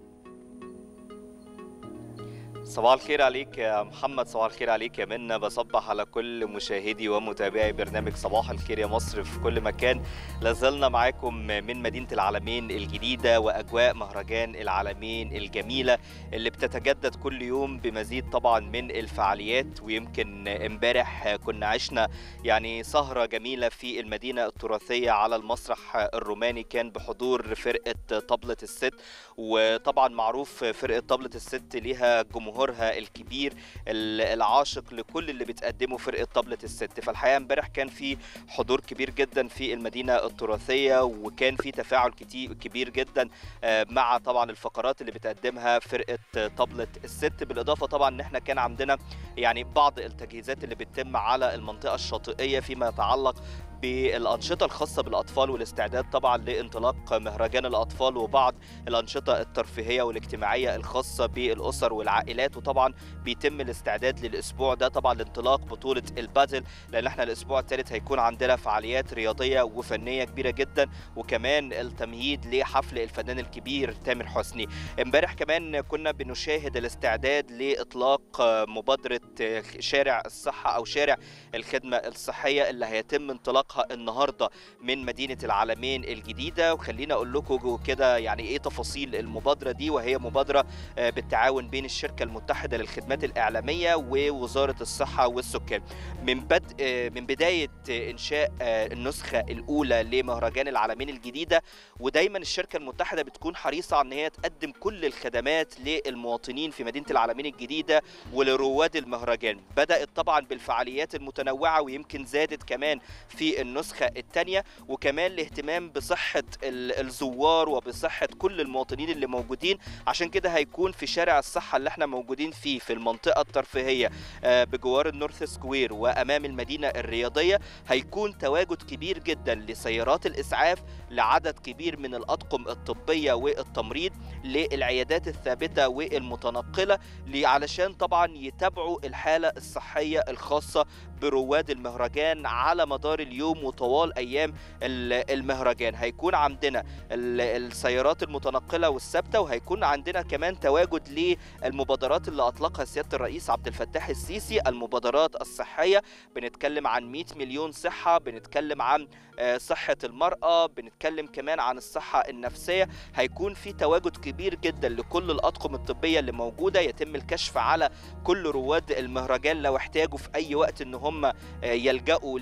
صباح الخير عليك يا محمد صباح الخير عليك يا منى بصبح على كل مشاهدي ومتابعي برنامج صباح الخير يا مصر في كل مكان لازلنا معاكم من مدينة العالمين الجديدة وأجواء مهرجان العالمين الجميلة اللي بتتجدد كل يوم بمزيد طبعا من الفعاليات ويمكن امبارح كنا عشنا يعني سهرة جميلة في المدينة التراثية على المسرح الروماني كان بحضور فرقة طبلة الست وطبعا معروف فرقة طبلة الست ليها جمهورها الكبير ال- العاشق لكل اللي بتقدمه فرقة طبلة الست فالحقيقة امبارح كان في حضور كبير جدا في المدينة التراثية وكان في تفاعل كتير كبير جدا آه، مع طبعا الفقرات اللي بتقدمها فرقة طبلة الست بالإضافة طبعا ان احنا كان عندنا يعني بعض التجهيزات اللي بتتم على المنطقة الشاطئية فيما يتعلق بالأنشطة الخاصة بالأطفال والاستعداد طبعا لانطلاق مهرجان الأطفال وبعض الأنشطة الترفيهية والاجتماعية الخاصة بالأسر والعائلات وطبعا بيتم الاستعداد للأسبوع ده طبعا لانطلاق بطولة البادل لأن احنا الأسبوع الثالث هيكون عندنا فعاليات رياضية وفنية كبيرة جدا وكمان التمهيد لحفل الفنان الكبير تامر حسني امبارح كمان كنا بنشاهد الاستعداد لإطلاق مبادرة شارع الصحة أو شارع الخدمة الصحية اللي هيتم انطلاقها النهاردة من مدينة العالمين الجديدة وخلينا أقول لكم كده يعني إيه تفاصيل المبادرة دي وهي مبادرة آه، بالتعاون بين الشركة المتحدة للخدمات الإعلامية ووزارة الصحة والسكان من بدء آه، من بداية آه، إنشاء آه، النسخة الأولى لمهرجان العالمين الجديدة ودايما الشركة المتحدة بتكون حريصة على إن هي تقدم كل الخدمات للمواطنين في مدينة العالمين الجديدة ولرواد المهرجان بدأت طبعا بالفعاليات المتنوعة ويمكن زادت كمان في النسخة الثانية وكمان الاهتمام بصحة ال- الزوار وبصحة كل المواطنين اللي موجودين عشان كده هيكون في شارع الصحة اللي احنا موجودين فيه في المنطقة الترفيهية آه، بجوار النورث سكوير وأمام المدينة الرياضية هيكون تواجد كبير جدا لسيارات الإسعاف لعدد كبير من الأطقم الطبية والتمريض للعيادات الثابتة والمتنقلة ل- علشان طبعا يتابعوا الحالة الصحية الخاصة برواد المهرجان على مدار اليوم وطوال أيام ال- المهرجان هيكون عندنا ال- السيارات المتنقلة والثابتة وهيكون عندنا كمان تواجد للمبادرات اللي أطلقها سيادة الرئيس عبد الفتاح السيسي المبادرات الصحية بنتكلم عن 100 مليون صحة بنتكلم عن آه، صحة المرأة بنتكلم كمان عن الصحة النفسية هيكون في تواجد كبير جدا لكل الأطقم الطبية اللي موجودة يتم الكشف على كل رواد المهرجان لو احتاجوا في أي وقت إن هم آه، يلجأوا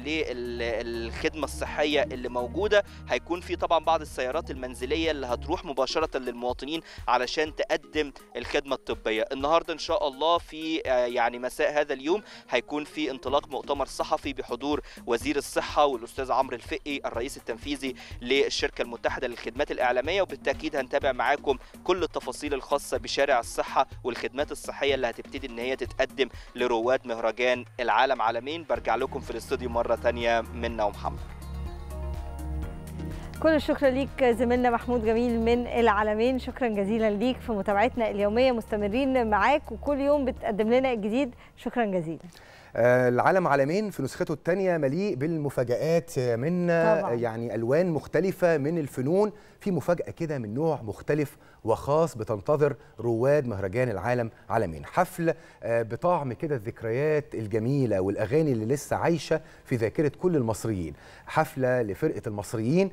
للخدمة الصحية اللي موجودة هيكون في طبعا بعض السيارات المنزلية اللي هتروح مباشرة للمواطنين علشان تقدم الخدمة الطبية النهاردة إن شاء الله في آه، يعني مساء هذا اليوم هيكون في انطلاق مؤتمر صحفي بحضور وزير الصحة والأستاذ عمرو الفقي الرئيس التنفيذي للشركة المتحدة للخدمات الإعلامية وبالتأكيد هنتابع معاكم كل التفاصيل الخاصة بشارع الصحة والخدمات الصحية اللي هتبتدي إن هي تتقدم لرواد مهرجان العالم عالمين برجع لكم في الاستوديو مرة تانية منا ومحمد كل الشكر ليك زميلنا محمود جميل من العالمين شكرا جزيلا ليك في متابعتنا اليوميه مستمرين معاك وكل يوم بتقدم لنا الجديد شكرا جزيلا آه، العالم عالمين في نسخته الثانية مليء بالمفاجآت آه، من آه، طبعاً. يعني ألوان مختلفة من الفنون في مفاجأة كده من نوع مختلف وخاص بتنتظر رواد مهرجان العالم عالمين حفل آه، بطعم كده الذكريات الجميلة والأغاني اللي لسه عايشة في ذاكرة كل المصريين حفلة لفرقة المصريين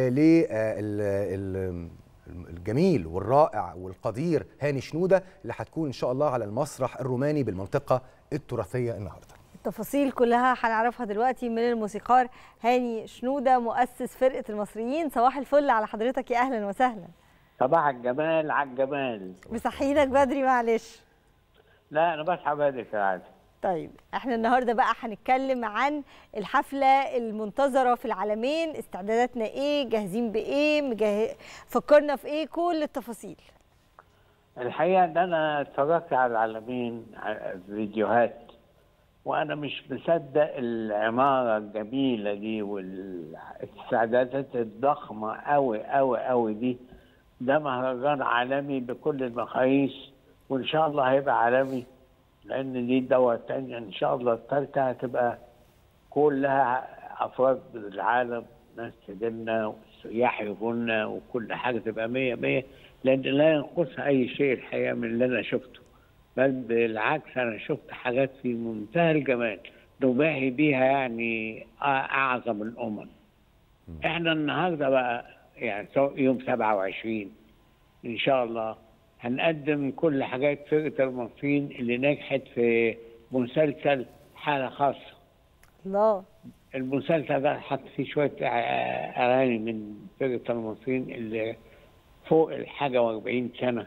لل الجميل والرائع والقدير هاني شنودة اللي هتكون إن شاء الله على المسرح الروماني بالمنطقة التراثية النهاردة التفاصيل كلها هنعرفها دلوقتي من الموسيقار هاني شنودة مؤسس فرقة المصريين صباح الفل على حضرتك يا أهلا وسهلا صباح الجمال على الجمال مصحينك بدري معلش لا انا بصحى بدري كالعاده طيب احنا النهارده بقى هنتكلم عن الحفله المنتظره في العالمين استعداداتنا ايه جاهزين بايه مجه... فكرنا في ايه كل التفاصيل الحقيقه ان انا اتفرجت على العالمين على فيديوهات وانا مش مصدق العماره الجميله دي والاستعدادات الضخمه قوي قوي قوي دي ده مهرجان عالمي بكل المقاييس وان شاء الله هيبقى عالمي لان دي الدوره الثانيه ان شاء الله الثالثه هتبقى كلها افراد العالم ناس تجينا والسياح يجونا وكل حاجه تبقى مية مية لان لا ينقصها اي شيء الحقيقه من اللي انا شفته بل بالعكس انا شفت حاجات في منتهى الجمال نباهي بيها يعني اعظم الامم احنا النهارده بقى يعني يوم 27 ان شاء الله هنقدم كل حاجات فرقه المصريين اللي نجحت في مسلسل حاله خاصه الله المسلسل ده حط فيه شويه اغاني من فرقه المصريين اللي فوق الحاجه و40 سنه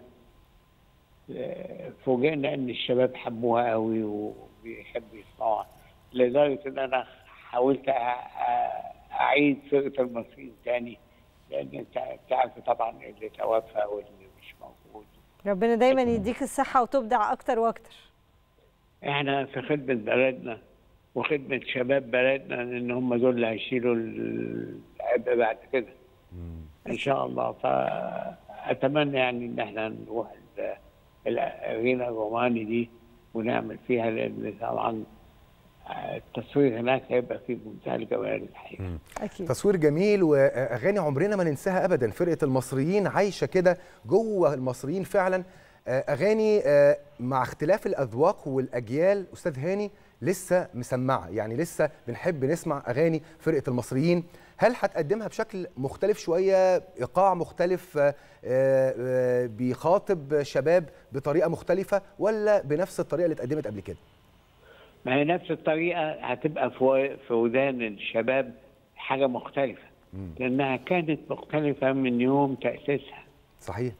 فوجئنا ان الشباب حبوها قوي وبيحبوا يسمعوها لدرجه ان انا حاولت اعيد فرقه المصريين تاني لان انت تعرف طبعا اللي توفى واللي مش موجود ربنا دايما يديك الصحه وتبدع اكتر واكتر احنا في خدمه بلدنا وخدمه شباب بلدنا ان هم دول اللي هيشيلوا العبء بعد كده ان شاء الله فاتمنى يعني ان احنا نروح الارينا الروماني دي ونعمل فيها لان طبعا التصوير هناك هيبقى في منتهى الجمال الحقيقه اكيد تصوير جميل واغاني عمرنا ما ننساها ابدا فرقه المصريين عايشه كده جوه المصريين فعلا اغاني مع اختلاف الاذواق والاجيال استاذ هاني لسه مسمعه يعني لسه بنحب نسمع اغاني فرقه المصريين هل هتقدمها بشكل مختلف شويه ايقاع مختلف بيخاطب شباب بطريقه مختلفه ولا بنفس الطريقه اللي اتقدمت قبل كده ما هي نفس الطريقه هتبقى في في ودان الشباب حاجه مختلفه مم. لانها كانت مختلفه من يوم تاسيسها صحيح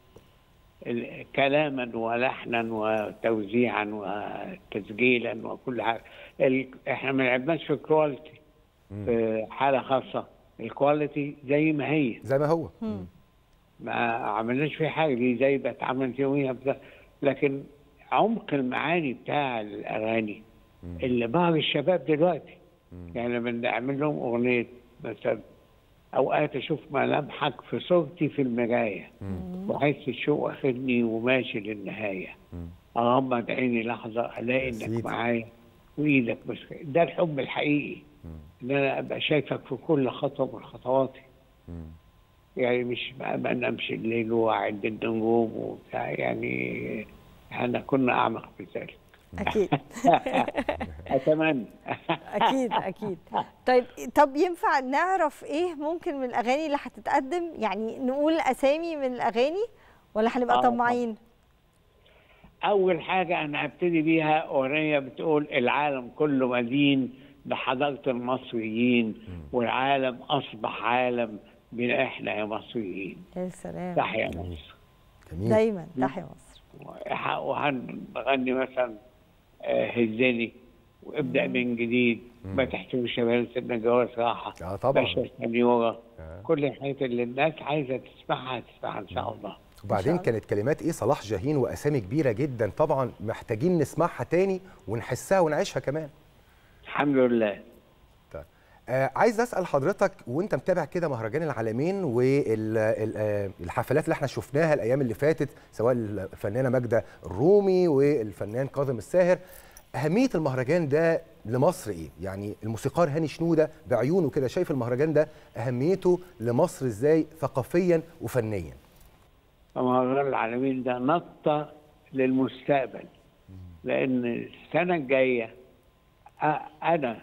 كلاما ولحنا وتوزيعا وتسجيلا وكل حاجه ال... احنا ما لعبناش في الكواليتي في حاله خاصه الكواليتي زي ما هي زي ما هو مم. ما عملناش فيه حاجه دي زي ما اتعملت يوميها بتا... لكن عمق المعاني بتاع الاغاني مم. اللي بعض الشباب دلوقتي مم. يعني لما نعمل لهم اغنيه مثلا اوقات اشوف ملامحك في صورتي في المرايه واحس الشوق واخدني وماشي للنهايه اغمض عيني لحظه الاقي انك معايا وايدك مش ده الحب الحقيقي ان انا ابقى شايفك في كل خطوه من خطواتي يعني مش ما نمشي الليل واعد النجوم وبتاع يعني احنا كنا اعمق في ذلك اكيد اتمنى اكيد اكيد طيب طب ينفع نعرف ايه ممكن من الاغاني اللي هتتقدم يعني نقول اسامي من الاغاني ولا هنبقى طماعين اول حاجه انا هبتدي بيها اغنيه بتقول العالم كله مدين بحضاره المصريين والعالم اصبح عالم بنا احنا يا مصريين يا سلام تحيا مصر دايما تحيا مصر وهنغني مثلا هزني وابدا من جديد ما تحتوي شباب سيدنا جواز راحه اه طبعا باشا سنيوره آه. كل الحاجات اللي الناس عايزه تسمعها تسمعها ان شاء الله وبعدين كانت كلمات ايه صلاح جاهين واسامي كبيره جدا طبعا محتاجين نسمعها تاني ونحسها ونعيشها كمان الحمد لله طيب آه عايز اسال حضرتك وانت متابع كده مهرجان العالمين والحفلات اللي احنا شفناها الايام اللي فاتت سواء الفنانه ماجده الرومي والفنان كاظم الساهر اهميه المهرجان ده لمصر ايه يعني الموسيقار هاني شنوده بعيونه كده شايف المهرجان ده اهميته لمصر ازاي ثقافيا وفنيا مهرجان العالمين ده نطه للمستقبل لان السنه الجايه انا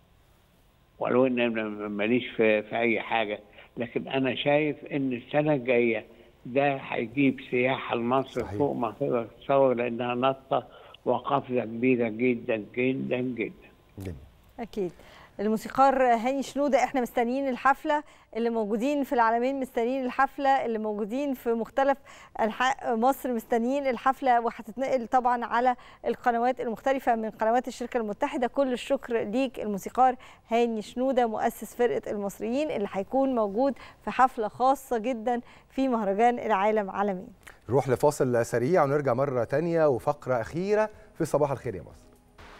ولو ان ماليش في, في اي حاجه لكن انا شايف ان السنه الجايه ده هيجيب سياحه لمصر صحيح. فوق ما تقدر تتصور لانها نطه وقفزه كبيره جدا جدا جدا. اكيد الموسيقار هاني شنوده احنا مستنيين الحفله اللي موجودين في العالمين مستنيين الحفله اللي موجودين في مختلف انحاء مصر مستنيين الحفله وهتتنقل طبعا على القنوات المختلفه من قنوات الشركه المتحده كل الشكر ليك الموسيقار هاني شنوده مؤسس فرقه المصريين اللي هيكون موجود في حفله خاصه جدا في مهرجان العالم عالمين نروح لفاصل سريع ونرجع مرة تانية وفقرة أخيرة في صباح الخير يا مصر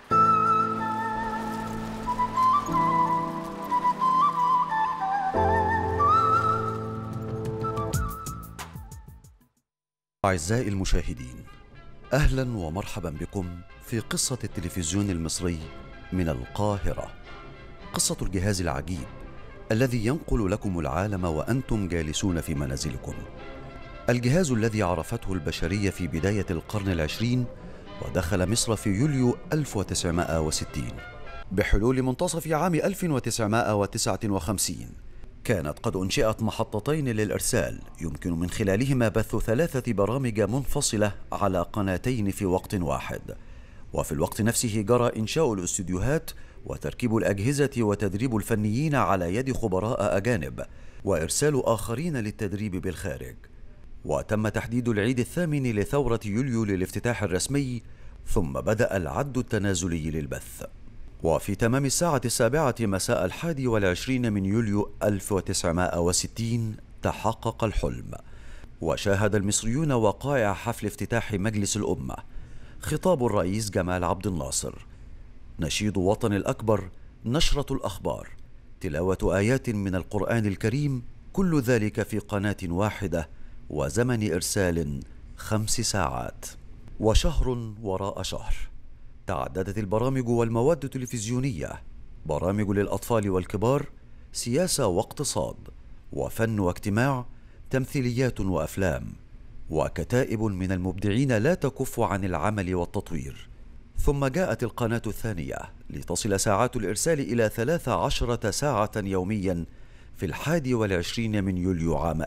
أعزائي المشاهدين أهلا ومرحبا بكم في قصة التلفزيون المصري من القاهرة قصة الجهاز العجيب الذي ينقل لكم العالم وأنتم جالسون في منازلكم الجهاز الذي عرفته البشرية في بداية القرن العشرين ودخل مصر في يوليو 1960 بحلول منتصف عام 1959 كانت قد أنشئت محطتين للإرسال يمكن من خلالهما بث ثلاثة برامج منفصلة على قناتين في وقت واحد وفي الوقت نفسه جرى إنشاء الاستديوهات وتركيب الأجهزة وتدريب الفنيين على يد خبراء أجانب وإرسال آخرين للتدريب بالخارج وتم تحديد العيد الثامن لثورة يوليو للافتتاح الرسمي ثم بدأ العد التنازلي للبث وفي تمام الساعة السابعة مساء الحادي والعشرين من يوليو 1960 تحقق الحلم وشاهد المصريون وقائع حفل افتتاح مجلس الأمة خطاب الرئيس جمال عبد الناصر نشيد وطن الأكبر نشرة الأخبار تلاوة آيات من القرآن الكريم كل ذلك في قناة واحدة وزمن إرسال خمس ساعات وشهر وراء شهر تعددت البرامج والمواد التلفزيونية برامج للأطفال والكبار سياسة واقتصاد وفن واجتماع تمثيليات وأفلام وكتائب من المبدعين لا تكف عن العمل والتطوير ثم جاءت القناة الثانية لتصل ساعات الإرسال إلى ثلاث عشرة ساعة يوميا في الحادي والعشرين من يوليو عام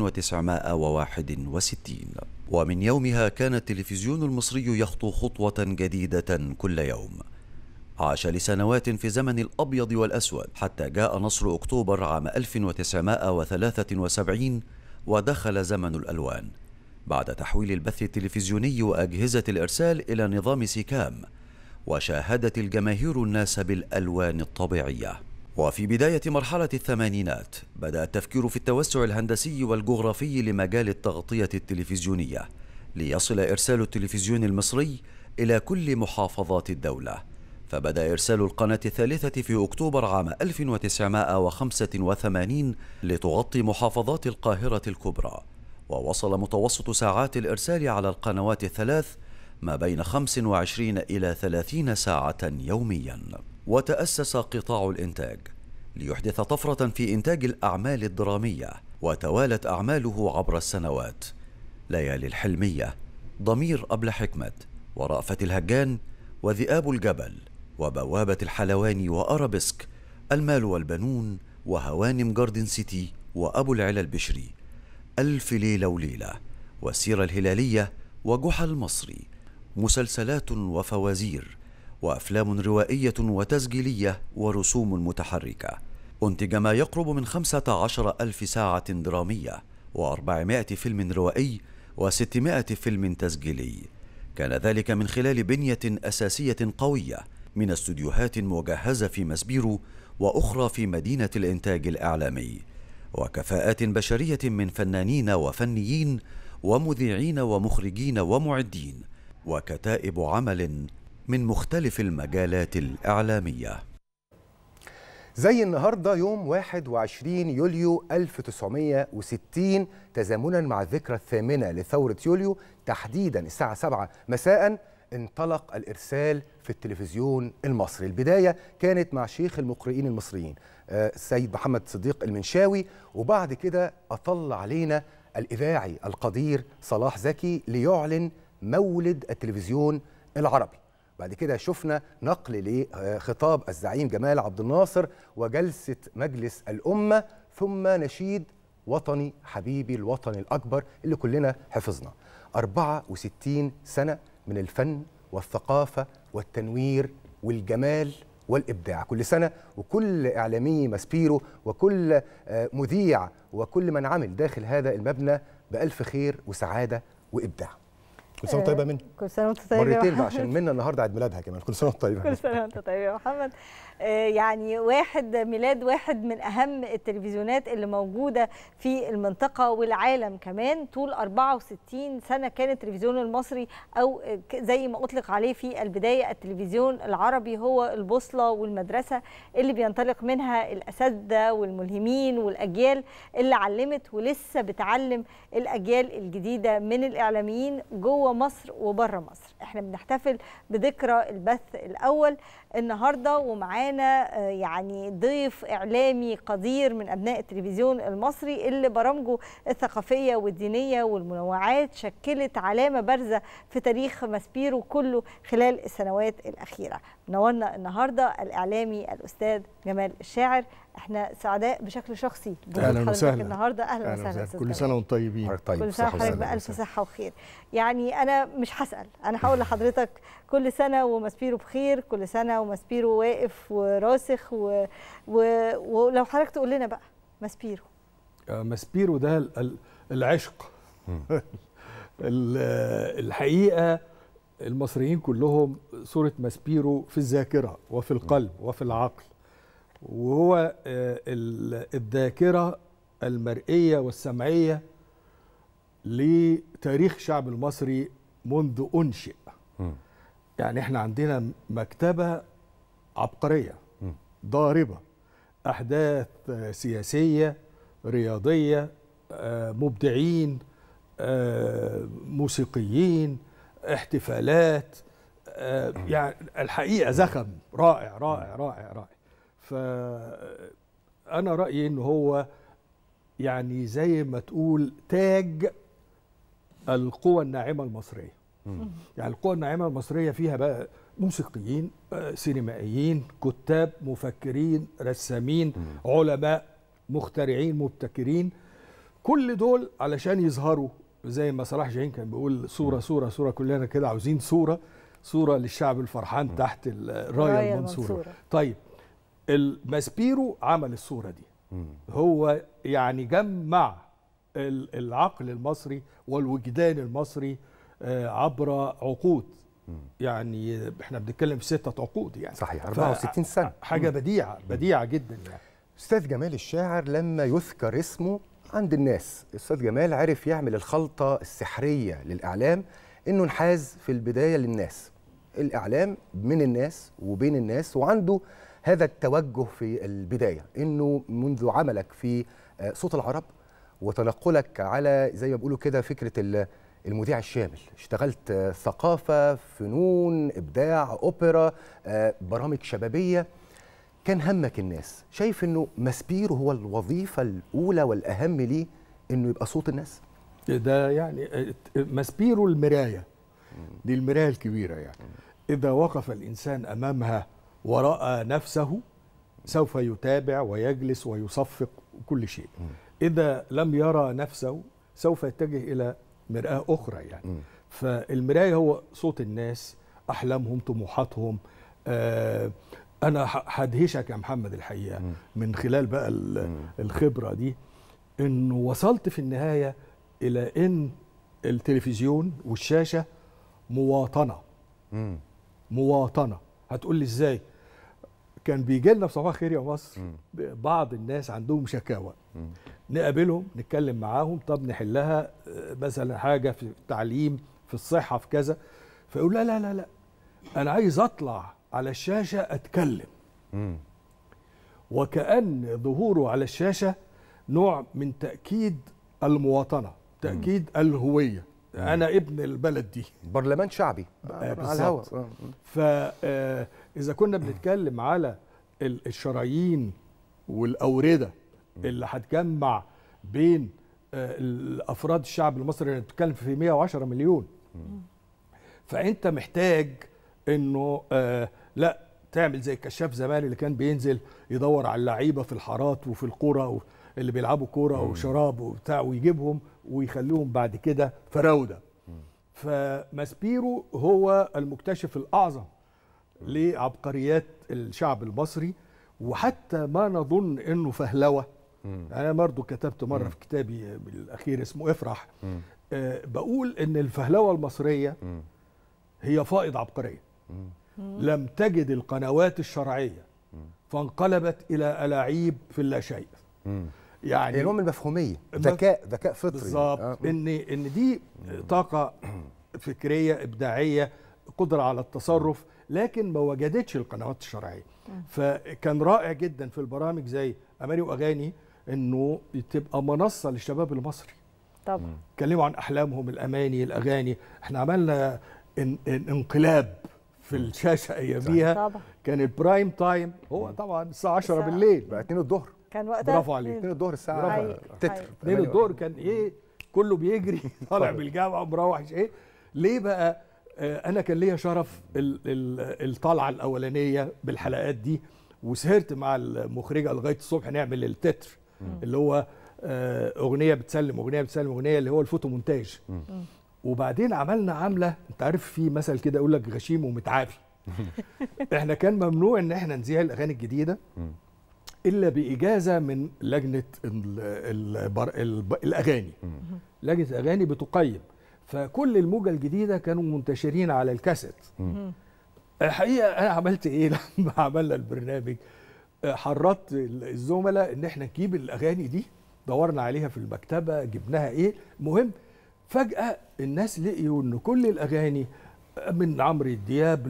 1961 ومن يومها كان التلفزيون المصري يخطو خطوة جديدة كل يوم عاش لسنوات في زمن الأبيض والأسود حتى جاء نصر أكتوبر عام 1973 ودخل زمن الألوان بعد تحويل البث التلفزيوني وأجهزة الإرسال إلى نظام سيكام وشاهدت الجماهير الناس بالألوان الطبيعية وفي بداية مرحلة الثمانينات بدأ التفكير في التوسع الهندسي والجغرافي لمجال التغطية التلفزيونية ليصل إرسال التلفزيون المصري إلى كل محافظات الدولة فبدأ إرسال القناة الثالثة في أكتوبر عام 1985 لتغطي محافظات القاهرة الكبرى ووصل متوسط ساعات الإرسال على القنوات الثلاث ما بين 25 إلى 30 ساعة يومياً وتأسس قطاع الإنتاج ليحدث طفرة في إنتاج الأعمال الدرامية وتوالت أعماله عبر السنوات ليالي الحلمية ضمير أبل حكمت ورأفة الهجان وذئاب الجبل وبوابة الحلواني وأرابسك المال والبنون وهوانم جاردن سيتي وأبو العلا البشري ألف ليلة وليلة والسيرة الهلالية وجحا المصري مسلسلات وفوازير وأفلام روائية وتسجيلية ورسوم متحركة أنتج ما يقرب من خمسة عشر ألف ساعة درامية وأربعمائة فيلم روائي وستمائة فيلم تسجيلي كان ذلك من خلال بنية أساسية قوية من استوديوهات مجهزة في مسبيرو وأخرى في مدينة الإنتاج الإعلامي وكفاءات بشرية من فنانين وفنيين ومذيعين ومخرجين ومعدين وكتائب عمل من مختلف المجالات الإعلامية زي النهارده يوم 21 يوليو 1960 تزامنا مع الذكرى الثامنه لثوره يوليو تحديدا الساعه 7 مساء انطلق الارسال في التلفزيون المصري البدايه كانت مع شيخ المقرئين المصريين السيد محمد صديق المنشاوي وبعد كده اطل علينا الاذاعي القدير صلاح زكي ليعلن مولد التلفزيون العربي بعد كده شفنا نقل لخطاب الزعيم جمال عبد الناصر وجلسة مجلس الأمة ثم نشيد وطني حبيبي الوطن الأكبر اللي كلنا حفظنا 64 سنة من الفن والثقافة والتنوير والجمال والابداع كل سنه وكل اعلامي ماسبيرو وكل آه، مذيع وكل من عمل داخل هذا المبنى بالف خير وسعاده وابداع كل سنه وأنت طيبه مني كل سنه وانت طيب يا مرتين بقى محمد. عشان منا النهارده عيد ميلادها كمان كل سنه وأنت طيبه كل سنه وانت طيب يا محمد آه، يعني واحد ميلاد واحد من اهم التلفزيونات اللي موجوده في المنطقه والعالم كمان طول 64 سنه كان التلفزيون المصري او ك- زي ما اطلق عليه في البدايه التلفزيون العربي هو البوصله والمدرسه اللي بينطلق منها الاساتذه والملهمين والاجيال اللي علمت ولسه بتعلم الاجيال الجديده من الاعلاميين جوه مصر وبره مصر احنا بنحتفل بذكرى البث الاول النهارده ومعانا آه، يعني ضيف اعلامي قدير من ابناء التلفزيون المصري اللي برامجه الثقافيه والدينيه والمنوعات شكلت علامه بارزه في تاريخ ماسبيرو كله خلال السنوات الاخيره منورنا النهارده الاعلامي الاستاذ جمال الشاعر احنا سعداء بشكل شخصي بوجود اهلا حضرتك وسهلا النهارده اهلا وسهلا أستاذ كل جمال. سنه وانتم طيبين كل سنه وحضرتك بالف صحه وخير يعني انا مش هسال انا هقول لحضرتك كل سنه وماسبيرو بخير كل سنه وماسبيرو واقف وراسخ و... و... ولو حضرتك تقول لنا بقى ماسبيرو آه، ماسبيرو ده ال- ال- العشق ال- آه، الحقيقه المصريين كلهم صوره ماسبيرو في الذاكره وفي القلب وفي العقل وهو آه، ال- الذاكره المرئيه والسمعيه لتاريخ الشعب المصري منذ انشئ يعني احنا عندنا مكتبه عبقريه ضاربه احداث آه، سياسيه رياضيه آه، مبدعين آه، موسيقيين احتفالات آه، يعني الحقيقه زخم رائع رائع رائع رائع فانا رايي ان هو يعني زي ما تقول تاج القوى الناعمه المصريه يعني القوى الناعمه المصريه فيها بقى موسيقيين آه، سينمائيين كتاب مفكرين رسامين علماء مخترعين مبتكرين كل دول علشان يظهروا زي ما صلاح جاهين كان بيقول صوره صوره صوره كلنا كده عاوزين صوره صوره للشعب الفرحان تحت الرايه الراية المنصوره المنصورة. طيب الماسبيرو عمل الصوره دي هو يعني جمع ال- العقل المصري والوجدان المصري آه، عبر عقود يعني احنا بنتكلم في ستة عقود يعني صحيح ف- 64 سنه حاجة مم. بديعة بديعة جدا يعني استاذ جمال الشاعر لما يذكر اسمه عند الناس استاذ جمال عرف يعمل الخلطه السحريه للاعلام انه انحاز في البدايه للناس الاعلام من الناس وبين الناس وعنده هذا التوجه في البدايه انه منذ عملك في آه، صوت العرب وتنقلك على زي ما بيقولوا كده فكره ال- المذيع الشامل اشتغلت آه، ثقافه فنون ابداع اوبرا آه، برامج شبابيه كان همك الناس شايف انه ماسبيرو هو الوظيفه الاولى والاهم ليه انه يبقى صوت الناس ده يعني آه، ماسبيرو المراية دي المراية الكبيرة يعني إذا وقف الإنسان أمامها ورأى نفسه سوف يتابع ويجلس ويصفق كل شيء إذا لم يرى نفسه سوف يتجه إلى مرآة أخرى يعني فالمراية هو صوت الناس أحلامهم طموحاتهم آه أنا ه- هدهشك يا محمد الحقيقة من خلال بقى ال- الخبرة دي إنه وصلت في النهاية إلى إن التلفزيون والشاشة مواطنة مواطنة هتقول لي إزاي كان بيجي لنا في صباح خير يا مصر بعض الناس عندهم شكاوى نقابلهم نتكلم معاهم طب نحلها آه، مثلا حاجه في التعليم في الصحه في كذا فيقول لا لا لا لا انا عايز اطلع على الشاشه اتكلم وكأن ظهوره على الشاشة نوع من تأكيد المواطنة تأكيد الهوية أنا ابن البلد دي برلمان شعبي آه، على الهواء بالظبط فإذا كنا بنتكلم على ال- الشرايين والأوردة اللي هتجمع بين آه، الأفراد الشعب المصري اللي بتتكلم في 110 مليون فانت محتاج انه آه لا تعمل زي الكشاف زمان اللي كان بينزل يدور على اللعيبه في الحارات وفي القرى و- اللي بيلعبوا كوره وشراب وبتاع ويجيبهم ويخليهم بعد كده فراوده فماسبيرو هو المكتشف الاعظم لعبقريات الشعب المصري وحتى ما نظن انه فهلوه انا برضو كتبت مره في كتابي الاخير اسمه افرح آه بقول ان الفهلوه المصريه هي فائض عبقريه لم تجد القنوات الشرعيه فانقلبت الى الاعيب في اللاشيء يعني هي نوع من المفهوميه ذكاء ذكاء فطري بالظبط آه. ان ان دي طاقه فكريه ابداعيه قدره على التصرف لكن ما وجدتش القنوات الشرعيه فكان رائع جدا في البرامج زي اماني واغاني انه تبقى منصه للشباب المصري طبعا اتكلموا عن احلامهم الاماني الاغاني احنا عملنا ان ان انقلاب في الشاشه اياميها طبعا. كان البرايم تايم هو طبعا الساعه 10 بالليل بقى 2 الظهر كان وقتها برافو عليك 2 الظهر الساعه حقيقي. تتر حقيقي. 2 الظهر كان ايه كله بيجري طالع بالجامعه ومروح ايه ليه بقى آه انا كان ليا شرف ال- ال- الطلعه الاولانيه بالحلقات دي وسهرت مع المخرجه لغايه الصبح نعمل التتر اللي هو آه اغنيه بتسلم اغنيه بتسلم اغنيه اللي هو الفوتو مونتاج وبعدين عملنا عمله انت عارف في مثل كده يقول لك غشيم ومتعافي احنا كان ممنوع ان احنا نذيع الاغاني الجديده الا باجازه من لجنه ال ال ال الاغاني لجنه الاغاني بتقيم فكل الموجه الجديده كانوا منتشرين على الكاسيت الحقيقه انا عملت ايه لما عملنا البرنامج آه، حرضت الزملاء ان احنا نجيب الاغاني دي دورنا عليها في المكتبه جبناها ايه مهم فجاه الناس لقيوا ان كل الاغاني من عمرو دياب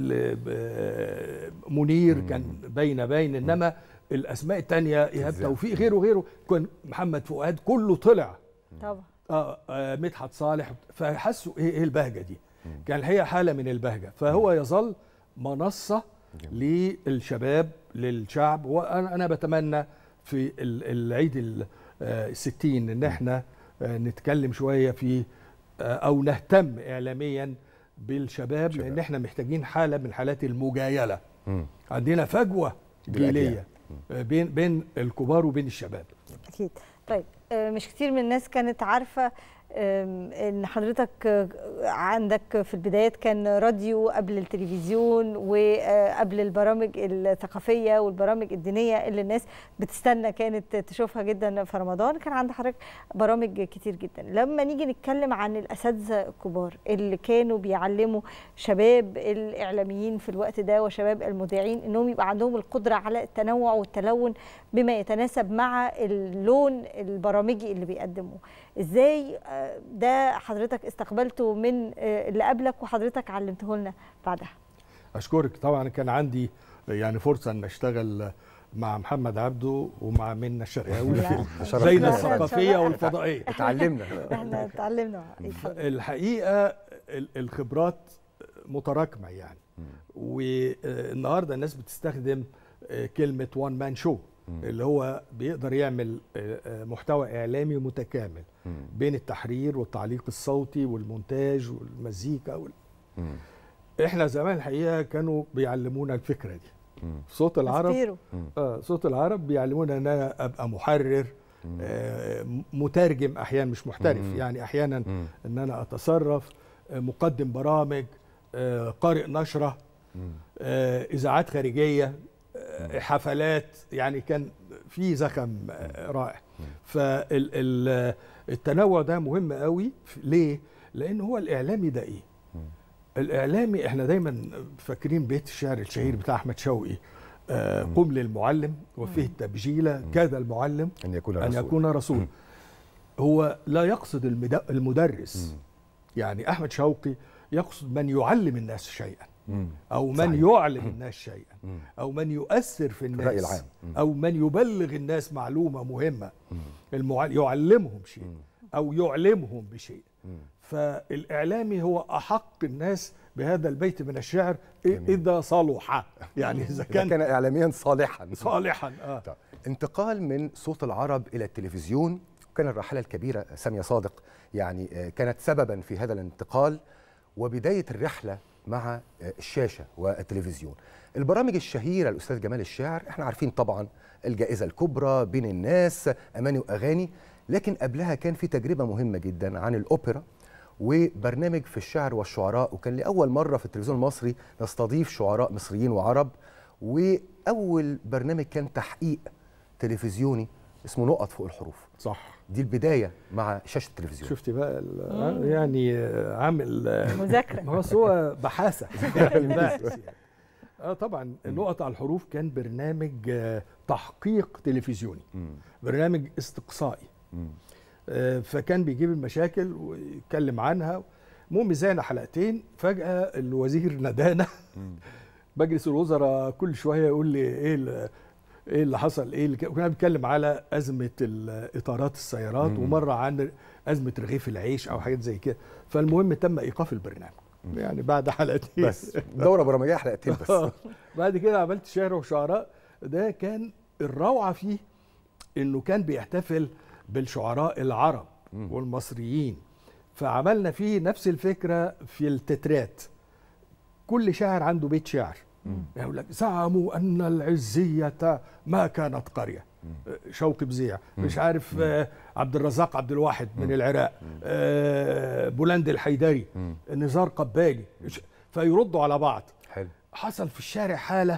لمنير كان باينه باين انما الاسماء التانية ايهاب تتذاع. توفيق غيره غيره كان محمد فؤاد كله طلع طبعا آه آه مدحت صالح فحسوا ايه ايه البهجه دي كان الحقيقه حاله من البهجه فهو يظل منصه للشباب للشعب وانا انا بتمنى في ال- العيد ال- آه، الستين ان احنا آه، نتكلم شويه في آه، او نهتم اعلاميا بالشباب لان احنا محتاجين حاله من حالات المجايله عندنا فجوه بالأجيال. جيليه آه، بين بين الكبار وبين الشباب اكيد طيب آه، مش كتير من الناس كانت عارفه آم، ان حضرتك آه، عندك في البدايات كان راديو قبل التلفزيون وقبل البرامج الثقافيه والبرامج الدينيه اللي الناس بتستنى كانت تشوفها جدا في رمضان كان عند حضرتك برامج كتير جدا لما نيجي نتكلم عن الاساتذه الكبار اللي كانوا بيعلموا شباب الاعلاميين في الوقت ده وشباب المذيعين انهم يبقى عندهم القدره على التنوع والتلون بما يتناسب مع اللون البرامجي اللي بيقدموه ازاي آه، ده حضرتك استقبلته من آه، اللي قبلك وحضرتك علمته لنا بعدها اشكرك طبعا كان عندي يعني فرصه ان اشتغل مع محمد عبده ومع منى الشرقاوي لا. في شرف زينة لنا. الثقافيه والفضائيه اتعلمنا احنا اتعلمنا الحقيقه ال- الخبرات متراكمه يعني والنهارده الناس بتستخدم آه، كلمه وان مان شو اللي هو بيقدر يعمل آه، آه، محتوى اعلامي متكامل بين التحرير والتعليق الصوتي والمونتاج والمزيكا وال... احنا زمان الحقيقه كانوا بيعلمونا الفكره دي صوت العرب ماسبيرو. اه صوت العرب بيعلمونا ان انا ابقى محرر آه مترجم احيانا مش محترف مم. يعني احيانا ان انا اتصرف آه مقدم برامج آه قارئ نشره آه اذاعات خارجيه آه حفلات يعني كان في زخم آه رائع فالتنوع ده مهم قوي ليه لان هو الاعلامي ده ايه الاعلامي احنا دايما فاكرين بيت الشعر الشهير بتاع احمد شوقي آه قم للمعلم وفيه التبجيله كاد المعلم ان يكون ان رسول. يكون رسول هو لا يقصد المد- المدرس يعني احمد شوقي يقصد من يعلم الناس شيئا او من صحيح. يعلم الناس شيئا او من يؤثر في الناس الرأي العام. او من يبلغ الناس معلومه مهمه المعل... يعلمهم شيء او يعلمهم بشيء فالاعلامي هو احق الناس بهذا البيت من الشعر إ- اذا صلح يعني اذا إذا كان كان اعلاميا صالحا صالحا اه طيب. انتقال من صوت العرب الى التلفزيون كان الراحله الكبيره ساميه صادق يعني آه، كانت سببا في هذا الانتقال وبدايه الرحله مع آه، الشاشه والتلفزيون البرامج الشهيره الاستاذ جمال الشاعر احنا عارفين طبعا الجائزه الكبرى بين الناس اماني واغاني لكن قبلها كان في تجربه مهمه جدا عن الاوبرا وبرنامج في الشعر والشعراء وكان لاول مره في التلفزيون المصري نستضيف شعراء مصريين وعرب واول برنامج كان تحقيق تلفزيوني اسمه نقط فوق الحروف صح دي البدايه مع شاشه التلفزيون شفتي بقى ال- يعني عامل مذاكرة. ما هو أصل هو بحاثه يعني باحث يعني. اه طبعا نقط على الحروف كان برنامج آه، تحقيق تلفزيوني برنامج استقصائي آه، فكان بيجيب المشاكل ويتكلم عنها المهم زينا حلقتين فجاه الوزير ندانا مجلس الوزراء كل شويه يقول لي ايه ال- ايه اللي حصل ايه اللي ك- وكنا بنتكلم على ازمه ال- اطارات السيارات مم. ومره عن ازمه رغيف العيش او حاجات زي كده فالمهم تم ايقاف البرنامج يعني بعد حلقتين بس دوره برامجيه حلقتين بس آه. بعد كده عملت شعر وشعراء ده كان الروعه فيه انه كان بيحتفل بالشعراء العرب والمصريين فعملنا فيه نفس الفكره في التترات كل شاعر عنده بيت شعر يقول لك زعموا ان العزيه ما كانت قريه شوقي بزيع مش عارف آه، عبد الرزاق عبد الواحد من العراق آه، بولند الحيدري نزار قباني ش- فيردوا على بعض حلو حصل في الشارع حاله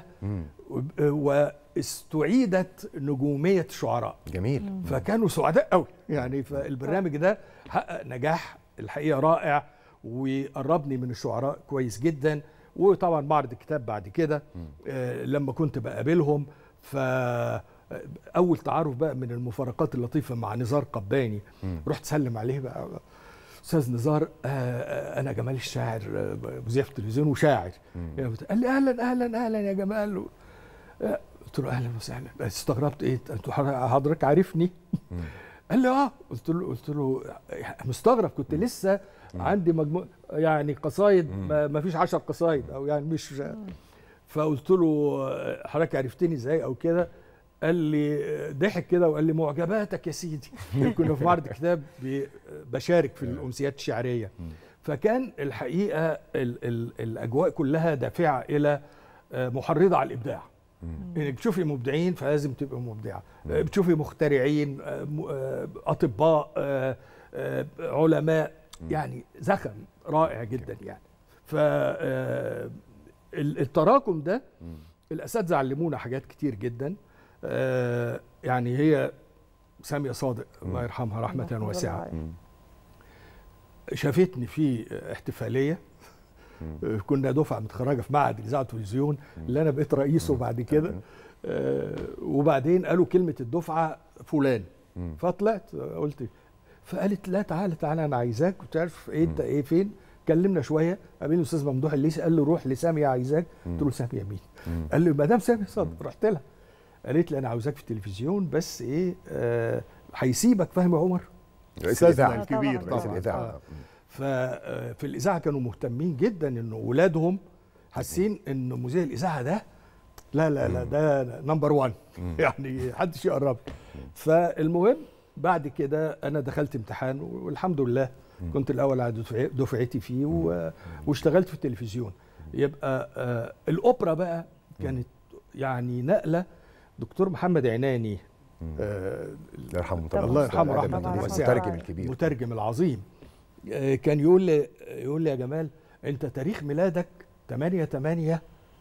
و- واستعيدت نجوميه الشعراء جميل فكانوا سعداء قوي يعني فالبرنامج ده حقق نجاح الحقيقه رائع وقربني من الشعراء كويس جدا وطبعا معرض الكتاب بعد كده آه لما كنت بقابلهم ف اول تعارف بقى من المفارقات اللطيفه مع نزار قباني رحت سلم عليه بقى استاذ نزار آه آه، انا جمال الشاعر آه، مذيع في التلفزيون وشاعر يعني بت- قال لي اهلا اهلا اهلا يا جمال آه، قلت له اهلا وسهلا استغربت ايه انت حضرتك عارفني قال لي اه قلت له قلت له مستغرب كنت لسه عندي مجموع يعني قصايد ما ما فيش 10 قصايد او يعني مش فقلت له آه، حضرتك عرفتني ازاي او كده قال لي آه، ضحك كده وقال لي معجباتك يا سيدي كنا في معرض كتاب بي- بشارك في الامسيات الشعريه فكان الحقيقه ال ال الاجواء كلها دافعه الى آه، محرضه على الابداع انك بتشوفي مبدعين فلازم تبقى مبدعه آه، بتشوفي مخترعين آه، م- آه، اطباء آه، آه، علماء يعني زخم رائع جدا يعني ف آه، ال- التراكم ده الاساتذه علمونا حاجات كتير جدا آه، يعني هي ساميه صادق الله يرحمها رحمه واسعه شافتني في احتفاليه كنا دفعه متخرجه في معهد الاذاعه والتلفزيون اللي انا بقيت رئيسه بعد كده آه، وبعدين قالوا كلمه الدفعه فلان فطلعت آه، قلت فقالت لا تعالى تعالى انا عايزاك كنت عارف ايه انت ايه فين كلمنا شويه قابلني الاستاذ ممدوح الليثي قال له روح لساميه عايزاك قلت له ساميه مين قال لي مدام ساميه صدق رحت لها قالت لي انا عاوزاك في التلفزيون بس ايه آه، هيسيبك فهمي عمر رئيس أستاذنا الإذاعة. الكبير رئيس طبعاً. الإذاعة. آه. ففي الاذاعه كانوا مهتمين جدا ان اولادهم حاسين ان مذيع الاذاعه ده لا لا لا ده نمبر 1 يعني محدش يقرب فالمهم بعد كده انا دخلت امتحان والحمد لله كنت الاول على دفع- دفعتي فيه و- واشتغلت في التلفزيون يبقى آه الاوبرا بقى كانت يعني نقله دكتور محمد عناني آه الله يرحمه طبعا الله يرحمه طبعاً. رحمه طبعاً. واسعه المترجم الكبير. المترجم العظيم آه، كان يقول لي يقول لي يا جمال انت تاريخ ميلادك 8 8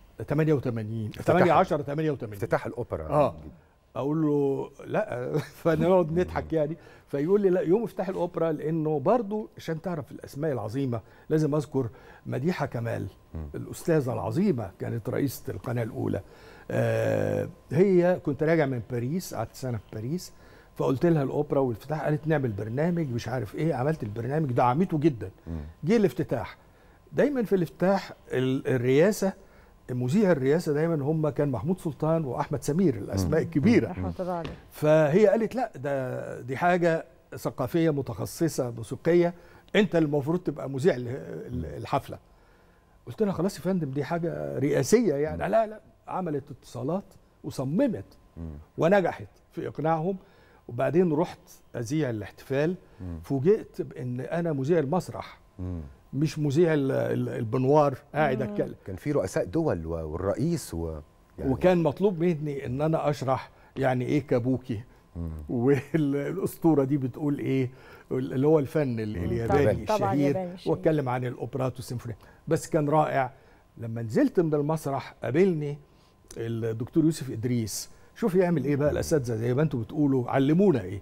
88 8 10 88 افتتاح الاوبرا اه اقول له لا فنقعد نضحك يعني فيقول لي لا يوم افتتاح الاوبرا لانه برضو عشان تعرف الاسماء العظيمه لازم اذكر مديحه كمال الاستاذه العظيمه كانت رئيسه القناه الاولى آه هي كنت راجع من باريس قعدت سنه في باريس فقلت لها الاوبرا والافتتاح قالت نعمل برنامج مش عارف ايه عملت البرنامج دعمته جدا جه الافتتاح دايما في الافتتاح ال- الرئاسه مذيع الرئاسه دايما هم كان محمود سلطان واحمد سمير الاسماء الكبيره رحمه الله عليه فهي قالت لا ده دي حاجه ثقافيه متخصصه موسيقيه انت المفروض تبقى مذيع ال- ال- الحفله قلت لها خلاص يا فندم دي حاجه رئاسيه يعني لا لا عملت اتصالات وصممت ونجحت في اقناعهم وبعدين رحت اذيع الاحتفال فوجئت بان انا مذيع المسرح مش مذيع ال- ال- البنوار قاعد اتكلم كان في رؤساء دول و- والرئيس و يعني وكان مطلوب مني ان انا اشرح يعني ايه كابوكي والاسطوره دي بتقول ايه اللي هو الفن ال- الياباني طبعاً الشهير ياباني الشهير. واتكلم عن الاوبرات والسيمفونيات بس كان رائع لما نزلت من المسرح قابلني الدكتور يوسف ادريس شوف يعمل ايه بقى الاساتذه زي ما انتم بتقولوا علمونا ايه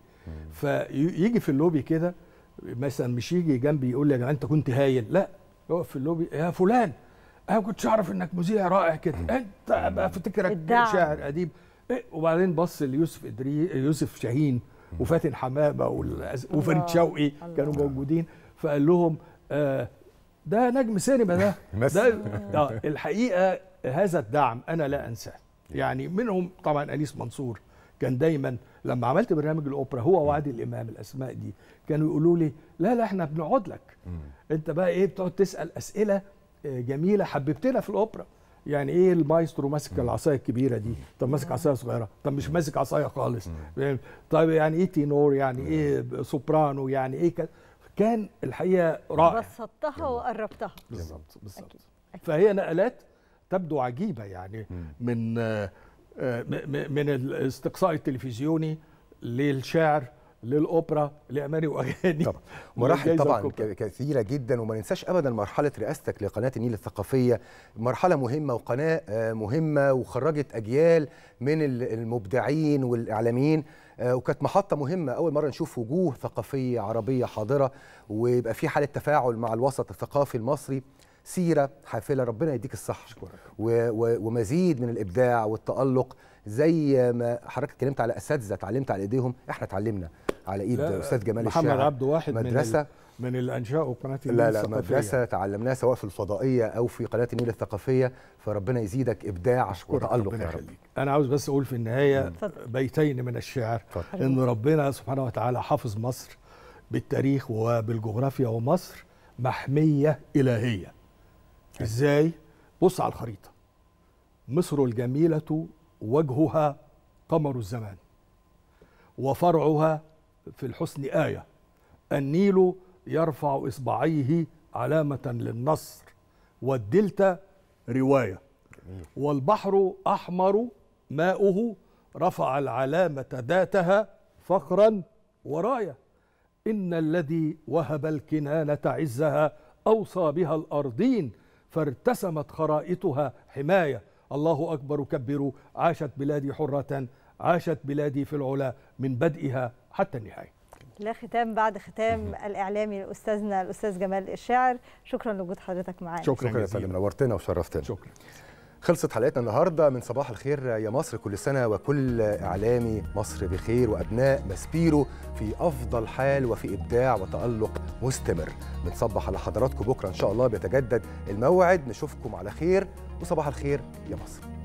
فيجي في اللوبي كده مثلا مش يجي جنبي يقول لي يا جماعه انت كنت هايل لا يقف في اللوبي يا فلان انا ما كنتش اعرف انك مذيع رائع كده انت بقى افتكرك الدعم. شاعر اديب إيه وبعدين بص ليوسف ادري يوسف شاهين وفاتن حمامه والأز- وفريد الله، شوقي الله. كانوا موجودين فقال لهم آه ده نجم سينما ده مثل. ده آه الحقيقه هذا الدعم انا لا انساه يعني منهم طبعا انيس منصور كان دايما لما عملت برنامج الاوبرا هو وعادل امام الاسماء دي كانوا يقولوا لي لا لا احنا بنقعد لك انت بقى ايه بتقعد تسال اسئله آه، جميله حببتنا في الاوبرا يعني ايه المايسترو ماسك العصايه الكبيره دي طب ماسك عصايه صغيره طب مش ماسك عصايه خالص فاهم؟ طيب يعني ايه تينور يعني ايه سوبرانو يعني ايه كده كان الحقيقه رائع بسطتها وقربتها بالظبط بالظبط فهي نقلات تبدو عجيبه يعني من آه، آه، م- م- من الاستقصاء التلفزيوني للشعر للاوبرا لاغاني واغاني طبعا مراحل والجايزة طبعا الكبرى. ك- كثيره جدا وما ننساش ابدا مرحله رئاستك لقناه النيل الثقافيه مرحله مهمه وقناه آه، مهمه وخرجت اجيال من ال- المبدعين والاعلاميين آه، وكانت محطه مهمه اول مره نشوف وجوه ثقافيه عربيه حاضره ويبقى في حاله تفاعل مع الوسط الثقافي المصري سيره حافله ربنا يديك الصحه و- و- ومزيد من الابداع والتالق زي ما حضرتك اتكلمت على اساتذه اتعلمت على ايديهم احنا اتعلمنا على ايد لا، استاذ جمال محمد الشاعر عبده واحد مدرسه من, ال... من الانشاء وقناه النيل لا لا الثقافية. مدرسه تعلمناها سواء في الفضائيه او في قناه النيل الثقافيه فربنا يزيدك ابداع أشكرك، وتالق ربنا يا رب يخليك. انا عاوز بس اقول في النهايه بيتين من الشعر ان ربنا سبحانه وتعالى حافظ مصر بالتاريخ وبالجغرافيا ومصر محميه الهيه ازاي بص على الخريطه مصر الجميله وجهها قمر الزمان وفرعها في الحسن ايه النيل يرفع اصبعيه علامه للنصر والدلتا روايه والبحر احمر ماؤه رفع العلامه ذاتها فخرا ورايه ان الذي وهب الكنانه عزها اوصى بها الارضين فارتسمت خرائطها حمايه الله اكبر كبروا عاشت بلادي حره عاشت بلادي في العلا من بدئها حتى النهايه لا ختام بعد ختام الاعلامي لاستاذنا الاستاذ جمال الشاعر شكرا لوجود حضرتك معانا شكرا يا فندم نورتنا وشرفتنا شكرا خلصت حلقتنا النهارده من صباح الخير يا مصر كل سنه وكل اعلامي مصر بخير وابناء ماسبيرو في افضل حال وفي ابداع وتالق مستمر بنصبح على حضراتكم بكره ان شاء الله بيتجدد الموعد نشوفكم على خير وصباح الخير يا مصر